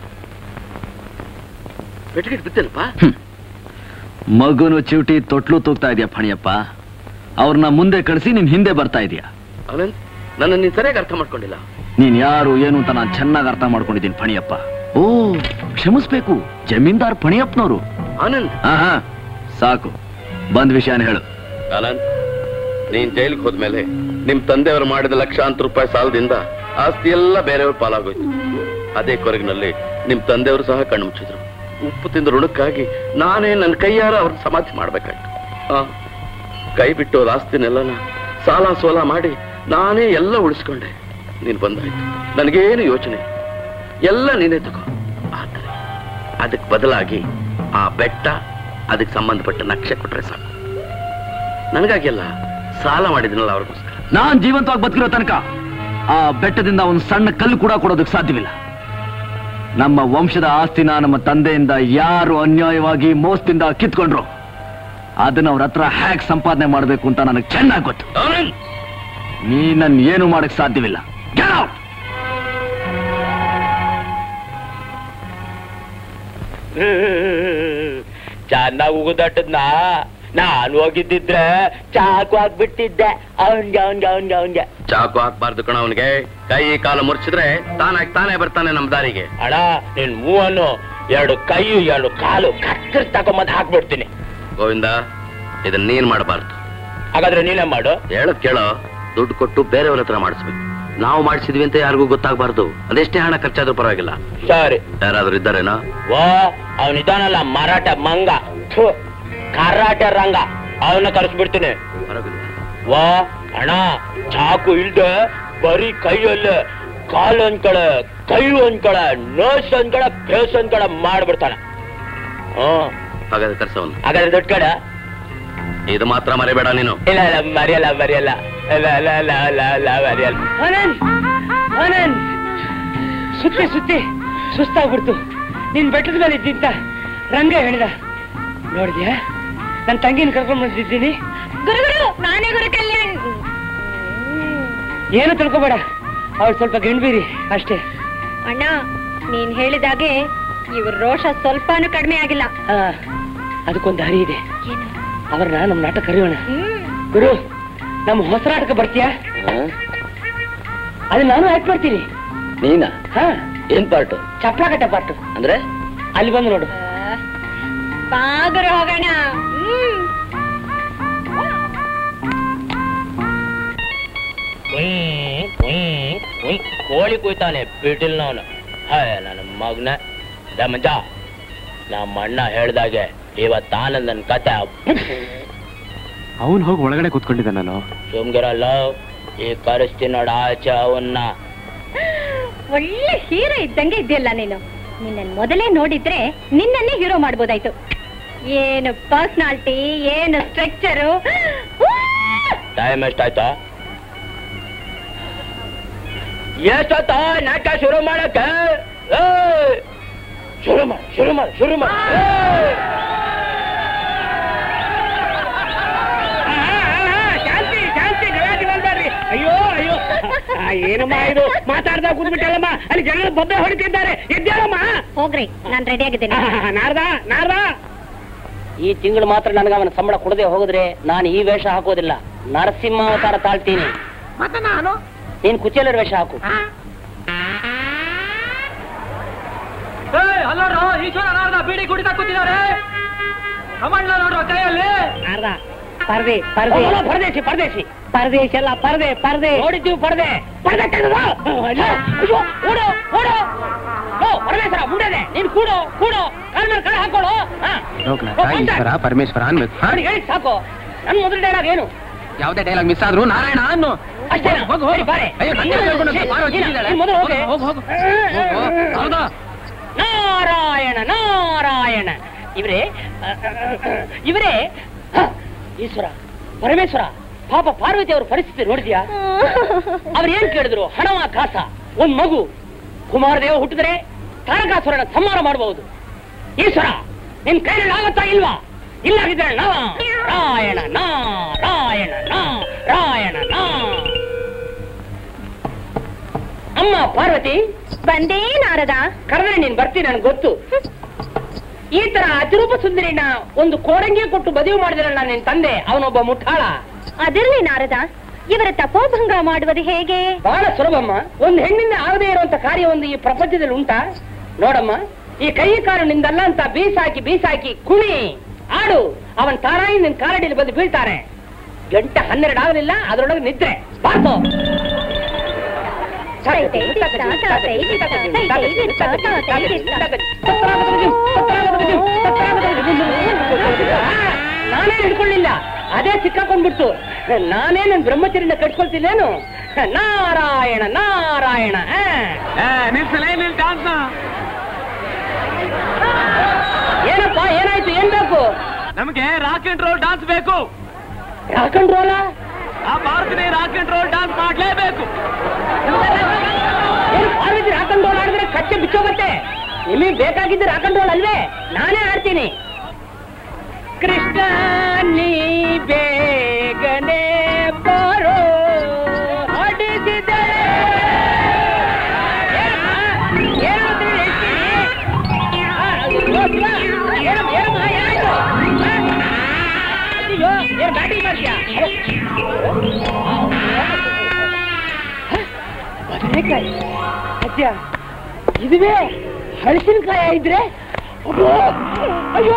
ಪೆಟ್ಟಿಗೆ ಬಿತ್ತೇನಪ್ಪ ಮಗುನು ಚಿವಟಿ ತೊಟ್ಲು ತೂಗ್ತಾ ಇದೆಯಾ ಫಣಿಯಪ್ಪ ಅವ್ರನ್ನ ಮುಂದೆ ಕಳಿಸಿ ನೀನ್ ಹಿಂದೆ ಬರ್ತಾ ಇದೀಯ ಆನಂದ್ ನನ್ನ ನೀನ್ ಸರಿಯಾಗಿ ಅರ್ಥ ಮಾಡ್ಕೊಂಡಿಲ್ಲ ನೀನ್ ಯಾರು ಏನು ಅಂತ ನಾನು ಚೆನ್ನಾಗಿ ಅರ್ಥ ಮಾಡ್ಕೊಂಡಿದ್ದೀನಿ ಫಣಿಯಪ್ಪ ಓ ಕ್ಷಮಿಸ್ಬೇಕು ಜಮೀನ್ದಾರ್ ಫಣಿಯಪ್ಪನವರು ಆನಂದ್ ಹಾ ಹಾ ಸಾಕು ಬಂದ್ ವಿಷಯನ ಹೇಳು ಆನಂದ್ ನೀನ್ ಜೈಲಿಗೆ ಹೋದ್ಮೇಲೆ ನಿಮ್ ತಂದೆಯವರು ಮಾಡಿದ ಲಕ್ಷಾಂತರ ರೂಪಾಯಿ ಸಾಲದಿಂದ ಆಸ್ತಿ ಎಲ್ಲ ಬೇರೆಯವ್ರ ಪಾಲಾಗೋಯ್ತು ಅದೇ ಕೊರಗಿನಲ್ಲಿ ನಿಮ್ ತಂದೆಯವರು ಸಹ ಕಣ್ಣು ಮುಚ್ಚಿದ್ರು ಉಪ್ಪು ತಿಂದ ಋಣಕ್ಕಾಗಿ ನಾನೇ ನನ್ನ ಕೈಯಾರ ಅವ್ರ ಸಮಾಧಿ ಮಾಡ್ಬೇಕಾಯ್ತು ಆ, ಕೈ ಬಿಟ್ಟು ಅವ್ರ ಆಸ್ತಿನೆಲ್ಲ ಸಾಲ ಸೋಲ ಮಾಡಿ ನಾನೇ ಎಲ್ಲ ಉಳಿಸ್ಕೊಂಡೆ ನೀನ್ ಬಂದಾಯ್ತು ನನಗೇನು ಯೋಚನೆ ಎಲ್ಲ ನೀನೇ ತಗೋ ಆದರೆ ಅದಕ್ಕೆ ಬದಲಾಗಿ ಆ ಬೆಟ್ಟ ಅದಕ್ಕೆ ಸಂಬಂಧಪಟ್ಟ ನಕ್ಷೆ ಕೊಟ್ರೆ ಸಾಕು ನನಗಾಗಿಲ್ಲ ಸಾಲ ಮಾಡಿದ್ನಲ್ಲ ಅವ್ರಿಗೋಸ್ಕರ ನಾನ್ ಜೀವಂತವಾಗಿ ಬದುಕಿರೋ ತನಕ ಆ ಬೆಟ್ಟದಿಂದ ಒಂದು ಸಣ್ಣ ಕಲ್ಲು ಕೂಡ ಕೊಡೋದಕ್ಕೆ ಸಾಧ್ಯವಿಲ್ಲ ನಮ್ಮ ವಂಶದ ಆಸ್ತಿನ ನಮ್ಮ ತಂದೆಯಿಂದ ಯಾರು ಅನ್ಯಾಯವಾಗಿ ಮೋಸದಿಂದ ಕಿತ್ಕೊಂಡ್ರು ಅದನ್ನ ಅವ್ರ ಹತ್ರ ಹ್ಯಾಕ್ ಸಂಪಾದನೆ ಮಾಡ್ಬೇಕು ಅಂತ ನನಗೆ ಚೆನ್ನಾಗಿ ಗೊತ್ತು ನೀ ನನ್ ಏನು ಮಾಡಕ್ ಸಾಧ್ಯವಿಲ್ಲ Get out! ಚೆನ್ನಾಗಿ ಉಗುದಟ್ಟದ್ನ ನಾನು ಹೋಗಿದ್ದಿದ್ರೆ ಚಾಕು ಹಾಕ್ಬಿಟ್ಟಿದ್ದೆ ಅವನ್ಗೆ ಅವನ್ಗೆ ಅವನ್ಗೆ ಅವನ್ಗೆ ಚಾಕು ಹಾಕ್ಬಾರ್ದು ಕಣ ಅವನಿಗೆ ಕೈ ಕಾಲು ಮುರ್ಚಿದ್ರೆ ತಾನಾಗಿ ತಾನೇ ಬರ್ತಾನೆ ನಮ್ ದಾರಿಗೆ ಅಣ್ಣ ನಿನ್ ಮೂವನ್ನು ಎರಡು ಕೈ ಎರಡು ಕಾಲು ಕತ್ತರ್ ತಗೊಂಬಂದ್ ಹಾಕ್ಬಿಡ್ತೀನಿ ಗೋವಿಂದ ಇದನ್ನ ನೀನ್ ಮಾಡಬಾರ್ದು ಹಾಗಾದ್ರೆ ನೀನೇ ಮಾಡು ಹೇಳದ್ ಕೇಳೋ ದುಡ್ಡು ಕೊಟ್ಟು ಬೇರೆಯವ್ರ ಹತ್ರ ಮಾಡಿಸ್ಬೇಕು ನಾವು ಮಾಡಿಸಿದ್ವಿ ಅಂತ ಯಾರಿಗೂ ಗೊತ್ತಾಗಬಾರ್ದು ಅದೆಷ್ಟೇ ಹಣ ಖರ್ಚಾದ್ರೂ ಪರವಾಗಿಲ್ಲ ಸರಿ ಯಾರಾದ್ರೂ ಇದ್ದಾರೇನೋ ವಾ ಅವನಿದಾನಲ್ಲ ಮರಾಠ ಮಂಗ ಥು, ಕರಾಟೆ ರಂಗ ಅವನ್ನ ಕರೆಸ್ಬಿಡ್ತೀನಿ ವಾ ಅಣ್ಣ ಚಾಕು ಇಲ್ದೆ ಬರೀ ಕೈಯಲ್ಲೇ ಕಾಲು ಅನ್ಕಳೆ ಕೈ ಅನ್ಕಳೆ ನೋಸ್ ಅನ್ಕಳೆ ಫೇಸ್ ಅನ್ಕಳೆ ಮಾಡ್ಬಿಡ್ತಾನೆ ಹ್ಮ್ ಹಾಗಾದ್ರೆ ಕರ್ಸವನು ಹಾಗಾದ್ರೆ ದುಡ್ಡು ಕಡೆ ಇದು ಮಾತ್ರ ಮರಿಬೇಡ ನೀನು ಇಲ್ಲ ಇಲ್ಲ ಮರೆಯಲ್ಲ ಮರೆಯಲ್ಲ ಇಲ್ಲ ಇಲ್ಲ ಇಲ್ಲ ಇಲ್ಲ ಇಲ್ಲ ಮರೆಯಲ್ಲ ಆನಂದ್ ಆನಂದ್ ಸುತ್ತಿ ಸುತ್ತಿ ಸುಸ್ತಾಗ್ಬಿಡ್ತು ನಿನ್ ಬೆಟ್ಟದ ಮೇಲೆ ಇದ್ದಿಂತ ರಂಗ ಹೇಳಿದ ನೋಡಿದ್ಯಾ ನನ್ನ ತಂಗಿನ ಕರ್ಕೊಂಡ್ ಬಂದಿದ್ದೀನಿ ಗುರುಗುರು ನಾನೇ ಗುರು ಕಲ್ಯಾಣ್ ಏನು ತಿಳ್ಕೊಬೇಡ ಅವ್ಳು ಸ್ವಲ್ಪ ಗೆಣ್ಬೀರಿ ಅಷ್ಟೇ ಅಣ್ಣ ನೀನ್ ಹೇಳಿದಾಗೆ ಇವ್ರ ರೋಷ ಸ್ವಲ್ಪನೂ ಕಡಿಮೆ ಆಗಿಲ್ಲ ಆ, ಅದಕ್ಕೊಂದು ದಾರಿ ಇದೆ ಅವ್ರನ್ನ ನಮ್ಮ ನಾಟಕ ಕರೆಯೋಣ ಹ್ಮ್ ಗುರು ನಮ್ಮ ಹೊಸ ನಾಟಕ ಬರ್ತೀಯಾ ಓ ಅದು ನಾನು ಆಕ್ಟ್ ಮಾಡ್ತೀನಿ ನೀನಾ ಹಾ ಏನ್ ಪಾರ್ಟ್ ಚಪ್ಲ ಕಟ್ಟೆ ಪಾಟು ಅಂದ್ರೆ ಅಲ್ಲಿ ಬಂದು ನೋಡು ಬಾಗರು ಹೋಗೋಣ ಕೋಳಿ ಕುಯ್ತಾನೆ ಬಿಟ್ಟಿಲ್ನವನು ಹಾಯ್ ನನ್ನ ಮಗನ ಮಂಜ ನಮ್ಮ ಅಣ್ಣ ಹೇಳ್ದಾಗೆ ಇವತ್ತು ಆನಂದನ್ ಕತೆ ಅವನು ಹೋಗಿ ಒಳಗಡೆ ಕೂತ್ಕೊಂಡಿದ್ದ ನಾನು ಸುಮ್ಗಿರಲ್ಲ ಈ ಕರೆಸ್ತೀನಿ ನೋಡ ಆಚೆ ಅವನ್ನ ಒಳ್ಳೆ ಹೀರೋ ಇದ್ದಂಗೆ ಇದೆಯಲ್ಲ ನೀನು ನಿನ್ನ ಮೊದಲೇ ನೋಡಿದ್ರೆ ನಿನ್ನನ್ನೇ ಹೀರೋ ಮಾಡ್ಬೋದಾಯ್ತು ಏನು ಪರ್ಸನಾಲಿಟಿ ಏನು ಸ್ಟ್ರಕ್ಚರು ಟೈಮ್ ಎಷ್ಟಾಯ್ತಾ ಎಷ್ಟಾಯ್ತಾ ನಾಟಕ ಶುರು ಮಾಡಕ್ಕೆ ಏಯ್! ಶುರು ಮಾಡು ಶುರು ಮಾಡು ಶುರು ಮಾಡು ಏಯ್! ಶಾಂತಿ ಶಾಂತಿ ಗಲಾಟೆ ಮಾಡ್ಬೇಡ್ರಿ ಅಯ್ಯೋ ಅಯ್ಯೋ ಆ, ಏನಮ್ಮ ಇದು ಮಾತಾಡ್ದ ಕೂತ್ಬಿಟ್ಟಲ್ಲಮ್ಮ ಅಲ್ಲಿ ಜನರು ಬೊಬ್ಬೆ ಹೊಡಿತಿದ್ದಾರೆ ಎದ್ದೇಳಮ್ಮ ಹೋಗ್ರಿ ನಾನ್ ರೆಡಿ ಆಗಿದ್ದೇನೆ ನಾರ್ದ ನಾರ್ದ ಈ ತಿಂಗಳು ಮಾತ್ರ ನನಗೆ ಅವನ ಸಂಬಳ ಕೊಡದೆ ಹೋಗಿದ್ರೆ ನಾನು ಈ ವೇಷ ಹಾಕೋದಿಲ್ಲ ನರಸಿಂಹ ಅವತಾರ ತಾಳ್ತೀನಿ ಮತ್ತೆ ನಾನು ನೀನ್ ಕುಚೇಲರ್ ವೇಷ ಹಾಕು ಅಲ್ಲೋಡ್ರು ಈಶ್ವರ ನಾರದ ಬೀಡಿ ಕುಡಿತಾ ಕೂತಿದ್ದಾರೆ ಕಮಂಡ್ಲ ನೋಡ್ರು ಕೈಯಲ್ಲಿ ನಾರ್ದ ಪರ್ದೆ ಪರ್ದೆ ಪರದೇಶಿ ಪರದೇಶಿ ಪರದೇಶಿ ಅಲ್ಲ ಪರ್ದೆ ಪರ್ದೆ ನೋಡಿದ್ದೀವಿ ಪರ್ದೆ ಪರ್ದೆ ತೆಗೆದು ಅಯ್ಯೋ ಓಡೋ ಓಡೋ ಓ ಪರಮೇಶ್ವರ ಮುಂದೆ ನೀನ್ ಕೂಡು ಕೂಡು ಕಾಲ್ ಮೇಲೆ ಕಾಲ್ ಹಾಕೊಳ್ಳು ಹಾ. ಓ, ಪಂಚ. ಪರಮೇಶ್ವರ ಅನ್ಬೇಕು ಅವ್ನಿಗೆ ಹೇಳಿ ಸಾಕು ನನ್ ಮೊದಲ ಡೈಲಾಗ್ ಏನು ಯಾವ್ದೇ ಡೈಲಾಗ್ ಮಿಸ್ ಆದ್ರೂ ನಾರಾಯಣ ಅನ್ನು ಅಷ್ಟೇ ಹೋಗು, ಹೋಗು. ಬಾರೆ ಅಯ್ಯೋ, ನನ್ನ ಹೇಳ್ಕೊಂಡು ಹೋಗು, ಪಾರ್ವತಿ ಇದ್ದಾಳೆ. ಮೊದಲು ಹೋಗಿ ಹೋಗು, ಹೋಗು, ಹೋಗು. ಹೌದಾ ನಾರಾಯಣ ನಾರಾಯಣ ಇವರೇ ಇವರೇ ಹ, ಈಶ್ವರ ಪರಮೇಶ್ವರ ಪಾಪ ಪಾರ್ವತಿ ಅವ್ರ ಪರಿಸ್ಥಿತಿ ನೋಡಿದ್ಯಾ ಅವ್ರು ಏನ್ ಕೇಳಿದ್ರು ಹಣವ ಕಾಸ ಒಂದ್ ಮಗು ಕುಮಾರದೇವ ಹುಟ್ಟಿದ್ರೆ ತಾರಕಾಸುರನ ಸಂಹಾರ ಮಾಡಬಹುದು ಈಶ್ವರ ನಿನ್ ಕೈಯಲ್ಲಿ ಆಗತ್ತಾ ಇಲ್ವಾ ಇಲ್ಲಾಗಿದ್ರೆ ನಾರಾಯಣ ನಾರಾಯಣ ನಾರಾಯಣ ನಾ ಅಮ್ಮ ಪಾರ್ವತಿ ಬಂದೇ ನಾರದ ಕರೆದ್ರೆ ನೀನ್ ಬರ್ತೀನಿ ನನ್ಗೆ ಗೊತ್ತು ಈ ತರ ಅತಿರೂಪ ಸುಂದರಿನ ಒಂದು ಕೋರಂಗಿ ಕೊಟ್ಟು ಮದುವೆ ಮಾಡಿದ್ರಲ್ಲ ನಿನ್ ತಂದೆ ಅವನೊಬ್ಬ ಮುಠಾಳ ಅದಿರ್ಲಿ ನಾರದ ಇವರ ತಪೋಭಂಗ ಮಾಡುವುದು ಹೇಗೆ ಬಹಳ ಸುಲಭಮ್ಮ ಒಂದು ಹೆಣ್ಣಿಂದ ಆಗದೇ ಇರುವಂತ ಕಾರ್ಯ ಒಂದು ಈ ಪ್ರಪಂಚದಲ್ಲಿ ಉಂಟಾ ನೋಡಮ್ಮ ಈ ಕೈ ಕಾಲು ನಿಂದಲ್ಲ ಅಂತ ಬೀಸಾಕಿ ಬೀಸಾಕಿ ಕುಣಿ ಆಡು ಅವನ್ ತಾನಾಯಿ ನಿನ್ ಕಾಲಡಿಯಲ್ಲಿ ಬಂದು ಬೀಳ್ತಾರೆ ಗಂಟೆ ಹನ್ನೆರಡು ಆಗಲಿಲ್ಲ ಅದರೊಳಗೆ ನಿದ್ರೆ ಬಾರ್ದು ನಾನೇ ಹಿಡ್ಕೊಳ್ಳಿಲ್ಲ ಅದೇ ಸಿಕ್ಕಾಕೊಂಡ್ಬಿಡ್ತು ನಾನೇ ನನ್ ಬ್ರಹ್ಮಚರ್ಯನ ಕಟ್ಕೊಳ್ತಿಲ್ಲೇನು ನಾರಾಯಣ ನಾರಾಯಣ ಆ. ಏನಪ್ಪ ಏನಾಯ್ತು ಏನ್ ಬೇಕು ನಮಗೆ ರಾಕ್ ಅಂಡ್ ರೋಲ್ ಡಾನ್ಸ್ ಬೇಕು ರಾಕಂಡ್ ರೋಲ ಆ ಭಾರತನೇ ರಾಕ್ ಅಂಡ್ ರೋಲ್ ಡಾನ್ಸ್ ಮಾಡ್ಲೇಬೇಕು ಏನು ಪಾರ್ವತಿ ರಾಕಂಡ್ ರೋಲ್ ಆಡಿದ್ರೆ ಕಚ್ಚೆ ಬಿಚ್ಚೋಗತ್ತೆ ನಿಮಗೆ ಬೇಕಾಗಿದ್ದು ರಾಕಂಡ್ ರೋಲ್ ಅಲ್ವೇ ನಾನೇ ಆಡ್ತೀನಿ ಕೃಷ್ಣ ನೀ ಬೇಗನೆ ಬರೋ ಹೊಡಿಸಿದೆ ಏನು ಬ್ಯಾಟಿಂಗ್ ಮಾಡ್ತೀಯಾ ಬದನೆಕಾಯಿ ಅಜ್ಜ ಇದುವೇ ಹಳಸಿನಕಾಯಿ ಇದ್ರೆ ಅಬ್ಬೋ! ಅಯ್ಯೋ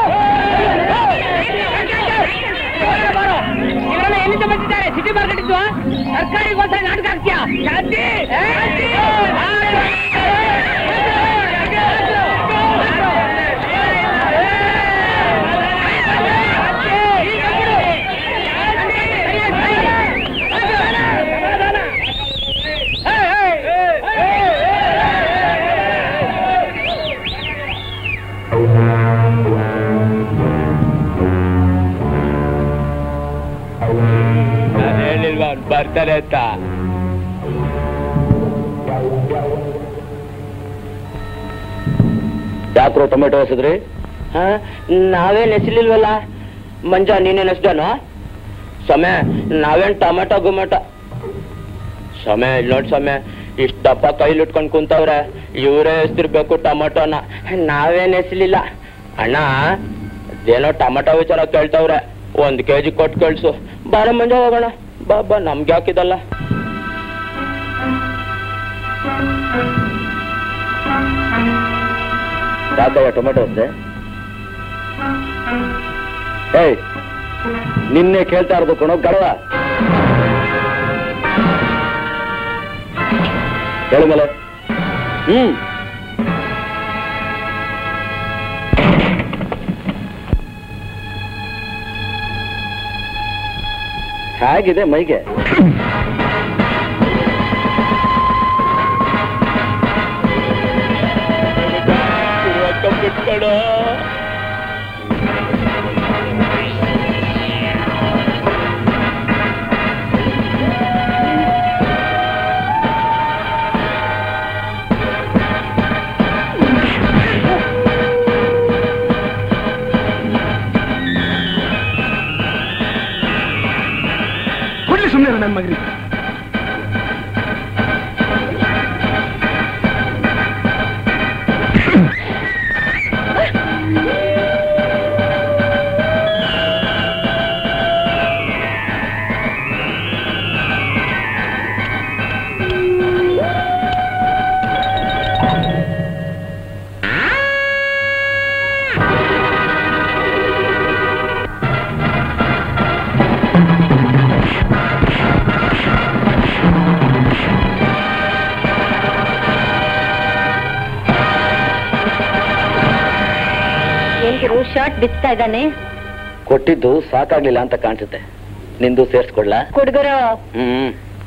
ಬಾರೋ. ಇವರೆಲ್ಲ ಎಲ್ಲಿಂದ ಬಂದಿದ್ದಾರೆ ಸಿಟಿ ಮಾರ್ಕೆಟ್ ಇದ್ವಾ ಸರ್ಕಾರಿಗೋಸ್ಕರ ನಾಟಕ ಹಾಕ್ತೀಯಾ ಶಾಂತಿ ಶಾಂತಿ! ನಾನು ಹೇಳಿಲ್ವಾ ಅವ್ನು ಬರ್ತಾನೆ ಅಂತ ಯಾಕ್ರೋ ಟೊಮೆಟೊ ಹಸಿದ್ರಿ ಹಾ ನಾವೇನ್ ಹೆಸಲಿಲ್ವಲ್ಲ ಮಂಜ ನೀನೇನ್ ಹೆಸ್ದಾನು ಸಮಯ ನಾವೇನ್ ಟೊಮೆಟೊ ಗುಮೆಟೊ ಸಮಯ ಇಲ್ಲಿ ನೋಡಿ ಸಮಯ ಇಷ್ಟ ದಪ್ಪ ಕೈಲಿ ಇಟ್ಕೊಂಡ್ ಕುಂತವ್ರೆ ಇವರೇ ಎಸ್ತಿರ್ಬೇಕು ಟೊಮೆಟೊನ ನಾವೇನ್ ಎಸ್ಲಿಲ್ಲ ಅಣ್ಣ ಅದೇನೋ ಟೊಮೆಟೊ ವಿಚಾರ ಕೇಳ್ತವ್ರೆ ಒಂದ್ ಕೆಜಿ ಕೊಟ್ಟು ಕಳ್ಸು ಬಾರ ಮಂಜ ಹೋಗೋಣ ಬಾ ಬಾ ನಮ್ಗೆ ಹಾಕಿದಲ್ಲ ಯಾಕಯ್ಯ ಟೊಮೆಟೊ ಅಂತೆ ಏಯ್ ನಿನ್ನೆ ಕೇಳ್ತಾ ಇರೋದು ಕೊಣೋ ಗಡವ ಹೇಳು ಮೇಲೆ ಹ್ಮ್ ಹೇಗಿದೆ ಮೈಗೆ ಕೊಡ್ಲಿ ಸುಮ್ಮನೆ ನನ್ನ ಮಗನಿಗೆ ಏನ್ ಗುರು ಶರ್ಟ್ ಬಿಚ್ತಾ ಇದ್ದಾನೆ ಕೊಟ್ಟಿದ್ದು ಸಾಕಾಗ್ಲಿಲ್ಲ ಅಂತ ಕಾಣಿಸುತ್ತೆ ನಿಂದು ಸೇರ್ಸ್ಕೊಳ್ಳ ಹುಡುಗರು ಹ್ಮ್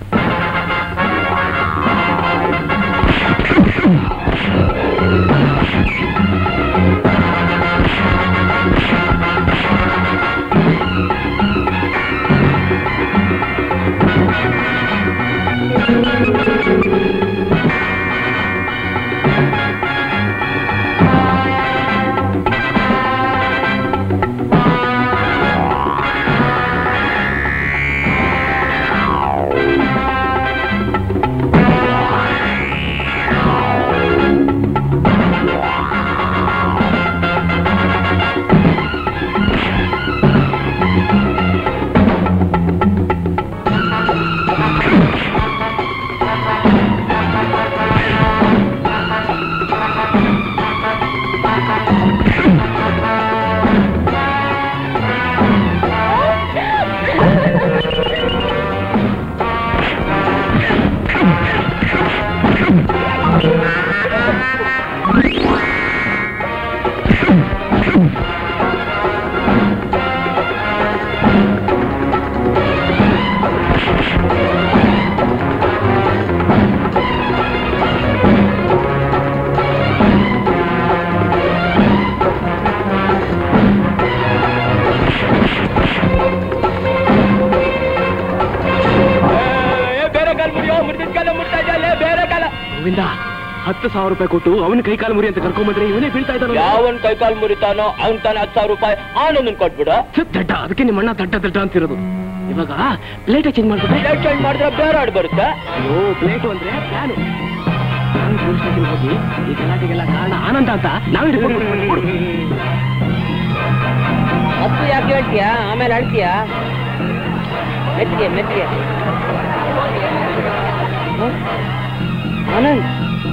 ಬೇರೆ ಕಾಲ ಮುರಿಯೋ ಮುರಿದಿದ್ ಕಾಲ ಮುಟ್ತಾ ಇದ್ದಲ್ಲ ಬೇರೆ ಕಾಲ ಗೋವಿಂದ ಹತ್ತು ಸಾವಿರ ರೂಪಾಯಿ ಕೊಟ್ಟು ಅವನ ಕೈ ಕಾಲು ಮುರಿ ಅಂತ ಕರ್ಕೊಂಬಂದ್ರೆ ಇವನೇ ಬೀಳ್ತಾ ಇದ್ದಾನೆ ಯಾವನ್ ಕೈಕಾಲ್ ಮುರಿತಾನೋ ಅವ್ನ್ ತಾನೆ ಹತ್ತು ಸಾವಿರ ರೂಪಾಯಿ ಆನಂದನ್ ಕೊಟ್ಬಿಡ ದಡ್ಡ ಅದಕ್ಕೆ ನಿಮ್ಮ ಅಣ್ಣ ದಡ್ಡ ದಡ್ಡ ಅಂತಿರೋದು ಇವಾಗ ಪ್ಲೇಟ್ ಚೇಂಜ್ ಮಾಡ್ಬಿಟ್ಟೆ ಪ್ಲೇಟ್ ಚೇಂಜ್ ಮಾಡಿದ್ರೆ ಬೇರೆ ಆಡ್ ಬರುತ್ತೆ ಅಯ್ಯೋ ಪ್ಲೇಟು ಅಂದ್ರೆ ಪ್ಲಾನು ನಾನು ಪೊಲೀಸ್ ಸ್ಟೇಷನ್ ಹೋಗಿ ಈ ಗಲಾಟೆಗೆಲ್ಲ ಕಾರಣ ಆನಂದ ಅಂತ ನಾವೇ ರಿಪೋರ್ಟ್ ಕೊಡು ಹತ್ತು ಯಾಕೆ ಹೇಳ್ತೀಯಾ ಆಮೇಲೆ ಅಳ್ತೀಯಾ ಮೆತ್ತಿಗೆ ಮೆತ್ತಿಗೆ ಆನಂದ್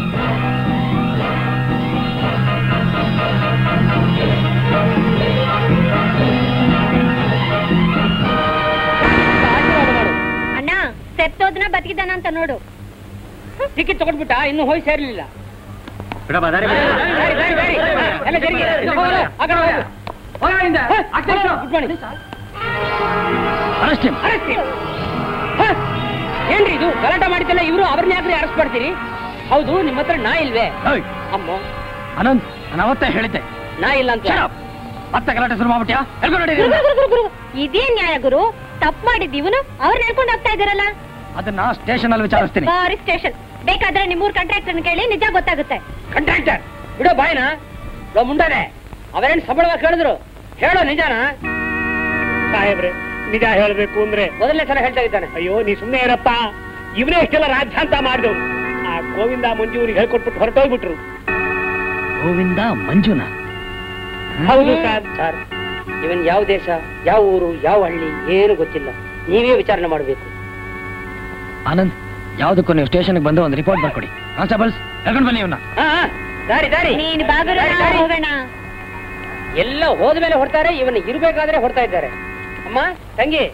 ಅಣ್ಣ ಸೆತ್ತೋದ್ನ ಬದುಕಿದಾನ ಅಂತ ನೋಡು ಟಿಕೆಟ್ ತಗೊಂಡ್ಬಿಟ್ಟ ಇನ್ನು ಹೋಗಿ ಸೇರ್ಲಿಲ್ಲ ಬಿಡಪ್ಪ, ದಾರಿ ಬಿಡು. ದಾರಿ, ದಾರಿ, ದಾರಿ. ಎಲ್ಲ ಜರುಗಿ. ಇಲ್ಲಿ ಹೋಗಲ್ಲ. ಆ ಕಡೆ ಹೋಗು. ಹ, ಗುಡ್ ಮಾರ್ನಿಂಗ್. Arrest him. ಹ, ಏನ್ರಿ ಇದು ಗಲಾಟೆ ಮಾಡಿದ್ದಲ್ಲ ಇವರು ಅವ್ರನ್ನ ಯಾಕ್ರಿ ಅರೆಸ್ಟ್ ಮಾಡ್ತೀರಿ ಹೌದು ನಿಮ್ಮ ಹತ್ರ ನಾ ಇಲ್ವೇ ಏಯ್, ಅಮ್ಮ ಆನಂದ್ ನಾನು ಅವತ್ತೇ ಹೇಳಿದ್ದೆ ನಾ ಇಲ್ಲ ಅಂತ Shut up. ಮತ್ತೆ ಗಲಾಟೆ ಶುರು ಮಾಡ್ಬಿಟ್ಯಾ ಎಲ್ಗೂ ನೋಡಿ ಗುರು, ಗುರು, ಗುರು, ಗುರು. ಇದೇನ್ ನ್ಯಾಯ ಗುರು ತಪ್ಪು ಮಾಡಿದ್ ಇವನು ಅವ್ರು ನಡ್ಕೊಂಡು ಹೋಗ್ತಾ ಇದಾರಲ್ಲ ಅದನ್ನ ಸ್ಟೇಷನ್ ಅಲ್ಲಿ ವಿಚಾರಿಸ್ತೀನಿ ಬಾರಿ ಸ್ಟೇಷನ್ ಬೇಕಾದ್ರೆ ನಿಮ್ಮೂರ್ ಕಾಂಟ್ರಾಕ್ಟರ್ ಕೇಳಿ ನಿಜ ಗೊತ್ತಾಗುತ್ತೆ ಕಂಟ್ರಾಕ್ಟರ್ ಬಿಡೋ ಬಾಯ್ನ ಲೋ ಮುಂಡಾನೆ ಅವರೇನ್ ಸಂಬಳವಾಗಿ ಕೇಳಿದ್ರು ಹೇಳೋ ನಿಜಾನ ಸಾಹೇಬ್ರೆ ನಿಜ ಹೇಳ್ಬೇಕು ಅಂದ್ರೆ ಮೊದಲನೇ ಸಲ ಹೇಳ್ತಾ ಇದ್ದಾನೆ ಅಯ್ಯೋ ನೀ ಸುಮ್ಮನೆ ಇರಪ್ಪ ಇವನೇ ಇಷ್ಟೆಲ್ಲ ರಾಜ್ಯಾಂತ ಮಾಡಿದವ್ರು ಆ ಗೋವಿಂದ ಮಂಜು ಇವ್ರಿಗೆ ಹೇಳ್ಕೊಟ್ಬಿಟ್ಟು ಹೊರಟೋಗ್ಬಿಟ್ರು ಗೋವಿಂದ ಮಂಜುನ ಹೌದು ಸರ್ ಸರ್ ಇವನ್ ಯಾವ ದೇಶ ಯಾವ ಊರು ಯಾವ ಹಳ್ಳಿ ಏನು ಗೊತ್ತಿಲ್ಲ ನೀವೇ ವಿಚಾರಣೆ ಮಾಡಬೇಕು ಆನಂದ್ ಯಾವುದಕ್ಕೂ ನೀವು ಸ್ಟೇಷನ್ಗೆ ಬಂದು ಒಂದು ರಿಪೋರ್ಟ್ ಬರ್ಕೊಡಿ ಕಾನ್ಸ್ಟೇಬಲ್ಸ್ ಕರ್ಕೊಂಡು ಬನ್ನಿ ಇವನ್ನ ದಾರಿ ದಾರಿ ನೀನು ಬಾಗಿಲು ದಾರಿ, ದಾರಿ. ಹೋಗೋಣ ಎಲ್ಲ ಹೋದ್ಮೇಲೆ ಹೊಡ್ತಾರೆ ಇವನು ಇರ್ಬೇಕಾದ್ರೆ ಹೊಡ್ತಾ ಇದ್ದಾರೆ ಅಮ್ಮ ತಂಗಿ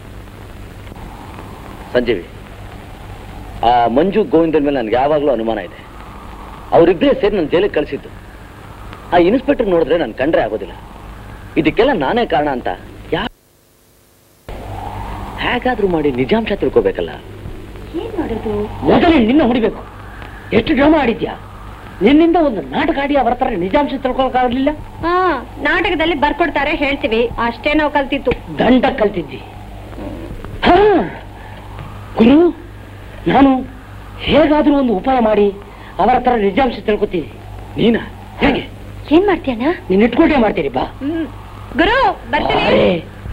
ಸಂಜೀವಿ ಆ ಮಂಜು ಗೋವಿಂದನ್ ಮೇಲೆ ನನ್ಗೆ ಯಾವಾಗಲೂ ಅನುಮಾನ ಇದೆ ಅವರಿಬ್ಬರೇ ಸೇರಿ ನನ್ನ ಜೈಲಿಗೆ ಕಳಿಸಿದ್ದು ಆ ಇನ್ಸ್ಪೆಕ್ಟರ್ ನೋಡಿದ್ರೆ ನಾನು ಕಂಡ್ರೆ ಆಗೋದಿಲ್ಲ ಇದಕ್ಕೆಲ್ಲ ನಾನೇ ಕಾರಣ ಅಂತ ಯಾ ಹೇಗಾದ್ರೂ ಮಾಡಿ ನಿಜಾಂಶ ತಿಳ್ಕೋಬೇಕಲ್ಲ ಏನ್ ಮಾಡೋದು ಮೊದಲೇ ನಿನ್ನ ಹೊಡಿಬೇಕು ಎಷ್ಟು ಡ್ರಾಮಾ ಆಡಿದ್ಯಾ ನಿನ್ನಿಂದ ಒಂದು ನಾಟಕ ಆಡಿ ಅವರ ಹತ್ರ ನಿಜಾಂಶ ತಿಳ್ಕೊಳಕ್ಕಾಗಲಿಲ್ಲ ಹಾ ನಾಟಕದಲ್ಲಿ ಬರ್ಕೊಡ್ತಾರೆ ಹೇಳ್ತೀವಿ ಅಷ್ಟೇ ನಾವು ಕಲ್ತಿತ್ತು ದಂಡ ಕಲ್ತಿದ್ದಿ ಹಾ. ಗುರು ನಾನು ಹೇಗಾದ್ರೂ ಒಂದು ಉಪಾಯ ಮಾಡಿ ಅವರ ಹತ್ರ ನಿಜಾಂಶ ತಿಳ್ಕೊತೀನಿ ನೀನ ಹೇಗೆ ಏನ್ ಮಾಡ್ತೀಯಣ್ಣ ನೀನ್ ಇಟ್ಕೊಂಡೇ ಮಾಡ್ತೀರಿ ಬಾ ಹ್ಮ್ ಗುರು ಬರ್ತೀನಿ ಅರೇ,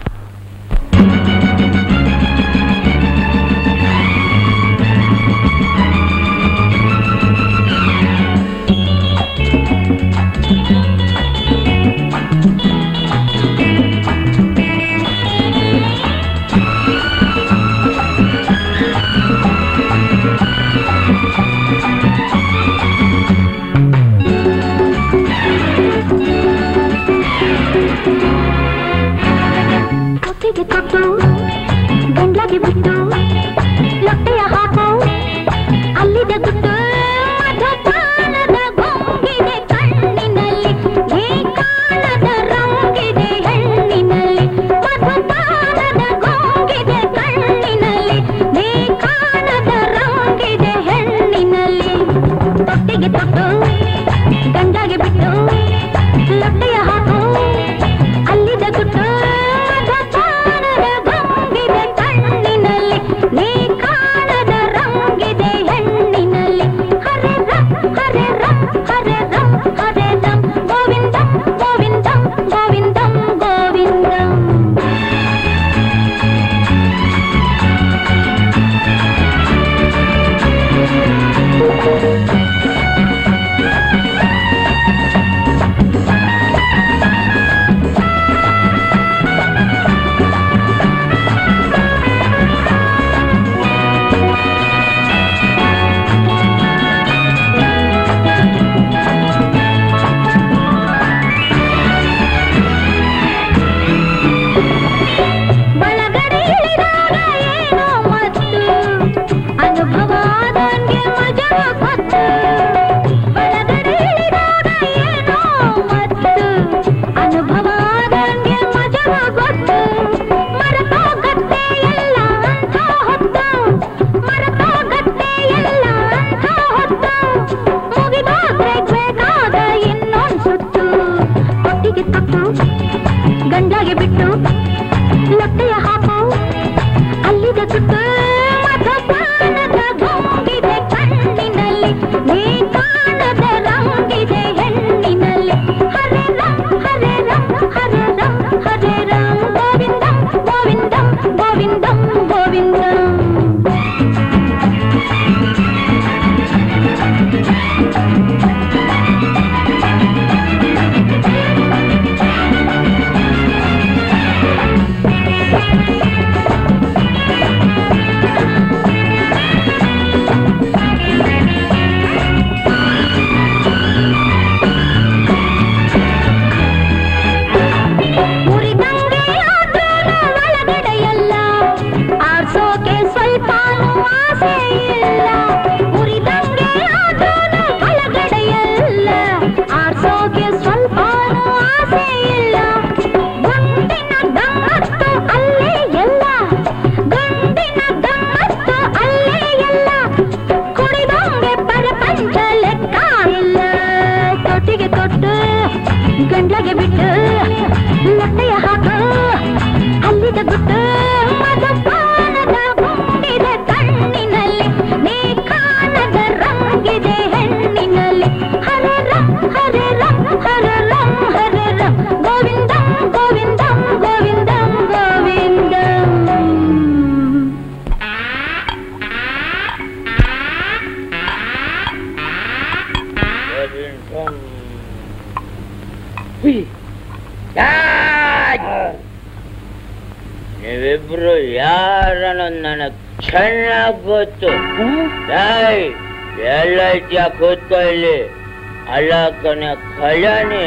ಕೊಟ್ಟಿಗೆ ಕೊಟ್ಟು ಗಂಡ್ಲಗೆ ಬಿಟ್ಟು ಲೊಟ್ಟೆಯ ಹಾಕು ಅಲ್ಲಿದೆ ಗುಟ್ಟು ಮಧುಪಾನದ ಗೊಂಗಿದೆ ಕಣ್ಣಿನಲ್ಲಿ ಬೇಕಾಣದ ರಂಗಿದೆ ಹೆಣ್ಣಿನಲ್ಲಿ ಮಧುಪಾನದ ಗೊಂಗಿದೆ ಕಣ್ಣಿನಲ್ಲಿ ಬೇಕಾಣದ ರಂಗಿದೆ ಹೆಣ್ಣಿನಲ್ಲಿ ತೊಟ್ಟಿಗೆ ತೊಟ್ಟು ಗಂಡಗೆ ಬಿಟ್ಟು ಲೊಟ್ಟೆಯ ಹಾಕು ಅಲ್ಲಿದ ಗುಟ್ಟು ಮಧುಪಾನದ ಗೊಂಗಿದೆ ಕಣ್ಣಿನಲ್ಲಿ ನೀ ಕಾಣದ ರಂಗಿದೆ ಹೆಣ್ಣಿನಲ್ಲಿ ಹರೆ ರಂ ಹರೆ ರಂ ಹರೆ ರಂ ಹರೆ ರಂ ಗೋವಿಂದಂ ಗೋವಿಂದಂ ಗೋವಿಂದಂ ಗೋವಿಂದಂ ಒಳಗಡೆ ಇಳಿದಾಗ ಏನೋ ಮತ್ತು ಅನುಭವ ಆದಂಗೆ ಮಜಾ ಗೊತ್ತು ಒಳಗಡೆ ಇಳಿದಾಗ ಏನೋ ಮತ್ತು ಅನುಭವ ಆದಂಗೆ ಮಜಾ ಗೊತ್ತು ಮರೆತೋಗತ್ತೆ ಎಲ್ಲ ಅಂಥ ಹೊತ್ತು ಮರೆತೋಗತ್ತೆ ಎಲ್ಲ ಅಂಥ ಹೊತ್ತು ಮುಗಿದೋದ್ರೆ ಬೇಕಾದ ಇನ್ನೊಂದು ಸುತ್ತು ಒಟ್ಟಿಗೆ ತಪ್ಪು ಗಂಡಗೆ ಬಿಟ್ಟು ಲೊಟ್ಟೆಯ ಹಾಕು ಅಲ್ಲಿದೆ ಗುಟ್ಟು ಮಧುಪಾನದ ಗೊಂಗಿದೆ ಕಣ್ಣಿನಲ್ಲಿ ನೀ ಕಾಣದ ರಂಗಿದೆ ಹೆಣ್ಣಿನಲ್ಲಿ ಹರೆ ರಂ ಹರೆ ರಂ ಹರೆ ರಂ ಹರೆ ರಂ ಗೋವಿಂದಂ ಗೋವಿಂದಂ ಗೋವಿಂದಂ ಗೋವಿಂದಂ ಉರಿದಂಗೆ ಆದ್ರೂನು ಒಳಗಡೆಯಲ್ಲ ಆರ್ಸೋಕೆ ಸ್ವಲ್ಪನೂ ಆಸೆ ಇಲ್ಲ ಉರಿದಂಗೆ ಆದ್ರೂನು ಒಳಗಡೆಯಲ್ಲ ಆರ್ಸೋಕೆ ಸ್ವಲ್ಪನೂ ಆಸೆ ಇಲ್ಲ ಗುಂಡಿನ ಗಮ್ಮತ್ತು ಅಲ್ಲೇ ಎಲ್ಲ ಗುಂಡಿನ ಗಮ್ಮತ್ತು ಅಲ್ಲೇ ಎಲ್ಲ ಕುಡಿದಂಗೆ ಪ್ರಪಂಚ ಲೆಕ್ಕ ಇಲ್ಲ ತೊಟ್ಟಿಗೆ ತೊಟ್ಟು ಗಂಡ್ಲಗೆ ಬಿಟ್ಟು ಲಟ್ಟೆಯ ಹಾಕು ಅಲ್ಲಿದ ಗುಟ್ಟು ಮಧುಪಾನದ ಗುಂಡಿದೆ ಕಣ್ಣಿನಲ್ಲಿ ನೀ ಕಾಣದ ರಂಗಿದೆ ಹೆಣ್ಣಿನಲ್ಲಿ ಹರೆ ರಂ ಹರೆ ರಂ ಹರೆ ರಂ ಹರೆ ರಂ ಗೋವಿಂದಂ ಗೋವಿಂದಂ ಗೋವಿಂದಂ ಗೋವಿಂದಂ ಹುಯ್. ನೀವಿಬ್ರು ಯಾರನ್ನೋದು ನನಗೆ ಚೆನ್ನಾಗ್ ಗೊತ್ತು ಏಯ್, ಎಲ್ಲೈತ್ಯಾ ಕೂತ್ಕೊ ಇಲ್ಲಿ ಅಲ್ಲ ಕಣ ಕಲ್ಯಾಣಿ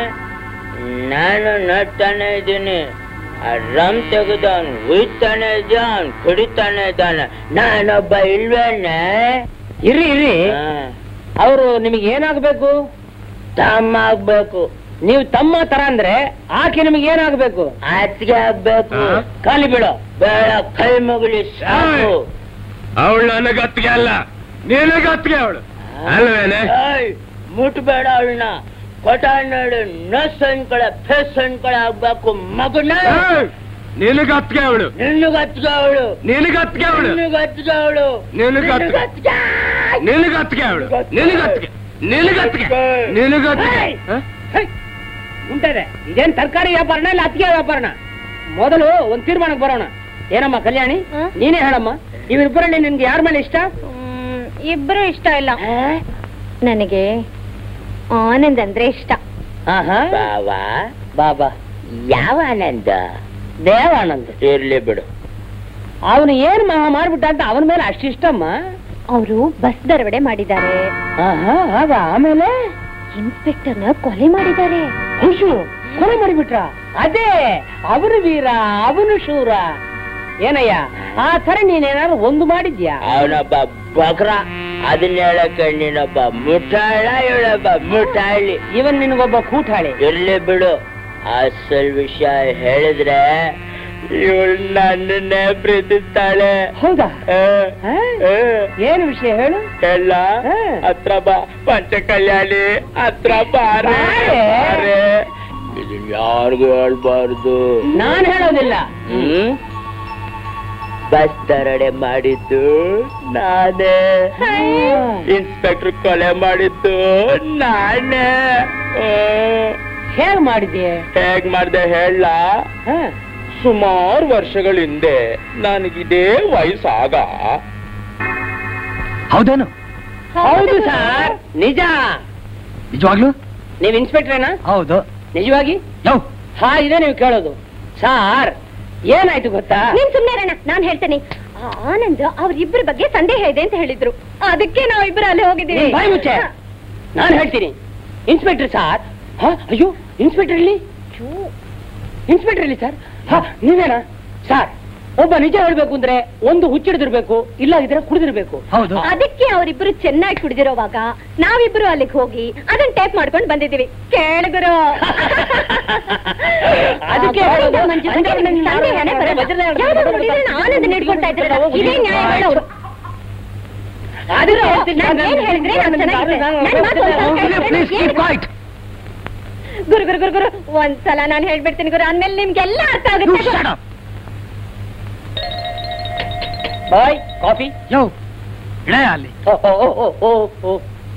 ನಾನು ನಡ್ತಾನೆ ಇದ್ದೀನಿ ಆ ರಮ್ ತೆಗೆದು ಅವ್ನು ಉಯ್ತಾನೆ ಇದ್ದ ಅವ್ನು ಕುಡಿತಾನೆ ಇದ್ದಾನೆ ನಾನೊಬ್ಬ ಇಲ್ವೇನೆ ಇರ್ರಿ ಇರ್ರಿ ಅವರು ನಿಮಗೆ ಏನಾಗ್ಬೇಕು ತಮ್ಮ ಆಗ್ಬೇಕು ನೀವು ತಮ್ಮ ತರ ಅಂದ್ರೆ ಆಕೆ ನಿಮಗೆ ಏನಾಗ್ಬೇಕು ಅತ್ತಿಗೆ ಆಗ್ಬೇಕು ಹಾ? ಕಾಲಿ ಬಿಡು ಬೇಡ ಕೈ ಮುಗಿಲಿ ಸಾಕು ಅವಳು ನನಗೆ ಅತ್ತಿಗೆ ಅಲ್ಲ ನಿನಗೆ ಅತ್ತಿಗೆ ಅವಳು ಅಲ್ವೇನೆ ಏಯ್, ಮುಟ್ಬೇಡ ಅವಳನ್ನ ಕೊಟ ನೋಡು ನಸ್ ಅನ್ಕೊಳ ಫೆಸ್ ಅನ್ಕೊಳ ಆಗ್ಬೇಕು ಮಗನ ನಿನಗೆ ಅತ್ತಿಗೆ ಅವಳು ನಿನ್ನಗ ಹತ್ಗ ಅವಳು ನಿನಗೆ ಅತ್ತಿಗೆ ಅವಳು ನಿನ್ನಗ ಹತ್ಗ ಅವಳು ನಿನಗೆ ಅತ್ತಿಗೆ ನಿನಗೆ ಅತ್ತಿಗೆ ಅವಳು ನಿನಗೆ ಅತ್ತಿಗೆ ನಿನಗೆ ಅತ್ತಿಗೆ ನಿನಗೆ ಅತ್ತಿಗೆ ಉಂಟದೆ ಇದೇನ್ ತರಕಾರಿ ವ್ಯಾಪಾರನ ಇಲ್ಲ ಅತ್ತಿಗೆ ವ್ಯಾಪಾರನ ಮೊದಲು ಒಂದ್ ತೀರ್ಮಾನಕ್ಕೆ ಬರೋಣ ಏನಮ್ಮ ಕಲ್ಯಾಣಿ ನೀನೇ ಹೇಳಮ್ಮ ಇವರಿಬ್ಬರಲ್ಲಿ ನಿನ್ಗೆ ಯಾರ ಮೇಲೆ ಇಷ್ಟ ಇಬ್ರು ಇಷ್ಟ ಇಲ್ಲ ನನಗೆ ಆನಂದ್ ಅಂದ್ರೆ ಇಷ್ಟ ಬಾವಾ ಬಾಬಾ ಯಾವ ಆನಂದ ದೇವಾನಂದ್ ಇರ್ಲಿ ಬಿಡು ಅವನು ಏನ್ ಮಹಾ ಮಾಡ್ಬಿಟ್ಟ ಅಂತ ಅವನ ಮೇಲೆ ಅಷ್ಟಿಷ್ಟಮ್ಮ ಅವರು ಬಸ್ ದರವಡೆ ಮಾಡಿದ್ದಾರೆ ಆಹಾ ಆಗ ಆಮೇಲೆ ಇನ್ಸ್ಪೆಕ್ಟರ್ನ ಕೊಲೆ ಮಾಡಿದ್ದಾರೆ ಹುಷು ಕೊಲೆ ಮಾಡಿಬಿಟ್ರ ಅದೇ ಅವನು ವೀರ ಅವನು ಶೂರ ಏನಯ್ಯ ಆ ತರ ನೀನೇನಾದ್ರು ಒಂದು ಮಾಡಿದ್ಯಾ ಅವನೊಬ್ಬ ಬಕ್ರ ಅದನ್ನ ಹೇಳಕ್ಕೆ ನೀನೊಬ್ಬ ಮುಟ್ಟಾಳ ಇವಳೊಬ್ಬ ಮುಟ್ಟಾಳಿ ಇವನ್ ನಿನಗೊಬ್ಬ ಕೂಟಾಳಿ ಇರ್ಲಿ ಬಿಡು ಅಸಲ್ ವಿಷಯ ಹೇಳಿದ್ರೆ ಇವಳು ನನ್ನನ್ನೇ ಪ್ರೀತಿಸ್ತಾಳೆ ಹೌದಾ ಆ, ಆ? ಆ. ಏನು ವಿಷಯ ಹೇಳು ಎಲ್ಲ ಹಾ. ಹತ್ರ ಬಾ ಪಂಚ ಕಲ್ಯಾಣಿ ಹತ್ರ ಬಾರೆ ಬಾರೆ. ಬಾರೆ. ಇದನ್ ಯಾರಿಗೂ ಹೇಳ್ಬಾರ್ದು ನಾನ್ ಹೇಳೋದಿಲ್ಲ ಹ್ಮ್ ಬಸ್ ದರೋಡೆ ಮಾಡಿದ್ದು ನಾನೇ ಇನ್ಸ್ಪೆಕ್ಟರ್ ಕೊಲೆ ಮಾಡಿದ್ದು ನಾನೇ ಆ, ಹೇಗ್ ಮಾಡಿದ್ಯೆ ಹೇಗ್ ಮಾಡ್ದೆ ಹೇಳ ಹಾ. ಸುಮಾರು ವರ್ಷಗಳ ಹಿಂದೆ ನನಗಿದೇ ವಯಸ್ಸಾಗ ಹೌದೇನು ಹೌದು ಸರ್ ನಿಜ ನಿಜವಾಗ್ಲು ನೀವ್ ಇನ್ಸ್ಪೆಕ್ಟ್ರೇನಾ ಹೌದು ನಿಜವಾಗಿ ಯೋ ಹಾ ಇದೆ ನೀವು ಕೇಳೋದು ಸಾರ್ ಏನಾಯ್ತು ಗೊತ್ತಾ ನೀನ್ ಸುಮ್ನೆ ಇರೋಣ ನಾನ್ ಹೇಳ್ತೇನೆ ಆ ಆನಂದ್ ಅವ್ರಿಬ್ರ ಬಗ್ಗೆ ಸಂದೇಹ ಇದೆ ಅಂತ ಹೇಳಿದ್ರು ಅದಕ್ಕೆ ನಾವ್ ಇಬ್ರು ಅಲ್ಲಿ ಹೋಗಿದ್ದೀವಿ ನೀನ್ ಬಾಯಿ ಮುಚ್ಚೆ ನಾನು ಹೇಳ್ತೀನಿ ಇನ್ಸ್ಪೆಕ್ಟರ್ ಸಾರ್ ಹಾ ಅಯ್ಯೋ ಇನ್ಸ್ಪೆಕ್ಟರ್ ಇಲ್ಲಿ ಇನ್ಸ್ಪೆಕ್ಟರ್ ಇಲ್ಲಿ ಸರ್ ಹಾ ನೀವೇನಾ ಸರ್ ಒಬ್ಬ ನಿಜ ಹೇಳ್ಬೇಕು ಅಂದ್ರೆ ಒಂದು ಹುಚ್ಚಿಡ್ದಿರ್ಬೇಕು ಇಲ್ಲ ಇದ್ರೆ ಕುಡಿದಿರ್ಬೇಕು ಹೌದು ಅದಕ್ಕೆ ಅವರಿಬ್ರು ಚೆನ್ನಾಗಿ ಕುಡಿದಿರೋವಾಗ ನಾವಿಬ್ರು ಅಲ್ಲಿಗೆ ಹೋಗಿ ಅದನ್ನ ಟೇಪ್ ಮಾಡ್ಕೊಂಡು ಬಂದಿದ್ದೀವಿ ಕೇಳಿದ್ರು ಅದಕ್ಕೆ ಹೇಳೋದು, ಅಂದ್ರೆ ಅವ್ನ ನೀನು ಸಂದೇಹನೇ ಬರಲ್ಲ. ವಜ್ರದ ಯಾವ್ದಾದ್ರು ಹುಡುಗಿರನ್ನ ಆನಂದ್ ಹಿಡ್ಕೊಳ್ತಾ ಇದ್ರಲ್ಲ, ಇದೇ ನ್ಯಾಯ ಹೇಳೋರು ಅದಕ್ಕೆ ಹೇಳ್ತೀನಿ, ನಾನ್ ಏನ್ ಹೇಳಿದ್ರೆ ನಾನ್ ಚೆನ್ನಾಗಿದ್ದೆ. ನನ್ ಮಾತು ಒಂದ್ಸಲ ಕೇಳಿದ್ರೆ ಏನು? ಗುರು ಗುರು ಗುರು ಗುರು ಒಂದ್ಸಲ ನಾನು ಹೇಳ್ಬಿಡ್ತೀನಿ ಗುರು ಅಂದ್ಮೇಲೆ ನಿಮ್ಗೆಲ್ಲ ಅರ್ಥ ಆಗುತ್ತೆ ಬಾಯ್ ಕಾಫಿ ಯೋ ಇಳೆ ಅಲ್ಲಿ ಓ ಓ ಓ ಓ ಓ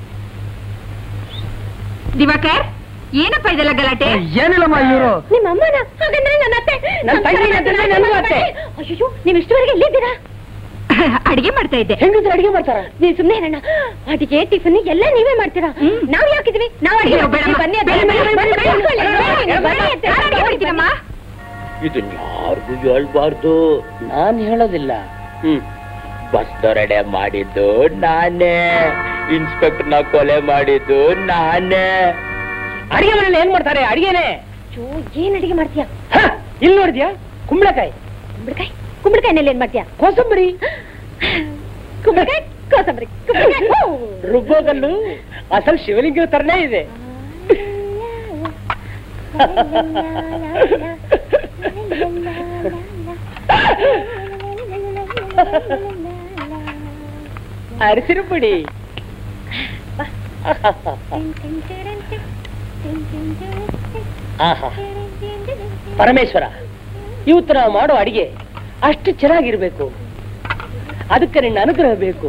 ದಿವಾಕರ್ ಏನಪ್ಪ ಇದೆಲ್ಲ ಗಲಾಟೆ ಏನಿಲ್ಲಮ್ಮ ಇವರು ನಿಮ್ಮ ಅಮ್ಮನ ಹಾಗಂದ್ರೆ ನನ್ನ ಅತ್ತೆ ನನ್ ತಂಗಿ ಅತ್ತೆ, ನನ್ಗೂ ಅತ್ತೆ. ಅಯ್ಯೋ ನೀವು ಇಷ್ಟವರೆಗೆ ಎಲ್ಲಿದ್ದೀರಾ ಅಡಿಗೆ ಮಾಡ್ತಾ ಇದ್ದೆ ಹೆಂಗಸ್ರು ಅಡಿಗೆ ಮಾಡ್ತಾರ ನೀವು ಸುಮ್ಮನೆ ಇರೋಣ ಅಡಿಗೆ ಟಿಫನ್ ಎಲ್ಲ ನೀವೇ ಮಾಡ್ತೀರಾ ನಾವ್ ಯಾಕಿದ್ವಿ ನಾವ್ ಅಡಿಗೆ ಅಯ್ಯೋ, ಮಾಡ್ತೀವಿ. ಬೇಡಮ್ಮ. ಬನ್ನಿ ಅತ್ತೆ, ಬೇಡ, ಬೇಡ, ಬೇಡ, ಬೇಡ, ಕೂತ್ಕೊಳ್ಳಿ, ಬೇಡ, ಬೇಡ, ಬನ್ನಿ ಅತ್ತೆ, ಯಾರು ಅಡಿಗೆ ಬನ್ನಿ. ಮಾಡ್ತೀರಮ್ಮ? ಇದನ್ನ ಯಾರಿಗೂ ಹೇಳ್ಬಾರ್ದು ನಾನ್ ಹೇಳೋದಿಲ್ಲ ಹ್ಮ್ ಬಸ್ ದೊರಡೆ ಮಾಡಿದ್ದು ನಾನೇ ಇನ್ಸ್ಪೆಕ್ಟರ್ನ ಕೊಲೆ ಮಾಡಿದ್ದು ನಾನೇ ಅಡಿಗೆ ಮನೇಲಿ ಏನ್ ಮಾಡ್ತಾರೆ ಅಡಿಗೆನೆ ಅಯ್ಯೋ, ಏನ್ ಅಡಿಗೆ ಮಾಡ್ತೀಯಾ ಹ, ಇಲ್ಲಿ ನೋಡಿದ್ಯಾ ಕುಂಬಳಕಾಯಿ ಕುಂಬಳಕಾಯಿ ಕುಂಬಳಕಾಯಿನಲ್ಲಿ ಏನ್ ಮಾಡ್ತೀಯಾ ಕೋಸಂಬರಿ ಕುಂಬಳಕಾಯಿ ಕೋಸಂಬರಿ ಕುಂಬಳಕಾಯಿ ಹೂ. ರುಬ್ಬೋಗಲ್ಲು ಅಸಲ್ ಶಿವಲಿಂಗ ತರನೇ ಇದೆ ಅರಿಸಿರು ಪುಡಿ ಆಹಾ ಪರಮೇಶ್ವರ ಇವತ್ತು ನಾವು ಮಾಡೋ ಅಡಿಗೆ ಅಷ್ಟು ಚೆನ್ನಾಗಿರ್ಬೇಕು ಅದಕ್ಕೆ ನಿನ್ನ ಅನುಗ್ರಹ ಬೇಕು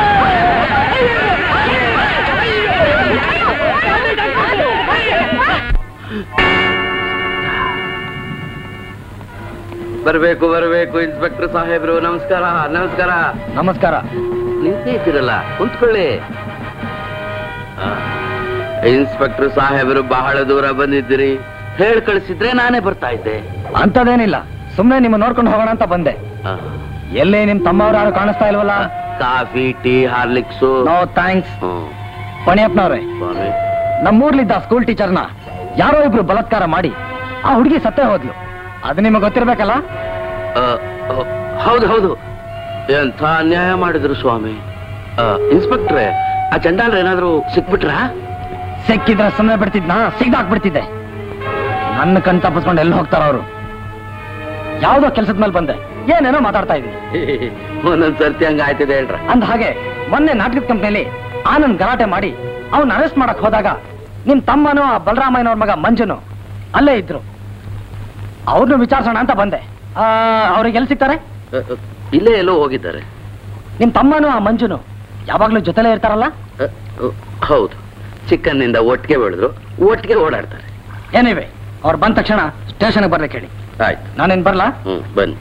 ಬರ್ಬೇಕು ಬರ್ಬೇಕು ಇನ್ಸ್ಪೆಕ್ಟರ್ ಸಾಹೇಬ್ರು ನಮಸ್ಕಾರ ನಮಸ್ಕಾರ ನಮಸ್ಕಾರ ನಿಂತೇ ಇದ್ದೀರಲ್ಲ ಕುಂತ್ಕೊಳ್ಳಿ ಆ, ಇನ್ಸ್ಪೆಕ್ಟರ್ ಸಾಹೇಬರು ಬಹಳ ದೂರ ಬಂದಿದ್ದೀರಿ ಹೇಳ್ ಕಳಿಸಿದ್ರೆ ನಾನೇ ಬರ್ತಾ ಇದ್ದೆ ಅಂತದೇನಿಲ್ಲ ಸುಮ್ನೆ ನಿಮ್ಮ ನೋಡ್ಕೊಂಡು ಹೋಗೋಣ ಅಂತ ಬಂದೆ ಆ, ಎಲ್ಲೇ ನಿಮ್ ತಮ್ಮವ್ರು ಯಾರು ಕಾಣಿಸ್ತಾ ಇಲ್ವಲ್ಲ coffee tea Horlicks no thanks ಹ್ಮ್. ಪಣಿಯಪ್ಪನವ್ರೆ ಸ್ವಾಮಿ ನಮ್ಮೂರ್ಲಿದ್ದ ಸ್ಕೂಲ್ ಟೀಚರ್ನ ಯಾರೋ ಇಬ್ರು ಬಲಾತ್ಕಾರ ಮಾಡಿ ಆ ಹುಡುಗಿ ಸತ್ತೇ ಹೋದ್ಲು ಅದು ನಿಮಗೆ ಗೊತ್ತಿರ್ಬೇಕಲ್ಲ ಆ, ಆ, ಹೌದು ಹೌದು ಎಂಥ ಅನ್ಯಾಯ ಮಾಡಿದ್ರು ಸ್ವಾಮಿ ಆ, ಇನ್ಸ್ಪೆಕ್ಟ್ರೆ ಆ ಚಂಡಾಲ್ರ ಏನಾದ್ರು ಸಿಕ್ಬಿಟ್ರಾ ಸಿಕ್ಕಿದ್ರೆ ಸುಮ್ಮನೆ ಬಿಡ್ತಿದ್ನಾ ಸಿಗ್ದಾಕ್ಬಿಡ್ತಿದ್ದೆ ನನ್ನ ಕಣ್ ತಪ್ಪಿಸ್ಕೊಂಡು ಎಲ್ಲಿ ಹೋಗ್ತಾರ ಅವರು ಯಾವ್ದೋ ಕೆಲ್ಸದ ಮೇಲೆ ಬಂದೆ ಏನೇನೋ ಮಾತಾಡ್ತಾ ಇದ್ದೀನಿ ಒಂದೊಂದ್ ಸರ್ತಿ ಹಂಗ ಆಯ್ತಿದೆ ಹೇಳ್ರ ಅಂದ ಹಾಗೆ ಮೊನ್ನೆ ನಾಟಕದ ಕಂಪ್ನಿಯಲ್ಲಿ ಆನಂದ್ ಗಲಾಟೆ ಮಾಡಿ ಅವ್ನ ಅರೆಸ್ಟ್ ಮಾಡಕ್ ಹೋದಾಗ ನಿಮ್ ತಮ್ಮನು ಆ ಬಲರಾಮಯ್ಯನವ್ರ ಮಗ ಮಂಜುನು ಅಲ್ಲೇ ಇದ್ರು ಅವ್ರನ್ನ ವಿಚಾರಿಸೋಣ ಅಂತ ಬಂದೆ ಆ, ಅವ್ರಿಗೆ ಎಲ್ಲಿ ಸಿಗ್ತಾರೆ ಇಲ್ಲೇ ಎಲ್ಲೋ ಹೋಗಿದ್ದಾರೆ ನಿಮ್ ತಮ್ಮನು ಆ ಮಂಜುನು ಯಾವಾಗ್ಲೂ ಜೊತೆಲೇ ಇರ್ತಾರಲ್ಲ ಆ, ಆ, ಹೌದು ಚಿಕ್ಕನ್ನಿಂದ ಒಟ್ಟಿಗೆ ಬೆಳೆದ್ರು ಒಟ್ಟಿಗೆ ಓಡಾಡ್ತಾರೆ ಏನಿವೆ ಅವ್ರು ಬಂದ ತಕ್ಷಣ ಸ್ಟೇಷನ್ಗೆ ಬರ್ಬೇಕು ಹೇಳಿ ಆಯ್ತು ನಾನೇನ್ ಬರ್ಲಾ ಹ್ಮ್ ಬನ್ನಿ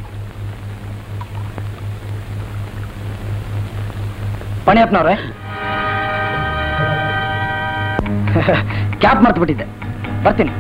ಪಣಿಯಪ್ಪನವ್ರೆ ಕ್ಯಾಪ್ ಮರ್ತು ಬಿಟ್ಟಿದ್ದೆ ಬರ್ತೀನಿ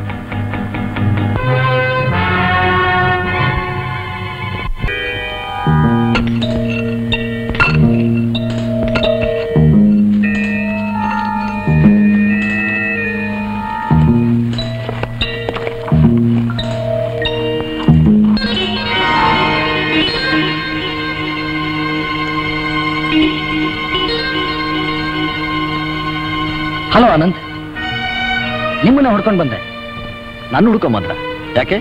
ಹಲೋ ಆನಂದ್ ನಿಮ್ಮನ್ನ ಹುಡ್ಕೊಂಡು ಬಂದೆ ನಾನು ಹುಡ್ಕೊಂಬಂದ್ರ ಯಾಕೆ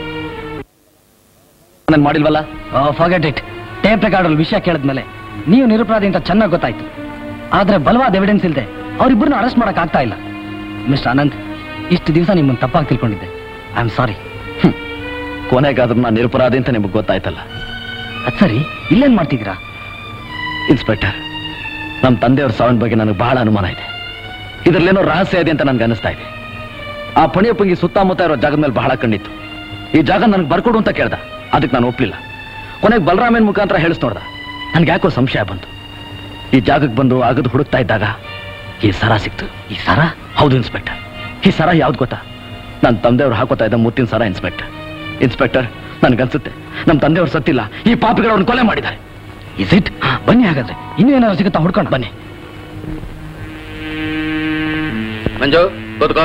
ನಾನು ಮಾಡಿಲ್ವಲ್ಲ ಫಾಗೆಟ್ ಇಟ್ ಟೇಪ್ ರೆಕಾರ್ಡಲ್ಲಿ ವಿಷಯ ಕೇಳಿದ್ಮೇಲೆ ನೀವು ನಿರಪರಾಧಿ ಅಂತ ಚೆನ್ನಾಗಿ ಗೊತ್ತಾಯ್ತು ಆದ್ರೆ ಬಲವಾದ ಎವಿಡೆನ್ಸ್ ಇಲ್ಲದೆ ಅವರಿಬ್ಬರನ್ನ ಅರೆಸ್ಟ್ ಮಾಡಕ್ ಆಗ್ತಾ ಇಲ್ಲ ಮಿಸ್ಟರ್ ಆನಂದ್ ಇಷ್ಟು ದಿವಸ ನಿಮ್ಮನ್ನ ತಪ್ಪಾಗಿ ತಿಳ್ಕೊಂಡಿದ್ದೆ ಐ ಆಮ್ ಸಾರಿ ಕೊನೆಗಾದ್ರೂ ನಾನು ನಿರಪರಾಧಿ ಅಂತ ನಿಮಗೆ ಗೊತ್ತಾಯ್ತಲ್ಲ ಅದ್ ಸರಿ ಇಲ್ಲೇನ್ ಮಾಡ್ತಿದ್ದೀರಾ ಇನ್ಸ್ಪೆಕ್ಟರ್ ನಮ್ಮ ತಂದೆಯವ್ರ ಸಾವಿನ ಬಗ್ಗೆ ನನಗೆ ಬಹಳ ಅನುಮಾನ ಇದೆ ಇದರಲ್ಲೇನೋ ರಹಸ್ಯ ಇದೆ ಅಂತ ನನಗೆ ಅನಿಸ್ತಾ ಇದೆ ಆ ಪಣಿಯಪ್ಪಂಗಿ ಸುತ್ತಮುತ್ತ ಇರೋ ಜಾಗದ ಮೇಲೆ ಬಹಳ ಕಣ್ಣಿತ್ತು ಈ ಜಾಗ ನನಗೆ ಬರ್ಕೊಡು ಅಂತ ಕೇಳ್ದ ಅದಕ್ಕೆ ನಾನು ಒಪ್ಲಿಲ್ಲ ಕೊನೆಗೆ ಬಲರಾಮನ್ ಮುಖಾಂತರ ಹೇಳಿಸ್ ನೋಡ್ದ ನನ್ಗೆ ಯಾಕೋ ಸಂಶಯ ಬಂತು ಈ ಜಾಗಕ್ಕೆ ಬಂದು ಆಗದು ಹುಡುಕ್ತಾ ಇದ್ದಾಗ ಈ ಸರ ಸಿಕ್ತು ಈ ಸರ ಹೌದು ಇನ್ಸ್ಪೆಕ್ಟರ್ ಈ ಸರ ಯಾವ್ದು ಗೊತ್ತಾ ನನ್ನ ತಂದೆಯವ್ರು ಹಾಕೋತಾ ಇದ್ದ ಮುತ್ತಿನ ಸರ ಇನ್ಸ್ಪೆಕ್ಟರ್ ಇನ್ಸ್ಪೆಕ್ಟರ್ ನನ್ಗನ್ಸುತ್ತೆ ನಮ್ಮ ತಂದೆಯವ್ರು ಸತ್ತಿಲ್ಲ ಈ ಪಾಪಿಗಳು ಅವ್ರನ್ನ ಕೊಲೆ ಮಾಡಿದ್ದಾರೆ ಇಸ್ ಇಟ್ ಬನ್ನಿ ಹಾಗಾದ್ರೆ ಇನ್ನೂ ಏನಾದ್ರು ಸಿಗುತ್ತಾ ಹುಡ್ಕೊಂಡು ಬನ್ನಿ ಮಂಜು ಕೂತ್ಕೋ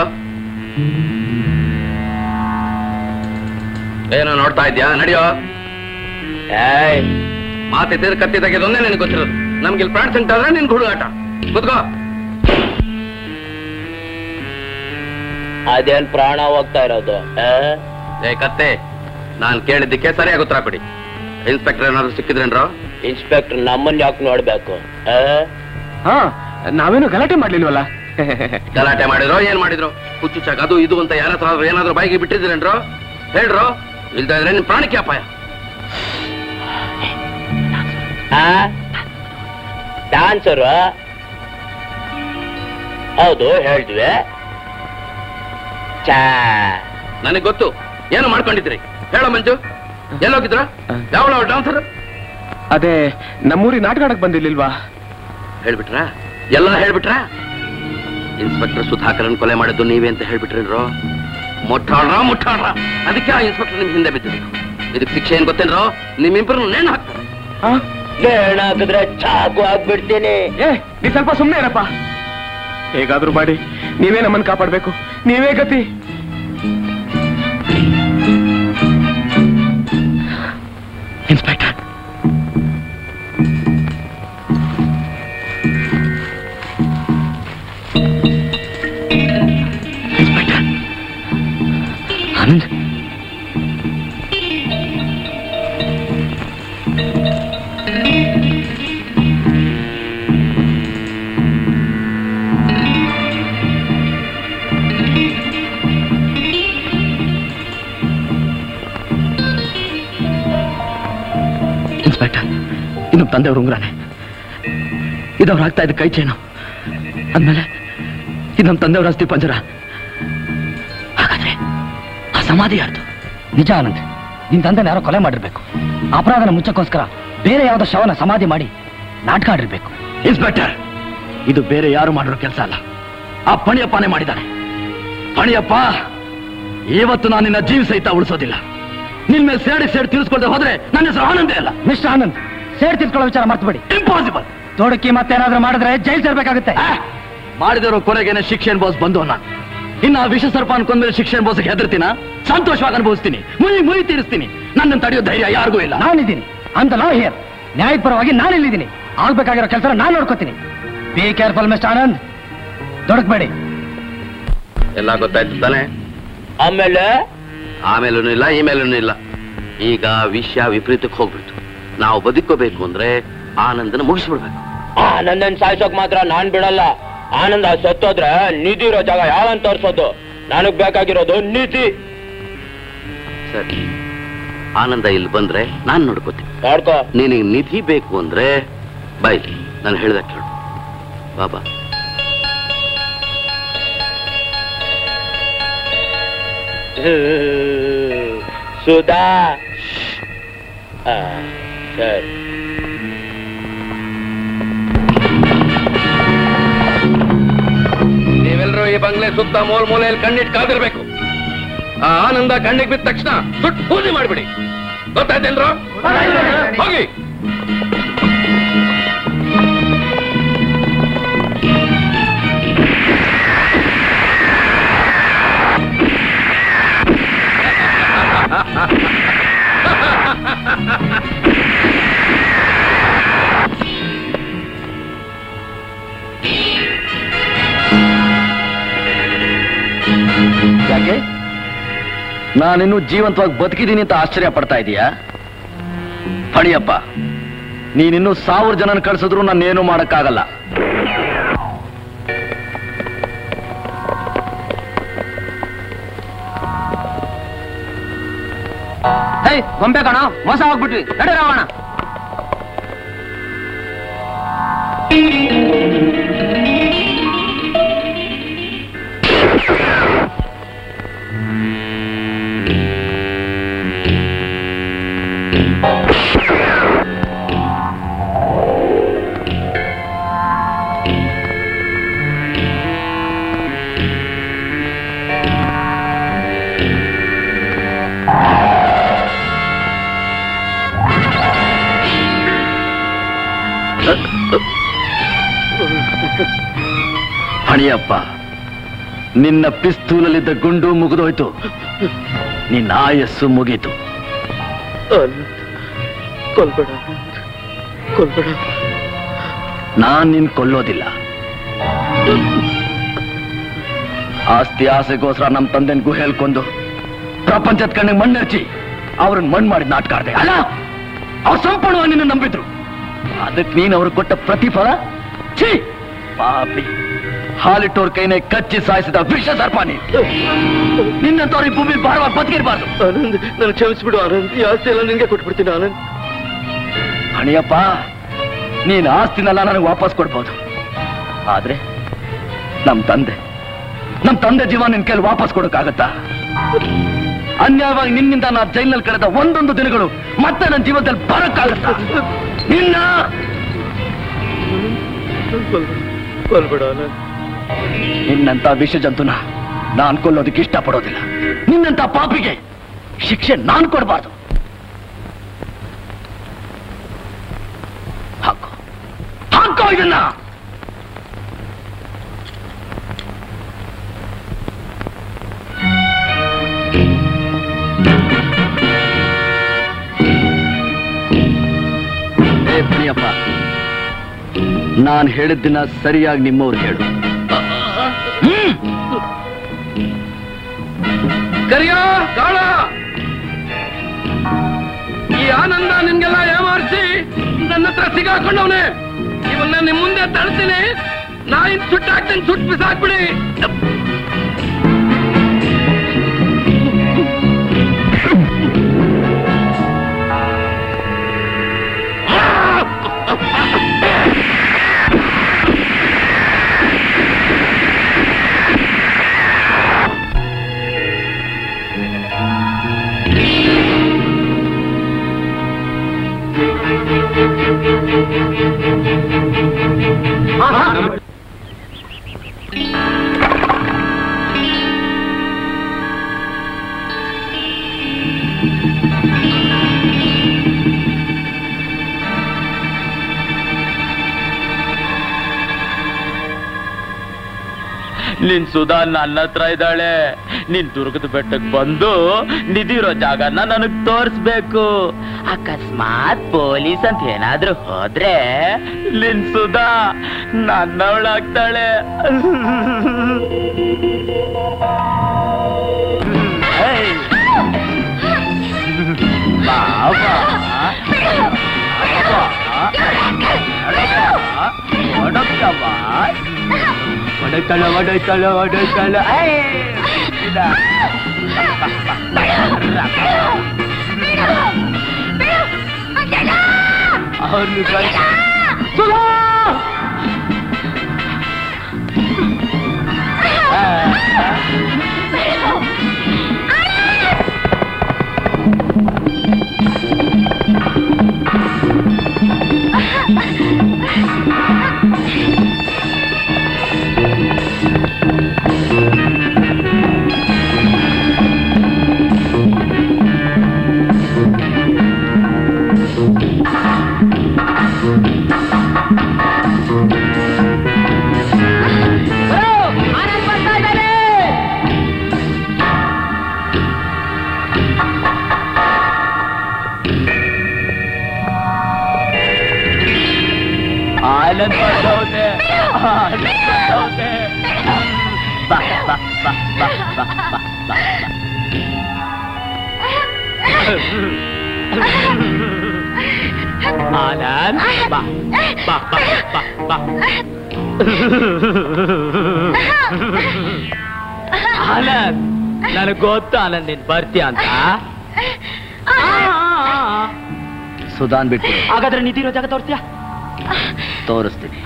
ಏನೋ ನೋಡ್ತಾ ಇದ್ಯಾ ನಡಿಯೋ ಏಯ್ ಮಾತಿದ್ದರೆ ಕತ್ತಿ ತೆಗೆದೊಂದೇ ನಿನಗೆ ಗೊತ್ತಿರೋದು ನಮ್ಗೆ ಇಲ್ಲಿ ಪ್ರಾಣ ಸಂಕಟ ಆದ್ರೆ ನಿನ್ ಹುಡುಗಾಟ ಕೂತ್ಕೋ ಅದೇನ್ ಪ್ರಾಣ ಹೋಗ್ತಾ ಇರೋದು ಆ? ಏ ಕತ್ತೆ ನಾನ್ ಕೇಳಿದ್ದಕ್ಕೆ ಸರಿಯಾಗಿ ಉತ್ತರ ಕೊಡಿ ಇನ್ಸ್ಪೆಕ್ಟರ್ ಏನಾದ್ರು ಸಿಕ್ಕಿದ್ರೇನ್ರೋ ಇನ್ಸ್ಪೆಕ್ಟರ್ ನಮ್ಮನ್ನ ಯಾಕೆ ನೋಡ್ಬೇಕು ಆ? ಹಾ ನಾವೇನು ಗಲಾಟೆ ಮಾಡ್ಲಿಲ್ವಲ್ಲ ಗಲಾಟೆ ಮಾಡಿದ್ರು ಏನ್ ಮಾಡಿದ್ರು ಹುಚ್ಚು ಚಾಕ್ ಅದು ಇದು ಅಂತ ಯಾರ ಹತ್ರ ಆದ್ರೂ ಏನಾದ್ರು ಬಾಯಿಗೆ ಬಿಟ್ಟಿದ್ರೇನ್ರೋ ಹೇಳ್ರೋ ಇಲ್ದ ಇದ್ರೆ ನಿನ್ ಪ್ರಾಣಕ್ಕೆ ಅಪಾಯ ಆ? ಡಾನ್ಸರು ಹೌದು ಹೇಳಿದ್ವಿ ಚಾ ನನಗೆ ಗೊತ್ತು ಏನು ಮಾಡ್ಕೊಂಡಿದ್ರಿ ಹೇಳೋ ಮಂಜು ಎಲ್ಲೋಗಿದ್ರ ಯಾವ ಡಾನ್ಸರ್ ಅದೇ ನಮ್ಮೂರಿ ನಾಟಕ ಆಡಕ್ ಬಂದಿರ್ಲಿಲ್ವಾ ಹೇಳ್ಬಿಟ್ರಾ ಎಲ್ಲ ಹೇಳ್ಬಿಟ್ರಾ ಇನ್ಸ್ಪೆಕ್ಟರ್ ಸುಧಾಕರನ್ ಕೊಲೆ ಮಾಡಿದ್ದು ನೀವೇ ಅಂತ ಹೇಳ್ಬಿಟ್ರೇನ್ರೋ ಮುಟ್ಟಾಡ್ರ ಮುಟ್ಟಾಡ್ರ ಅದಕ್ಕೆ ಆ ಇನ್ಸ್ಪೆಕ್ಟರ್ ನಿಮ್ ಹಿಂದೆ ಬಿದ್ದಿದ್ದು ಇದಕ್ಕೆ ಶಿಕ್ಷೆ ಏನ್ ಗೊತ್ತೇನ್ರೋ ನಿಮ್ಮಿಬ್ಬರು ನೇಣು ಹಾಕ್ತಾರೆ ನೇಣ್ ಹಾಕಿದ್ರೆ ಚಾಕು ಹಾಕ್ಬಿಡ್ತೀನಿ ಏ ನೀ ಸ್ವಲ್ಪ ಸುಮ್ಮನೆ ಇರಪ್ಪ ಹೇಗಾದ್ರೂ ಮಾಡಿ ನೀವೇ ನಮ್ಮನ್ನ ಕಾಪಾಡ್ಬೇಕು ನೀವೇ ಗತಿ ಇನ್ಸ್ಪೆಕ್ಟರ್ ಇನ್ಸ್ಪೆಕ್ಟರ್ ಆನಂದ್ ಇನ್ಸ್ಪೆಕ್ಟರ್ ಇದು ನಮ್ಮ ತಂದೆಯವ್ರ ಉಂಗ್ರಾನೆ ಇದವ್ರು ಹಾಕ್ತಾ ಇದ್ದ ಕೈ ಚೇನು ಅಂದ್ಮೇಲೆ ಇದು ನಮ್ಮ ತಂದೆಯವ್ರ ಅಸ್ಥಿ ಪಂಜರ ಹಾಗಾದ್ರೆ ಆ ಸಮಾಧಿ ಯಾರ್ದು ನಿಜ ಆನಂದ್ ನಿನ್ ತಂದೆನ ಯಾರೋ ಕೊಲೆ ಮಾಡಿರ್ಬೇಕು ಅಪರಾಧನ ಮುಚ್ಚಕ್ಕೋಸ್ಕರ ಬೇರೆ ಯಾವ್ದೋ ಶವನ ಸಮಾಧಿ ಮಾಡಿ ನಾಟಕ ಆಡಿರ್ಬೇಕು ಇನ್ಸ್ಪೆಕ್ಟರ್ ಇದು ಬೇರೆ ಯಾರು ಮಾಡಿರೋ ಕೆಲಸ ಅಲ್ಲ ಆ ಪಣಿಯಪ್ಪನೇ ಮಾಡಿದ್ದಾನೆ ಪಣಿಯಪ್ಪ ಇವತ್ತು ನಾನು ನಿನ್ನ ಜೀವ ಸಹಿತ ಉಳಿಸೋದಿಲ್ಲ ನಿನ್ ಮೇಲೆ ಸೇಡಿ ಸೇಡಿ ತೀರಿಸ್ಕೊಳ್ದೆ ಹೋದ್ರೆ ನನ್ನ ಹೆಸರು ಆನಂದೇ ಅಲ್ಲ ಮಿಸ್ಟರ್ ಆನಂದ್ ಸೇಡ್ ತಿಳ್ಕೊಳ್ಳೋ ವಿಚಾರ ಮರ್ತ್ಬಿಡಿ ಇಂಪಾಸಿಬಲ್ ತೋಡಕ್ಕಿ ಮತ್ತೇನಾದ್ರೂ ಮಾಡಿದ್ರೆ ಜೈಲ್ ಸೇರ್ಬೇಕಾಗುತ್ತೆ ಮಾಡಿದಿರೋ ಕೊಲೆಗೇನೆ ಶಿಕ್ಷೆ ಅನುಭವಿಸ್ ಬಂದು ನಾನು ಇನ್ನು ಆ ವಿಷ ಸರ್ಪ ಅನ್ಕೊಂಡ್ಮೇಲೆ ಶಿಕ್ಷೆ ಅನುಭವಿಸಕ್ಕೆ ಹೆದರ್ತೀನ ಸಂತೋಷವಾಗಿ ಅನುಭವಿಸ್ತೀನಿ ಮುಯಿ ಮುಯಿ ತೀರಿಸ್ತೀನಿ ನನ್ನನ್ನು ತಡೆಯೋ ಧೈರ್ಯ ಯಾರಿಗೂ ಇಲ್ಲ ನಾನಿದ್ದೀನಿ ಅಂತ ಲಾ ಹಿಯರ್ ನ್ಯಾಯ ಪರವಾಗಿ ನಾನಿಲ್ಲಿದ್ದೀನಿ ಆಗ್ಬೇಕಾಗಿರೋ ಕೆಲಸ ನಾನು ನೋಡ್ಕೋತೀನಿ ಬಿ ಕೇರ್ಫುಲ್ ಮಿಸ್ಟರ್ ಆನಂದ್ ದೊಡಕ್ಬೇಡಿ ಎಲ್ಲ ಗೊತ್ತಾಯ್ತು ತಾನೆ ಆಮೇಲೆ ಆಮೇಲೂ ಇಲ್ಲ ಈಮೇಲೂ ಇಲ್ಲ ಈಗ ವಿಷಯ ವಿಪರೀತಕ್ಕೆ ಹೋಗ್ಬಿಡ್ತು ನಾವು ಬದುಕೋಬೇಕು ಅಂದ್ರೆ ಆನಂದನ ಮುಗಿಸ್ಬಿಡ್ಬೇಕು ಆನಂದನ್ ಸಾಯ್ಸೋಕ್ ಮಾತ್ರ ನಾನ್ ಬಿಡಲ್ಲ ಆನಂದ ಸತ್ತೋದ್ರೆ ನಿಧಿ ಇರೋ ಜಾಗ ಯಾವಂತ ತೋರ್ಸೋದು ನನಗ್ ಬೇಕಾಗಿರೋದು ನಿಧಿ ಸರಿ ಆನಂದ ಇಲ್ಲಿ ಬಂದ್ರೆ ನಾನ್ ನೋಡ್ಕೋತೀನಿ ನೋಡ್ಕೋ ನಿನಗೆ ನಿಧಿ ಬೇಕು ಅಂದ್ರೆ ಬೈ ನಾನು ಹೇಳ್ದ ಕೇಳು ಬಾಬಾ ಸುಧಾ ಆ, ಸರಿ ನೀವೆಲ್ಲರೂ ಈ ಬಂಗ್ಲೆ ಸುತ್ತ ಮೂಲ್ ಮೂಲೆಯಲ್ಲಿ ಕಣ್ಣಿಟ್ಟು ಕಾದಿರ್ಬೇಕು ಆ ಆನಂದ ಕಣ್ಣಿಗೆ ಬಿದ್ದ ತಕ್ಷಣ ಸುಟ್ಟು ಪೂಜೆ ಮಾಡ್ಬಿಡಿ ಗೊತ್ತಾಯ್ತೇನ್ರ ಹೋಗಿ ಯಾಕೆ ನಾನಿನ್ನೂ ಜೀವಂತವಾಗಿ ಬದುಕಿದ್ದೀನಿ ಅಂತ ಆಶ್ಚರ್ಯ ಪಡ್ತಾ ಇದೀಯಾ ಫಣಿಯಪ್ಪ ನೀನಿನ್ನೂ ಸಾವಿರ ಜನನ ಕಳ್ಸಿದ್ರು ನಾನೇನು ಮಾಡಕ್ಕಾಗಲ್ಲ ಹೇ ಗೊಂಬೆ ಕಣ ಮೋಸ ಹೋಗ್ಬಿಟ್ವಿ ನಡೆ ರಾವಣ ಫಣಿಯಪ್ಪ ನಿನ್ನ ಪಿಸ್ತೂಲಲ್ಲಿದ್ದ ಗುಂಡು ಮುಗಿದೋಯ್ತು ನಿನ್ನ ಆಯಸ್ಸು ಮುಗೀತು ಕೊಲ್ಬೇಡ ಕೊಲ್ಬೇಡ ನಾನ್ ನಿನ್ ಕೊಲ್ಲೋದಿಲ್ಲ ಆಸ್ತಿ ಆಸೆಗೋಸ್ಕರ ನಮ್ ತಂದೆನ್ ಗುಹೆಲ್ಕೊಂಡು ಪ್ರಪಂಚದ ಕಣ್ಣಿಗೆ ಮಣ್ಣೆರ್ಚಿ ಅವ್ರನ್ನ ಮಣ್ಣು ಮಾಡಿ ನಾಟಕ ಆಡ್ದೆ ಅಲ್ಲ ಅವ್ರು ಸಂಪೂರ್ಣವಾಗಿ ನಿನ್ನ ನಂಬಿದ್ರು ಅದಕ್ಕೆ ನೀನ್ ಅವ್ರು ಕೊಟ್ಟ ಪ್ರತಿಫಲ ಛೀ ಪಾಪಿ ಹಾಲಿಟ್ಟೋರ್ ಕೈನೇ ಕಚ್ಚಿ ಸಾಯಿಸಿದ ವಿಷ ಸರ್ಪ ನೀ ನಿನ್ನಂತವ್ರ ಈ ಭೂಮಿ ಭಾರವಾಗಿ ಬದುಕಿರ್ಬಾರ್ದು ಆನಂದ್ ನಾನು ಕ್ಷಮಿಸ್ಬಿಡು ಆನಂದ್ ಈ ಆಸ್ತಿ ಎಲ್ಲ ನಿನ್ಗೆ ಕೊಟ್ಬಿಡ್ತೀನಿ ಆನಂದ್ ಅಣಿಯಪ್ಪ ನೀನ್ ಆಸ್ತಿನೆಲ್ಲ ನನಗೆ ವಾಪಸ್ ಕೊಡ್ಬೋದು ಆದ್ರೆ ನಮ್ ತಂದೆ ನಮ್ ತಂದೆ ಜೀವ ನಿನ್ ಕೈಲಿ ವಾಪಸ್ ಕೊಡಕ್ಕಾಗತ್ತಾ ಅನ್ಯಾಯವಾಗಿ ನಿನ್ನಿಂದ ನಾ ಜೈಲಿನಲ್ಲಿ ಕಳೆದ ಒಂದೊಂದು ದಿನಗಳು ಮತ್ತೆ ನನ್ನ ಜೀವನದಲ್ಲಿ ಬರಕ್ಕಾಗತ್ತಾ ನಿನ್ನ ಕೊಲ್ಬೇಡ ಆನಂದ್ ನಿನ್ನಂತ ವಿಷ ಜಂತುನ ನಾನ್ ಕೊಲ್ಲೋದಕ್ಕೆ ಇಷ್ಟಪಡೋದಿಲ್ಲ ನಿನ್ನಂತ ಪಾಪಿಗೆ ಶಿಕ್ಷೆ ನಾನ್ ಕೊಡಬಾರ್ದು ಹಾಕೋ ಹಾಕೋ ಇದನ್ನ ಏ ಪುಣಿಯಪ್ಪ ನಾನ್ ಹೇಳಿದ್ದನ್ನ ಸರಿಯಾಗಿ ನಿಮ್ಮವ್ರು ಹೇಳು ಕರಿಯ ಕಾಳ ಈ ಆನಂದ ನಿನ್ಗೆಲ್ಲ ಏಮಾರಿಸಿ ನನ್ನ ಹತ್ರ ಸಿಗಾಕೊಂಡವನೆ ಇವನ್ನ ನಿಮ್ ಮುಂದೆ ತಳ್ತೀನಿ ನಾಯಿನ್ ಸುಟ್ಟಾಕ್ತೀನಿ ಸುಟ್ಟು ಬಿಸಾಕ್ಬಿಡಿ ನಿನ್ ಸುಧಾ ನನ್ನ ಹತ್ರ ಇದ್ದಾಳೆ ನಿನ್ ದುರ್ಗದ ಬೆಟ್ಟಕ್ ಬಂದು ನಿಧಿರೋ ಜಾಗನ ನನಗ್ ತೋರಿಸ್ಬೇಕು ಅಕಸ್ಮಾತ್ ಪೊಲೀಸ್ ಅಂತ ಏನಾದ್ರೂ ಹೋದ್ರೆ ನಿನ್ ಸುಧಾ ನನ್ನವಳಾಗ್ತಾಳೆ ಏಯ್. ಬಾಬಾ ಒಡೈತಳ ಒಡೈತಳ ಒಡೈತಳ ಅವ್ರನ್ನು ಆನಂದ್ ಬಂದವ್ನೆ ಆನಂದ್ ಬಂದವ್ನೆ ಬಾ ಬಾ ಬಾ ಬಾ ಬಾ ಬಾ ಬಾ ಆನಂದ್ ಬಾ ಬಾ ಬಾ ಬಾ ಬಾ ಆನಂದ್ ನನಗ್ ಗೊತ್ತು ಆನಂದ್ ನೀನ್ ಬರ್ತೀಯ ಅಂತ ಸುಧಾನ್ ಬಿಟ್ಟು ಹಾಗಾದ್ರೆ ನಿಧಿರೋ ಜಾಗ ತೋರ್ತೀಯ ತೋರಿಸ್ತೀನಿ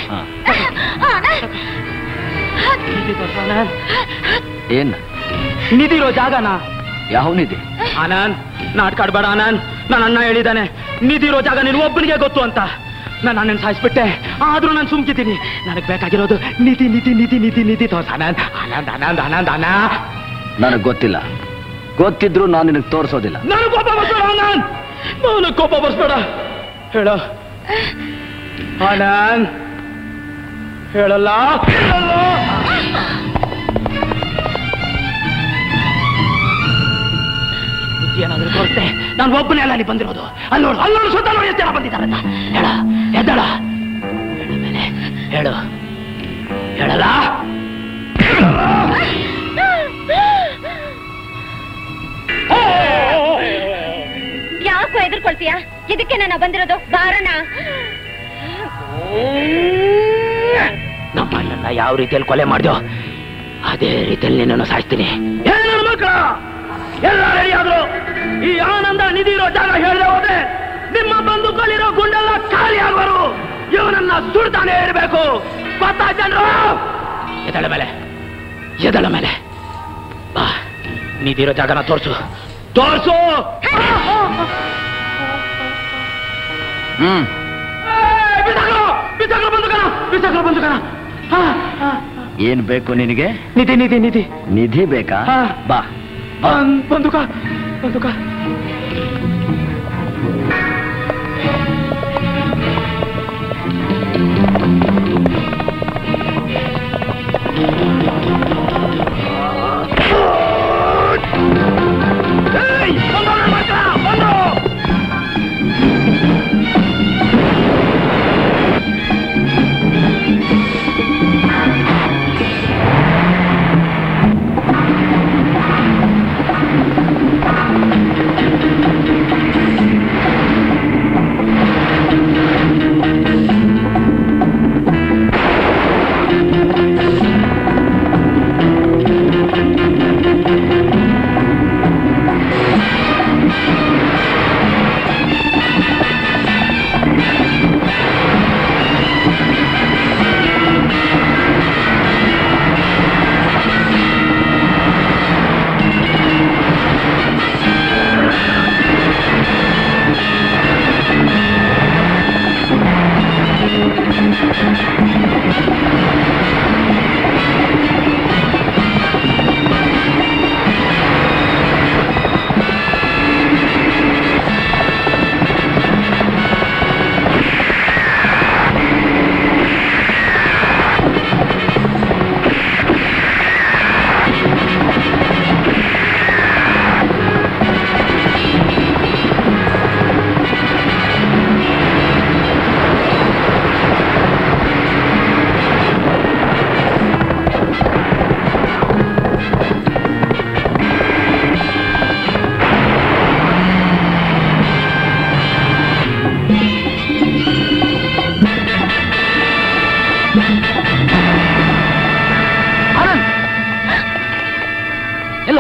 ನಿಧಿ ತೋರ್ಸು ಆನಂದ್ ಏನ್ ನಿಧಿರೋ ಜಾಗನ ಯಾವನಿದೆ ಆನಂದ್ ನಾಟಕ ಆಡ್ಬೇಡ ಆನಂದ್ ನನ್ನ ಅಣ್ಣ ಹೇಳಿದಾನೆ ನಿಧಿರೋ ಜಾಗ ನೀನು ಒಬ್ಬನಿಗೆ ಗೊತ್ತು ಅಂತ ನಾನು ಅಣ್ಣನ ಸಾಯಿಸ್ಬಿಟ್ಟೆ ಆದ್ರೂ ನಾನು ಸುಮ್ಕಿದ್ದೀನಿ ನನಗೆ ಬೇಕಾಗಿರೋದು ನಿಧಿ ನಿಧಿ ನಿಧಿ ನಿಧಿ ನಿಧಿ ತೋರ್ಸ ಆನಂದ್ ಆನಂದ್ ಆನಂದ್ ಆನಂದ್ ಆನಂದ್ ನನಗ್ ಗೊತ್ತಿಲ್ಲ ಗೊತ್ತಿದ್ರು ನಾನು ನಿನಗೆ ತೋರಿಸೋದಿಲ್ಲ ನನಗೆ ಕೋಪ ಬರ್ಬೇಡ ಆನಂದ್ ನನಗೆ ಕೋಪ ಬರ್ಸ್ಬೇಡ ಹೇಳ ಆನಂದ್ ಹೇಳಲ್ಲ ಹೇಳಲ್ಲ ಬುದ್ಧಿ ಏನಾದ್ರೂ ತೋರಿಸ್ದೆ ನಾನು ಒಬ್ಬನೇ ಅಲ್ಲ ಅಲ್ಲಿ ಬಂದಿರೋದು ಅಲ್ಲಿ ನೋಡು ಅಲ್ಲಿ ನೋಡು ಸುತ್ತ ನೋಡಿ ಎಷ್ಟು ಜನ ಬಂದಿದ್ದಾರೆ ಅಂತ ಹೇಳ ಎದ್ದಳ ಹೇಳ ಮೇಲೆ ಹೇಳು ಹೇಳಲ್ಲ ಯಾಕೋ ಎದುರ್ಕೊಳ್ತೀಯ ಇದಕ್ಕೆ ನಾನು ಬಂದಿರೋದು ಬಾರಣ ನಮ್ಮ ಅಣ್ಣನ ಯಾವ ರೀತಿಯಲ್ಲಿ ಕೊಲೆ ಮಾಡ್ದೋ ಅದೇ ರೀತಿಯಲ್ಲಿ ನಿನ್ನನ್ನು ಸಾಯಿಸ್ತೀನಿ ನನ್ನ ಮಕ್ಕಳ ಎಲ್ಲ ರೆಡಿ ಆದ್ರು ಈ ಆನಂದ ನಿಧಿ ಇರೋ ಜಾಗ ಹೇಳದೆ ಹೋದ್ರೆ ನಿಮ್ಮ ಬಂದೂಕಲ್ಲಿರೋ ಗುಂಡೆಲ್ಲ ಖಾಲಿ ಆಗುವರು ಇವನನ್ನ ಸುಡ್ತಾನೆ ಇರಬೇಕು ಗೊತ್ತಾ ಜನರು ಎದಳ ಮೇಲೆ ಎದಳ ಮೇಲೆ ಬಾ ನಿಧಿ ಇರೋ ಜಾಗನ ತೋರ್ಸು ತೋರ್ಸು ಹ್ಮ್ ಬಿಸಾಕಲು ಬಿಸಾಕಲು ಬಂದುಕನ ಬಿಸಾಕಲು ಬಂದುಕನ ಏನ್ ಬೇಕು ನಿನಗೆ ನಿಧಿ ನಿಧಿ ನಿಧಿ ನಿಧಿ ಬೇಕಾ ಹಾ. ಬಾ ಬಂದುಕ ಬಂದುಕ ಆ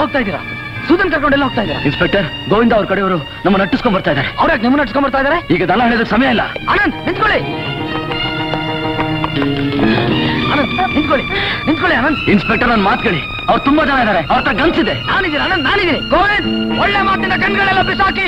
ಹೋಗ್ತಾ ಇದ್ದೀರಾ ಸುಧನ್ ಕರ್ಕೊಂಡೆಲ್ಲ ಹೋಗ್ತಾ ಇದ್ದೀರಾ ಇನ್ಸ್ಪೆಕ್ಟರ್ ಗೋವಿಂದ ಅವ್ರ ಕಡೆಯವರು ನಮ್ಮನ್ನ ನಟ್ಟಿಸ್ಕೊಂಡ್ ಬರ್ತಾ ಇದ್ದಾರೆ ಅವ್ರಾಗ ನಿಮ್ಮನ್ನ ನಡ್ಸ್ಕೊಂಡ್ ಬರ್ತಾ ಇದಾರೆ ಈಗ ದನ ಹೇಳಿದ್ರೆ ಸಮಯ ಇಲ್ಲ ಆನಂದ್ ನಿಂತ್ಕೊಳ್ಳಿ ಆನಂದ್ ನಿಂತ್ಕೊಳ್ಳಿ ನಿಂತ್ಕೊಳ್ಳಿ ಆನಂದ್ ಇನ್ಸ್ಪೆಕ್ಟರ್ ನನ್ನ ಮಾತು ಕೇಳಿ ಅವ್ರು ತುಂಬಾ ಜನ ಇದ್ದಾರೆ ಅವ್ರ ಹತ್ರ ಗನ್ಸ್ ಇದೆ ನಾನಿದ್ದೀನಿ ಆನಂದ್ ನಾನಿದ್ದೀನಿ ಗೋವಿಂದ್ ಒಳ್ಳೆ ಮಾತಿನ ಕಣ್ಗಳೆಲ್ಲ ಬಿಸಾಕಿ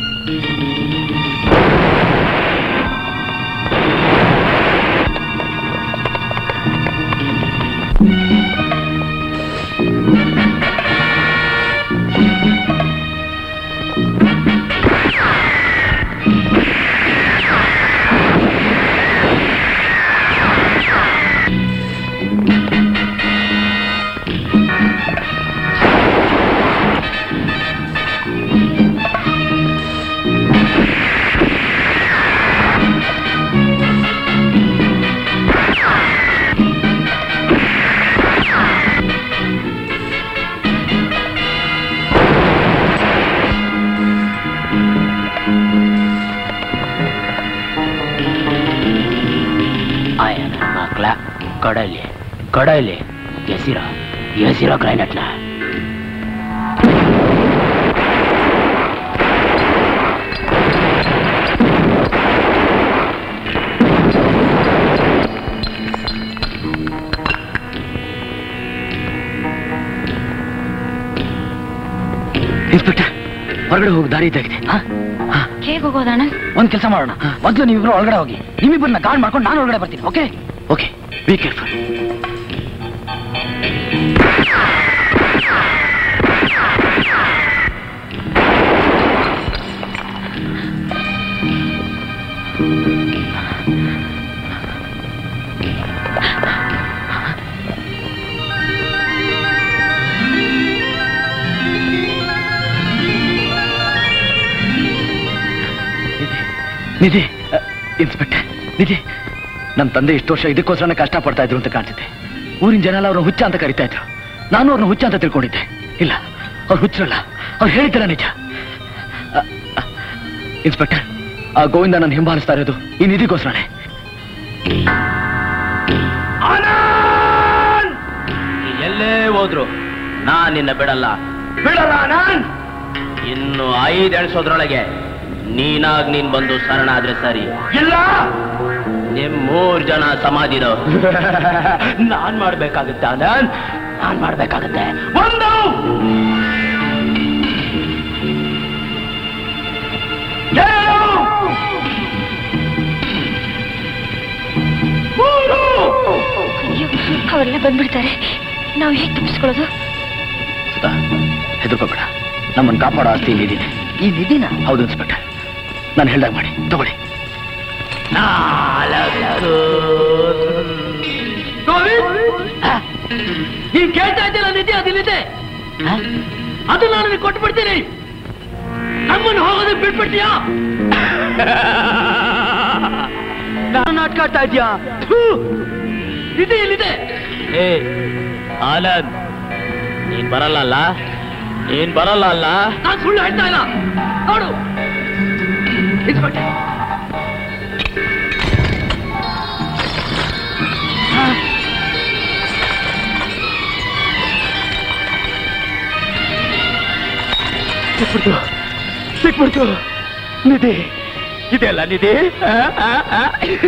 ಆಯನ ಮಕ್ಕಳ ಕಡಲಿ ಕಡಲಿ ಎಸಿರ ಎಸಿರ ಗ್ರೈನಟ್ನ ಇನ್ಸ್ಪೆಕ್ಟರ್ ಹೊರಗಡೆ ಹೋಗಿ ದಾರಿ ಇದ್ದಾಗಿದೆ ಹೇಗೆ ಹೋಗೋದಣ್ಣ ಒಂದ್ ಕೆಲಸ ಮಾಡೋಣ ಮೊದ್ಲು ನೀವಿಬ್ರು ಒಳಗಡೆ ಹೋಗಿ ನಿಮ್ಮಿಬ್ಬರನ್ನ ಗಾರ್ಡ್ ಮಾಡ್ಕೊಂಡು ನಾನು ಒಳಗಡೆ ಬರ್ತೀನಿ okay okay be careful Nidhi ಅ, ಇನ್ಸ್ಪೆಕ್ಟರ್ ನಿಧಿ ನಮ್ಮ ತಂದೆ ಇಷ್ಟು ವರ್ಷ ಇದಕ್ಕೋಸ್ಕರನೇ ಕಷ್ಟ ಪಡ್ತಾ ಇದ್ರು ಅಂತ ಕಾಣ್ತಿದ್ದೆ ಊರಿನ ಜನ ಎಲ್ಲ ಅವ್ರನ್ನ ಹುಚ್ಚ ಅಂತ ಕರಿತಾ ಇದ್ರು ನಾನು ಅವ್ರನ್ನ ಹುಚ್ಚ ಅಂತ ತಿಳ್ಕೊಂಡಿದ್ದೆ ಇಲ್ಲ ಅವ್ರು ಹುಚ್ಚರಲ್ಲ ಅವ್ರು ಹೇಳಿದ್ದಲ್ಲ ನಿಜ ಅ, ಅ, ಇನ್ಸ್ಪೆಕ್ಟರ್ ಆ ಗೋವಿಂದ ನಾನು ಹಿಂಬಾಲಿಸ್ತಾ ಇರೋದು ಈ ನಿಧಿಗೋಸ್ಕರನೇ ಎಲ್ಲೇ ಹೋದ್ರು ನಾನ್ ನಿನ್ನ ಬಿಡಲ್ಲ ಬಿಡಲ್ಲ ನಾನ್ ಇನ್ನು ಐದ್ ಎಣಿಸೋದ್ರೊಳಗೆ ನೀನಾಗ್ ನೀನ್ ಬಂದು ಶರಣಾದ್ರೆ ಸರಿ ಇಲ್ಲ ನಿಮ್ ಮೂರ್ ಜನ ಸಮಾಧಿರೋ ನಾನ್ ಮಾಡ್ಬೇಕಾಗುತ್ತೆ ಆನಂದ್ ನಾನ್ ಮಾಡ್ಬೇಕಾಗುತ್ತೆ ಒಂದು ಎರಡು ಮೂರು ಅಯ್ಯೋ ಅವರೆಲ್ಲ ಬಂದ್ಬಿಡ್ತಾರೆ ನಾವು ಹೇಗೆ ತಪ್ಪಿಸ್ಕೊಳ್ಳೋದು ಸುಧಾ ಹೆದರ್ಕೋಬೇಡ ನಮ್ಮನ್ನು ಕಾಪಾಡೋ ಆಸ್ತಿ ಈ ನಿಧಿನೇ ಈ ನಿಧಿನ ಹೌದು ಇನ್ಸ್ಪೆಕ್ಟರ್ ನಾನು ಹೇಳ್ದಾಗ ಮಾಡಿ ತಗೊಳ್ಳಿ ನೀನ್ ಕೇಳ್ತಾ ಇದ್ದೀರ ನಿಧಿ ಅದಿಲ್ಲಿದೆ ಅದು ನಾನು ನಿನಗೆ ಕೊಟ್ಟು ಬಿಡ್ತೀನಿ ನಮ್ಮನ್ನು ಹೋಗೋದು ಬಿಟ್ಬಿಡ್ತೀಯಾ ನಾನು ನಾಟಕ ಆಡ್ತಾ ಇದ್ಯಾ ಇದೆ ಇಲ್ಲಿದೆ ಏ ಆನಂದ್ ನೀನ್ ಬರಲ್ಲ ಅಲ್ಲ ನೀನ್ ಬರಲ್ಲ ಅಲ್ಲ ನಾನು ಸುಳ್ಳು ಹೇಳ್ತಾ ಇಲ್ಲ ನೋಡು ಇನ್ಸ್ಪೆಕ್ಟರ್ ಸಿಕ್ಬಿಡ್ತು ಸಿಕ್ಬಿಡ್ತು ನಿಧಿ ಇದೆಲ್ಲ ನಿಧಿ ಆ, ಆ, ಆ.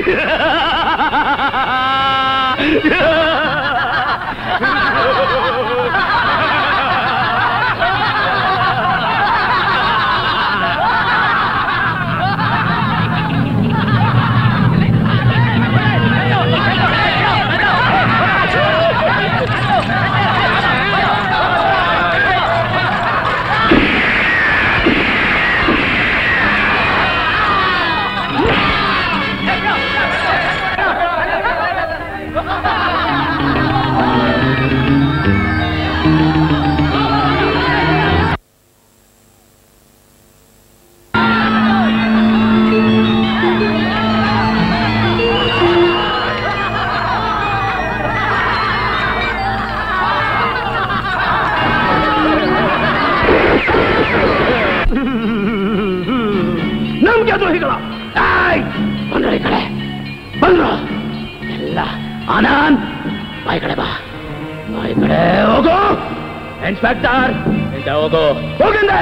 ನಮ್ಗೆ ದ್ರೋಹಿಗಳ ಬಂದ್ರೆ ಈ ಕಡೆ ಬಂದ್ರು ಎಲ್ಲ ಆನಂದ್ ಬಾಯ್ ಕಡೆ ಬಾ ಬಾಯ್ ಕಡೆ ಹೋಗು ಇನ್ಸ್ಪೆಕ್ಟರ್ ಹಿಂದೆ ಹೋಗು ಹೋಗಿಂದೆ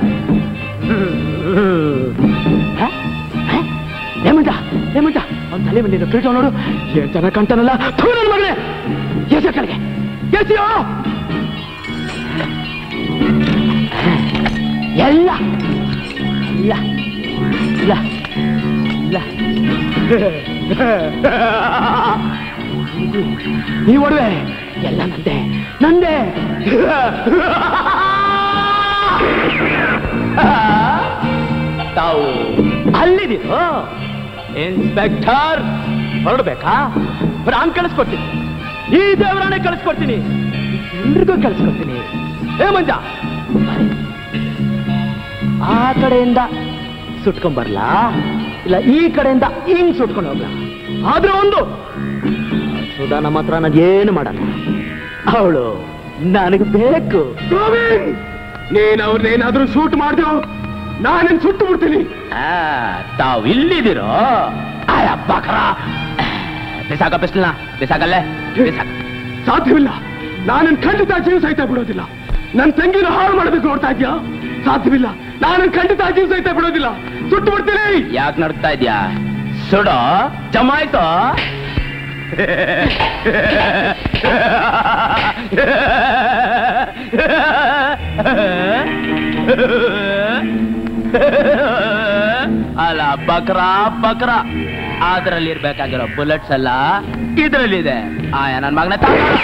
ನೇಮಂಟ ನೇಮಂಟ ಅವ್ನ ತಲೆ ಮೇಲೆ ಕ್ರೀಟ ನೋಡು ಏನ್ ಚೆನ್ನಾಗಿ ಕಾಣ್ತಾನಲ್ಲ ಥೂ ನನ್ನ ಮಗನೇ ಎಸ ಕೆಳಗೆ ಎಸಿಯೋ ಎಲ್ಲ ಇಲ್ಲ ಇಲ್ಲ ಇಲ್ಲ ನೀ ಒಡವೆ ಎಲ್ಲ ನಂದೆ ನಂದೆ ತಾವು ಅಲ್ಲಿದ್ದೀರೋ ಇನ್ಸ್ಪೆಕ್ಟರ್ ಹೊರಡ್ಬೇಕಾ ನಾನು ಕಳಿಸ್ಕೊಡ್ತೀನಿ ಈ ದೇವರಾಣೆ ಕಳಿಸ್ಕೊಡ್ತೀನಿ ಎಲ್ರಿಗೂ ಕಳಿಸ್ಕೊಡ್ತೀನಿ ಏ ಮಂಜ ಬನ್ನಿ. ಆ ಕಡೆಯಿಂದ ಸುಟ್ಕೊಂಬರ್ಲಾ ಇಲ್ಲ ಈ ಕಡೆಯಿಂದ ಹಿಂಗ್ ಸುಟ್ಕೊಂಡು ಹೋಗ್ಲಾ ಆದ್ರೆ ಒಂದು ಸುಧಾ ನಮ್ಮ ಹತ್ರ ನಾನೇನು ಮಾಡಲ್ಲ ಅವಳು ನನಗೆ ಬೇಕು ನೀನ್ ಅವ್ರನ್ನೇನಾದ್ರೂ ಶೂಟ್ ಮಾಡ್ದೇವು ನಾನೇನ್ ಸುಟ್ಟು ಬಿಡ್ತೀನಿ ತಾವು ಇಲ್ಲಿದ್ದೀರೋ ಬಕರ ಬಿಸಾಕ ಬಿಸ್ಲನ ಬಿಸಾಕಲ್ಲೇ ಬಿಸಾಕ ಸಾಧ್ಯವಿಲ್ಲ ನಾನನ್ ಖಂಡಿತ ಜೀವ ಸಹಿತ ಬಿಡೋದಿಲ್ಲ ನನ್ ತಂಗಿನ ಹಾಳು ಮಾಡಬೇಕು ನೋಡ್ತಾ ಇದ್ಯಾ ಸಾಧ್ಯವಿಲ್ಲ ನಾನು ಖಂಡಿತ ಜೀವ ಸಹಿತ ಬಿಡೋದಿಲ್ಲ ಸುಟ್ಟು ಬಿಡ್ತೀನಿ ಯಾಕೆ ನಡ್ತಾ ಇದ್ಯಾ ಸುಡೋ ಜಮಾಯ್ತೋ ಅಲ್ಲ ಬಕ್ರ ಬಕ್ರ ಅದ್ರಲ್ಲಿ ಇರ್ಬೇಕಾಗಿರೋ ಬುಲೆಟ್ಸ್ ಎಲ್ಲ ಇದ್ರಲ್ಲಿದೆ ಆಯ ನನ್ ಮಗನ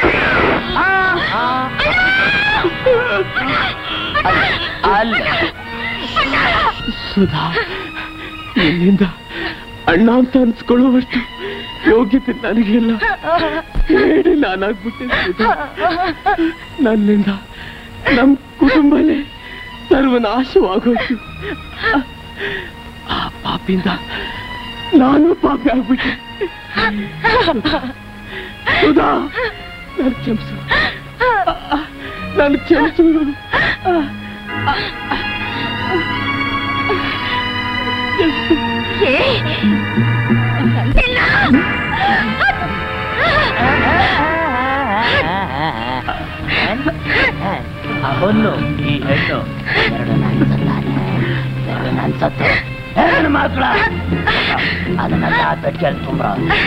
ಅಲ್ಲ ಸುಧಾ ನಿನ್ನಿಂದ ಅಣ್ಣ ಅಂತ ಅನ್ಸ್ಕೊಳ್ಳುವಷ್ಟು ಯೋಗ್ಯತೆ ನನಗಿಲ್ಲ ಹೇಳಿ ನಾನಾಗ್ಬಿಟ್ಟೆ ಸುಧಾ ನನ್ನಿಂದ ನಮ್ ಕುಟುಂಬನೇ ಸರ್ವನಾಶವಾಗೋಯ್ತು ಆ ಪಾಪಿಂದ ನಾನು ಪಾಪಿ ಆಗ್ಬಿಟ್ಟೆ ಸುಧಾ ನನ್ ಕ್ಷಮಿಸು ನನ್ ಕ್ಷಮಿಸು ಅವನು ಈ ಹೆಣ್ಣು ಎರಡು ನನ್ ಸತ್ತು ಎರಡು ಮಕ್ಕಳ ಅದನ್ನೆಲ್ಲ ಬೆಟ್ಟಲ್ಲಿ ತುಂಬ್ರ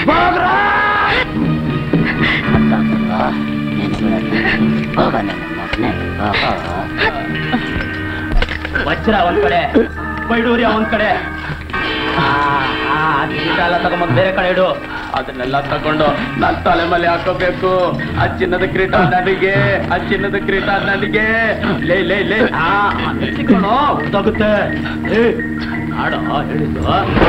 ವಜ್ರ ಒಂದ್ ಕಡೆ ಬೈಡೂರಿ ಒಂದ್ ಕಡೆ ಆ, ಆ, ಕಿರೀಟ ಎಲ್ಲ ತಗೊಂಬಂದ್ ಬೇರೆ ಕಡೆ ಇಡು ಅದನ್ನೆಲ್ಲ ತಗೊಂಡು ನನ್ ತಲೆ ಮೇಲೆ ಹಾಕೋಬೇಕು ಆ ಚಿನ್ನದ ಕಿರೀಟ ನನಗೆ ಆ ಚಿನ್ನದ ಕಿರೀಟ ನನಗೆ ಲೇ ಲೇ ಲೇ ಆ, ನಿಲ್ಸಿಕೊಳ್ಳೋ ಉದ್ದಾಗುತ್ತೆ ಏ ಆಡೋ ಹೇಳಿದ್ದು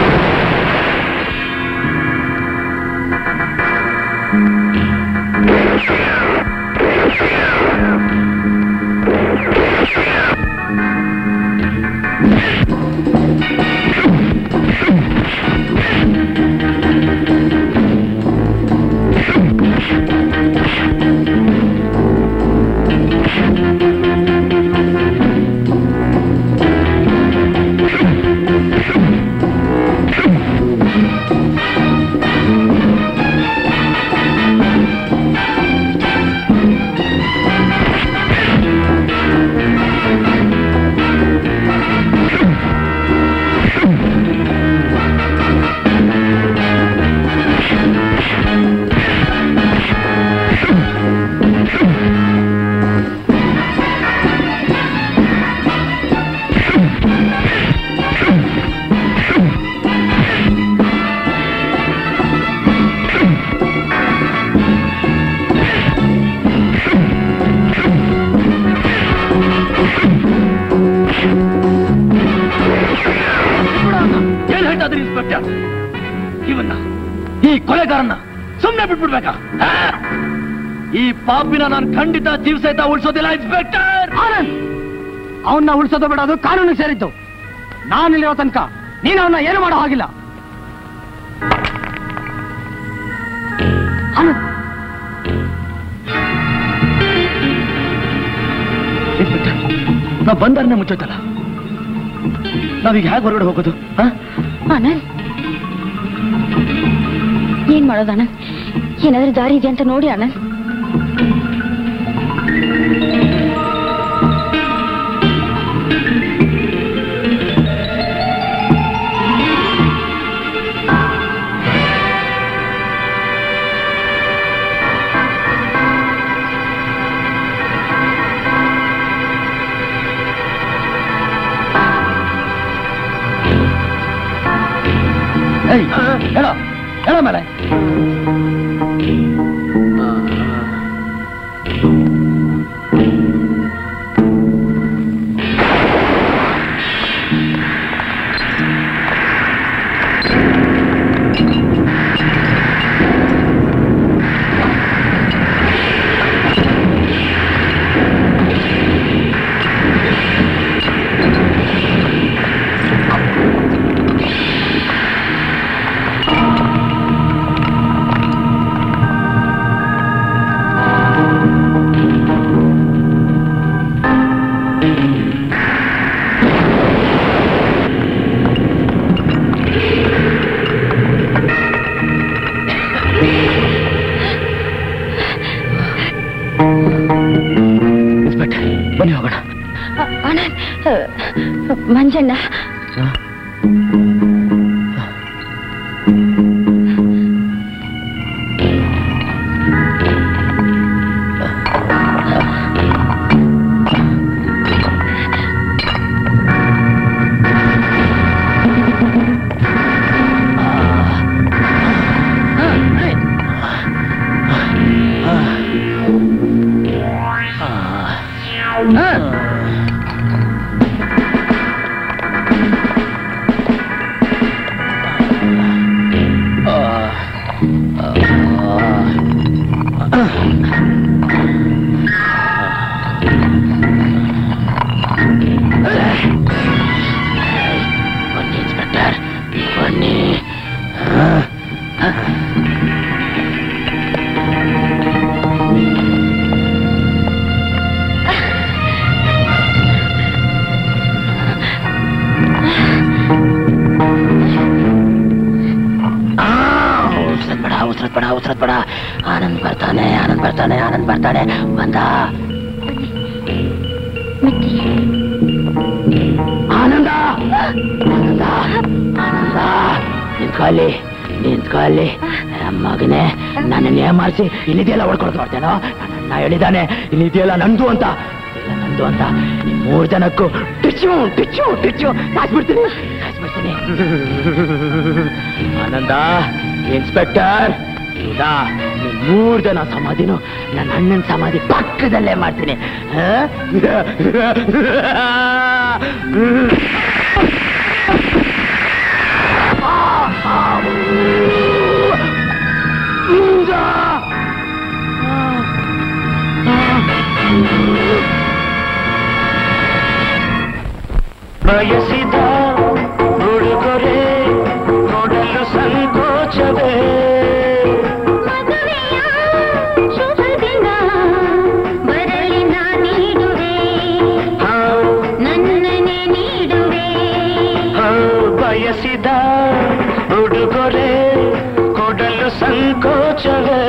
ಏನ್ ಹೇಳ್ತಾದ್ರಿ ಇನ್ಸ್ಪೆಕ್ಟರ್ ಇವನ್ನ ಈ ಕೊಲೆಗಾರನ್ನ ಸುಮ್ನೆ ಬಿಟ್ಬಿಡ್ಬೇಕಾ ಆ? ಈ ಪಾಪಿನ ನಾನು ಖಂಡಿತ ಜೀವ ಸಹಿತ ಉಳಿಸೋದಿಲ್ಲ ಇನ್ಸ್ಪೆಕ್ಟರ್ ಆನಂದ್ ಅವನ್ನ ಉಳಿಸೋದು ಬಿಡೋದು ಕಾನೂನಿಗೆ ಸೇರಿದ್ದು ನಾನಿಲ್ಲಿರೋ ತನಕ ನೀನು ಅವನ್ನ ಏನು ಮಾಡೋ ಹಾಗಿಲ್ಲ ಆನಂದ್ ಇನ್ಸ್ಪೆಕ್ಟರ್ ನಾ ಬಂದಾರನೆ ಮುಚ್ಚೋಯ್ತಲ್ಲ ನಾವೀಗ ಹೇಗೆ ಹೊರಗಡೆ ಹೋಗೋದು ಆ? ಆನಂದ್ ಏನ್ ಮಾಡೋದು ಆನಂದ್ ಏನಾದ್ರೂ ದಾರಿ ಇದೆ ಅಂತ ನೋಡಿ ಆನಂದ್ ಏಯ್, ಹೇಳೋ ಹೇಳೋ ಮೇಲೆ ಇನ್ಸ್ಪೆಕ್ಟರ್ ಬನ್ನಿ ಹೋಗೋಣ ಆನಂದ್ ಮಂಜಣ್ಣ ಬನ್ನಿ ಇನ್ಸ್ಪೆಕ್ಟರ್ ಬನ್ನಿ ಉಸ್ರತ್ ಬೇಡ ಉಸ್ರತ್ ಬೇಡ ಉಸ್ರತ್ ಬೇಡ ಆನಂದ್ ಬರ್ತಾನೆ ಆನಂದ್ ಬರ್ತಾನೆ ಆನಂದ್ ಬರ್ತಾನೆ ಬಂದ ಆನಂದ ಆನಂದ ಆನಂದ ನಿಂತ್ಕೊಳ್ಳಿ ನಿಂತ್ಕೊಳ್ಳಿ ಮಗನೇ ನನ್ನನ್ನು ಏಮಾರಿಸಿ ಇಲ್ಲಿದೆಯಲ್ಲ ಹೊಡ್ಕೊಳಕ್ ಮಾಡ್ತೇನೋ ನಾ ಹೇಳಿದಾನೆ ಇಲ್ಲಿದೆಯಲ್ಲ ನಂದು ಅಂತ ಇಲ್ಲ ನಂದು ಅಂತ ಈ ಮೂರ್ ಜನಕ್ಕೂ ಟಿಚ್ಚು ಟಿಚ್ಚು ಟಿಚ್ಚು ಕಾಸ್ಬಿಡ್ತೀನಿ ಕಾಸ್ಬಿಡ್ತೀನಿ ಆನಂದ ಇನ್ಸ್ಪೆಕ್ಟರ್ ಈಗ ನಿಮ್ ಮೂರ್ ಜನ ಸಮಾಧಿನು ನನ್ನ ಅಣ್ಣನ ಸಮಾಧಿ ಪಕ್ಕದಲ್ಲೇ ಮಾಡ್ತೀನಿ ಆ? ಬಯಸಿದ ಉಡುಗೊರೆ ಕೊಡಲು ಸಂಕೋಚವೇ ಬರಲಿ ನಾ ನೀಡುವೆ ನನ್ನನ್ನೇ ನೀಡುವೆ ಹೋ, ಬಯಸಿದ ಉಡುಗೊರೆ ಕೊಡಲು ಸಂಕೋಚವೇ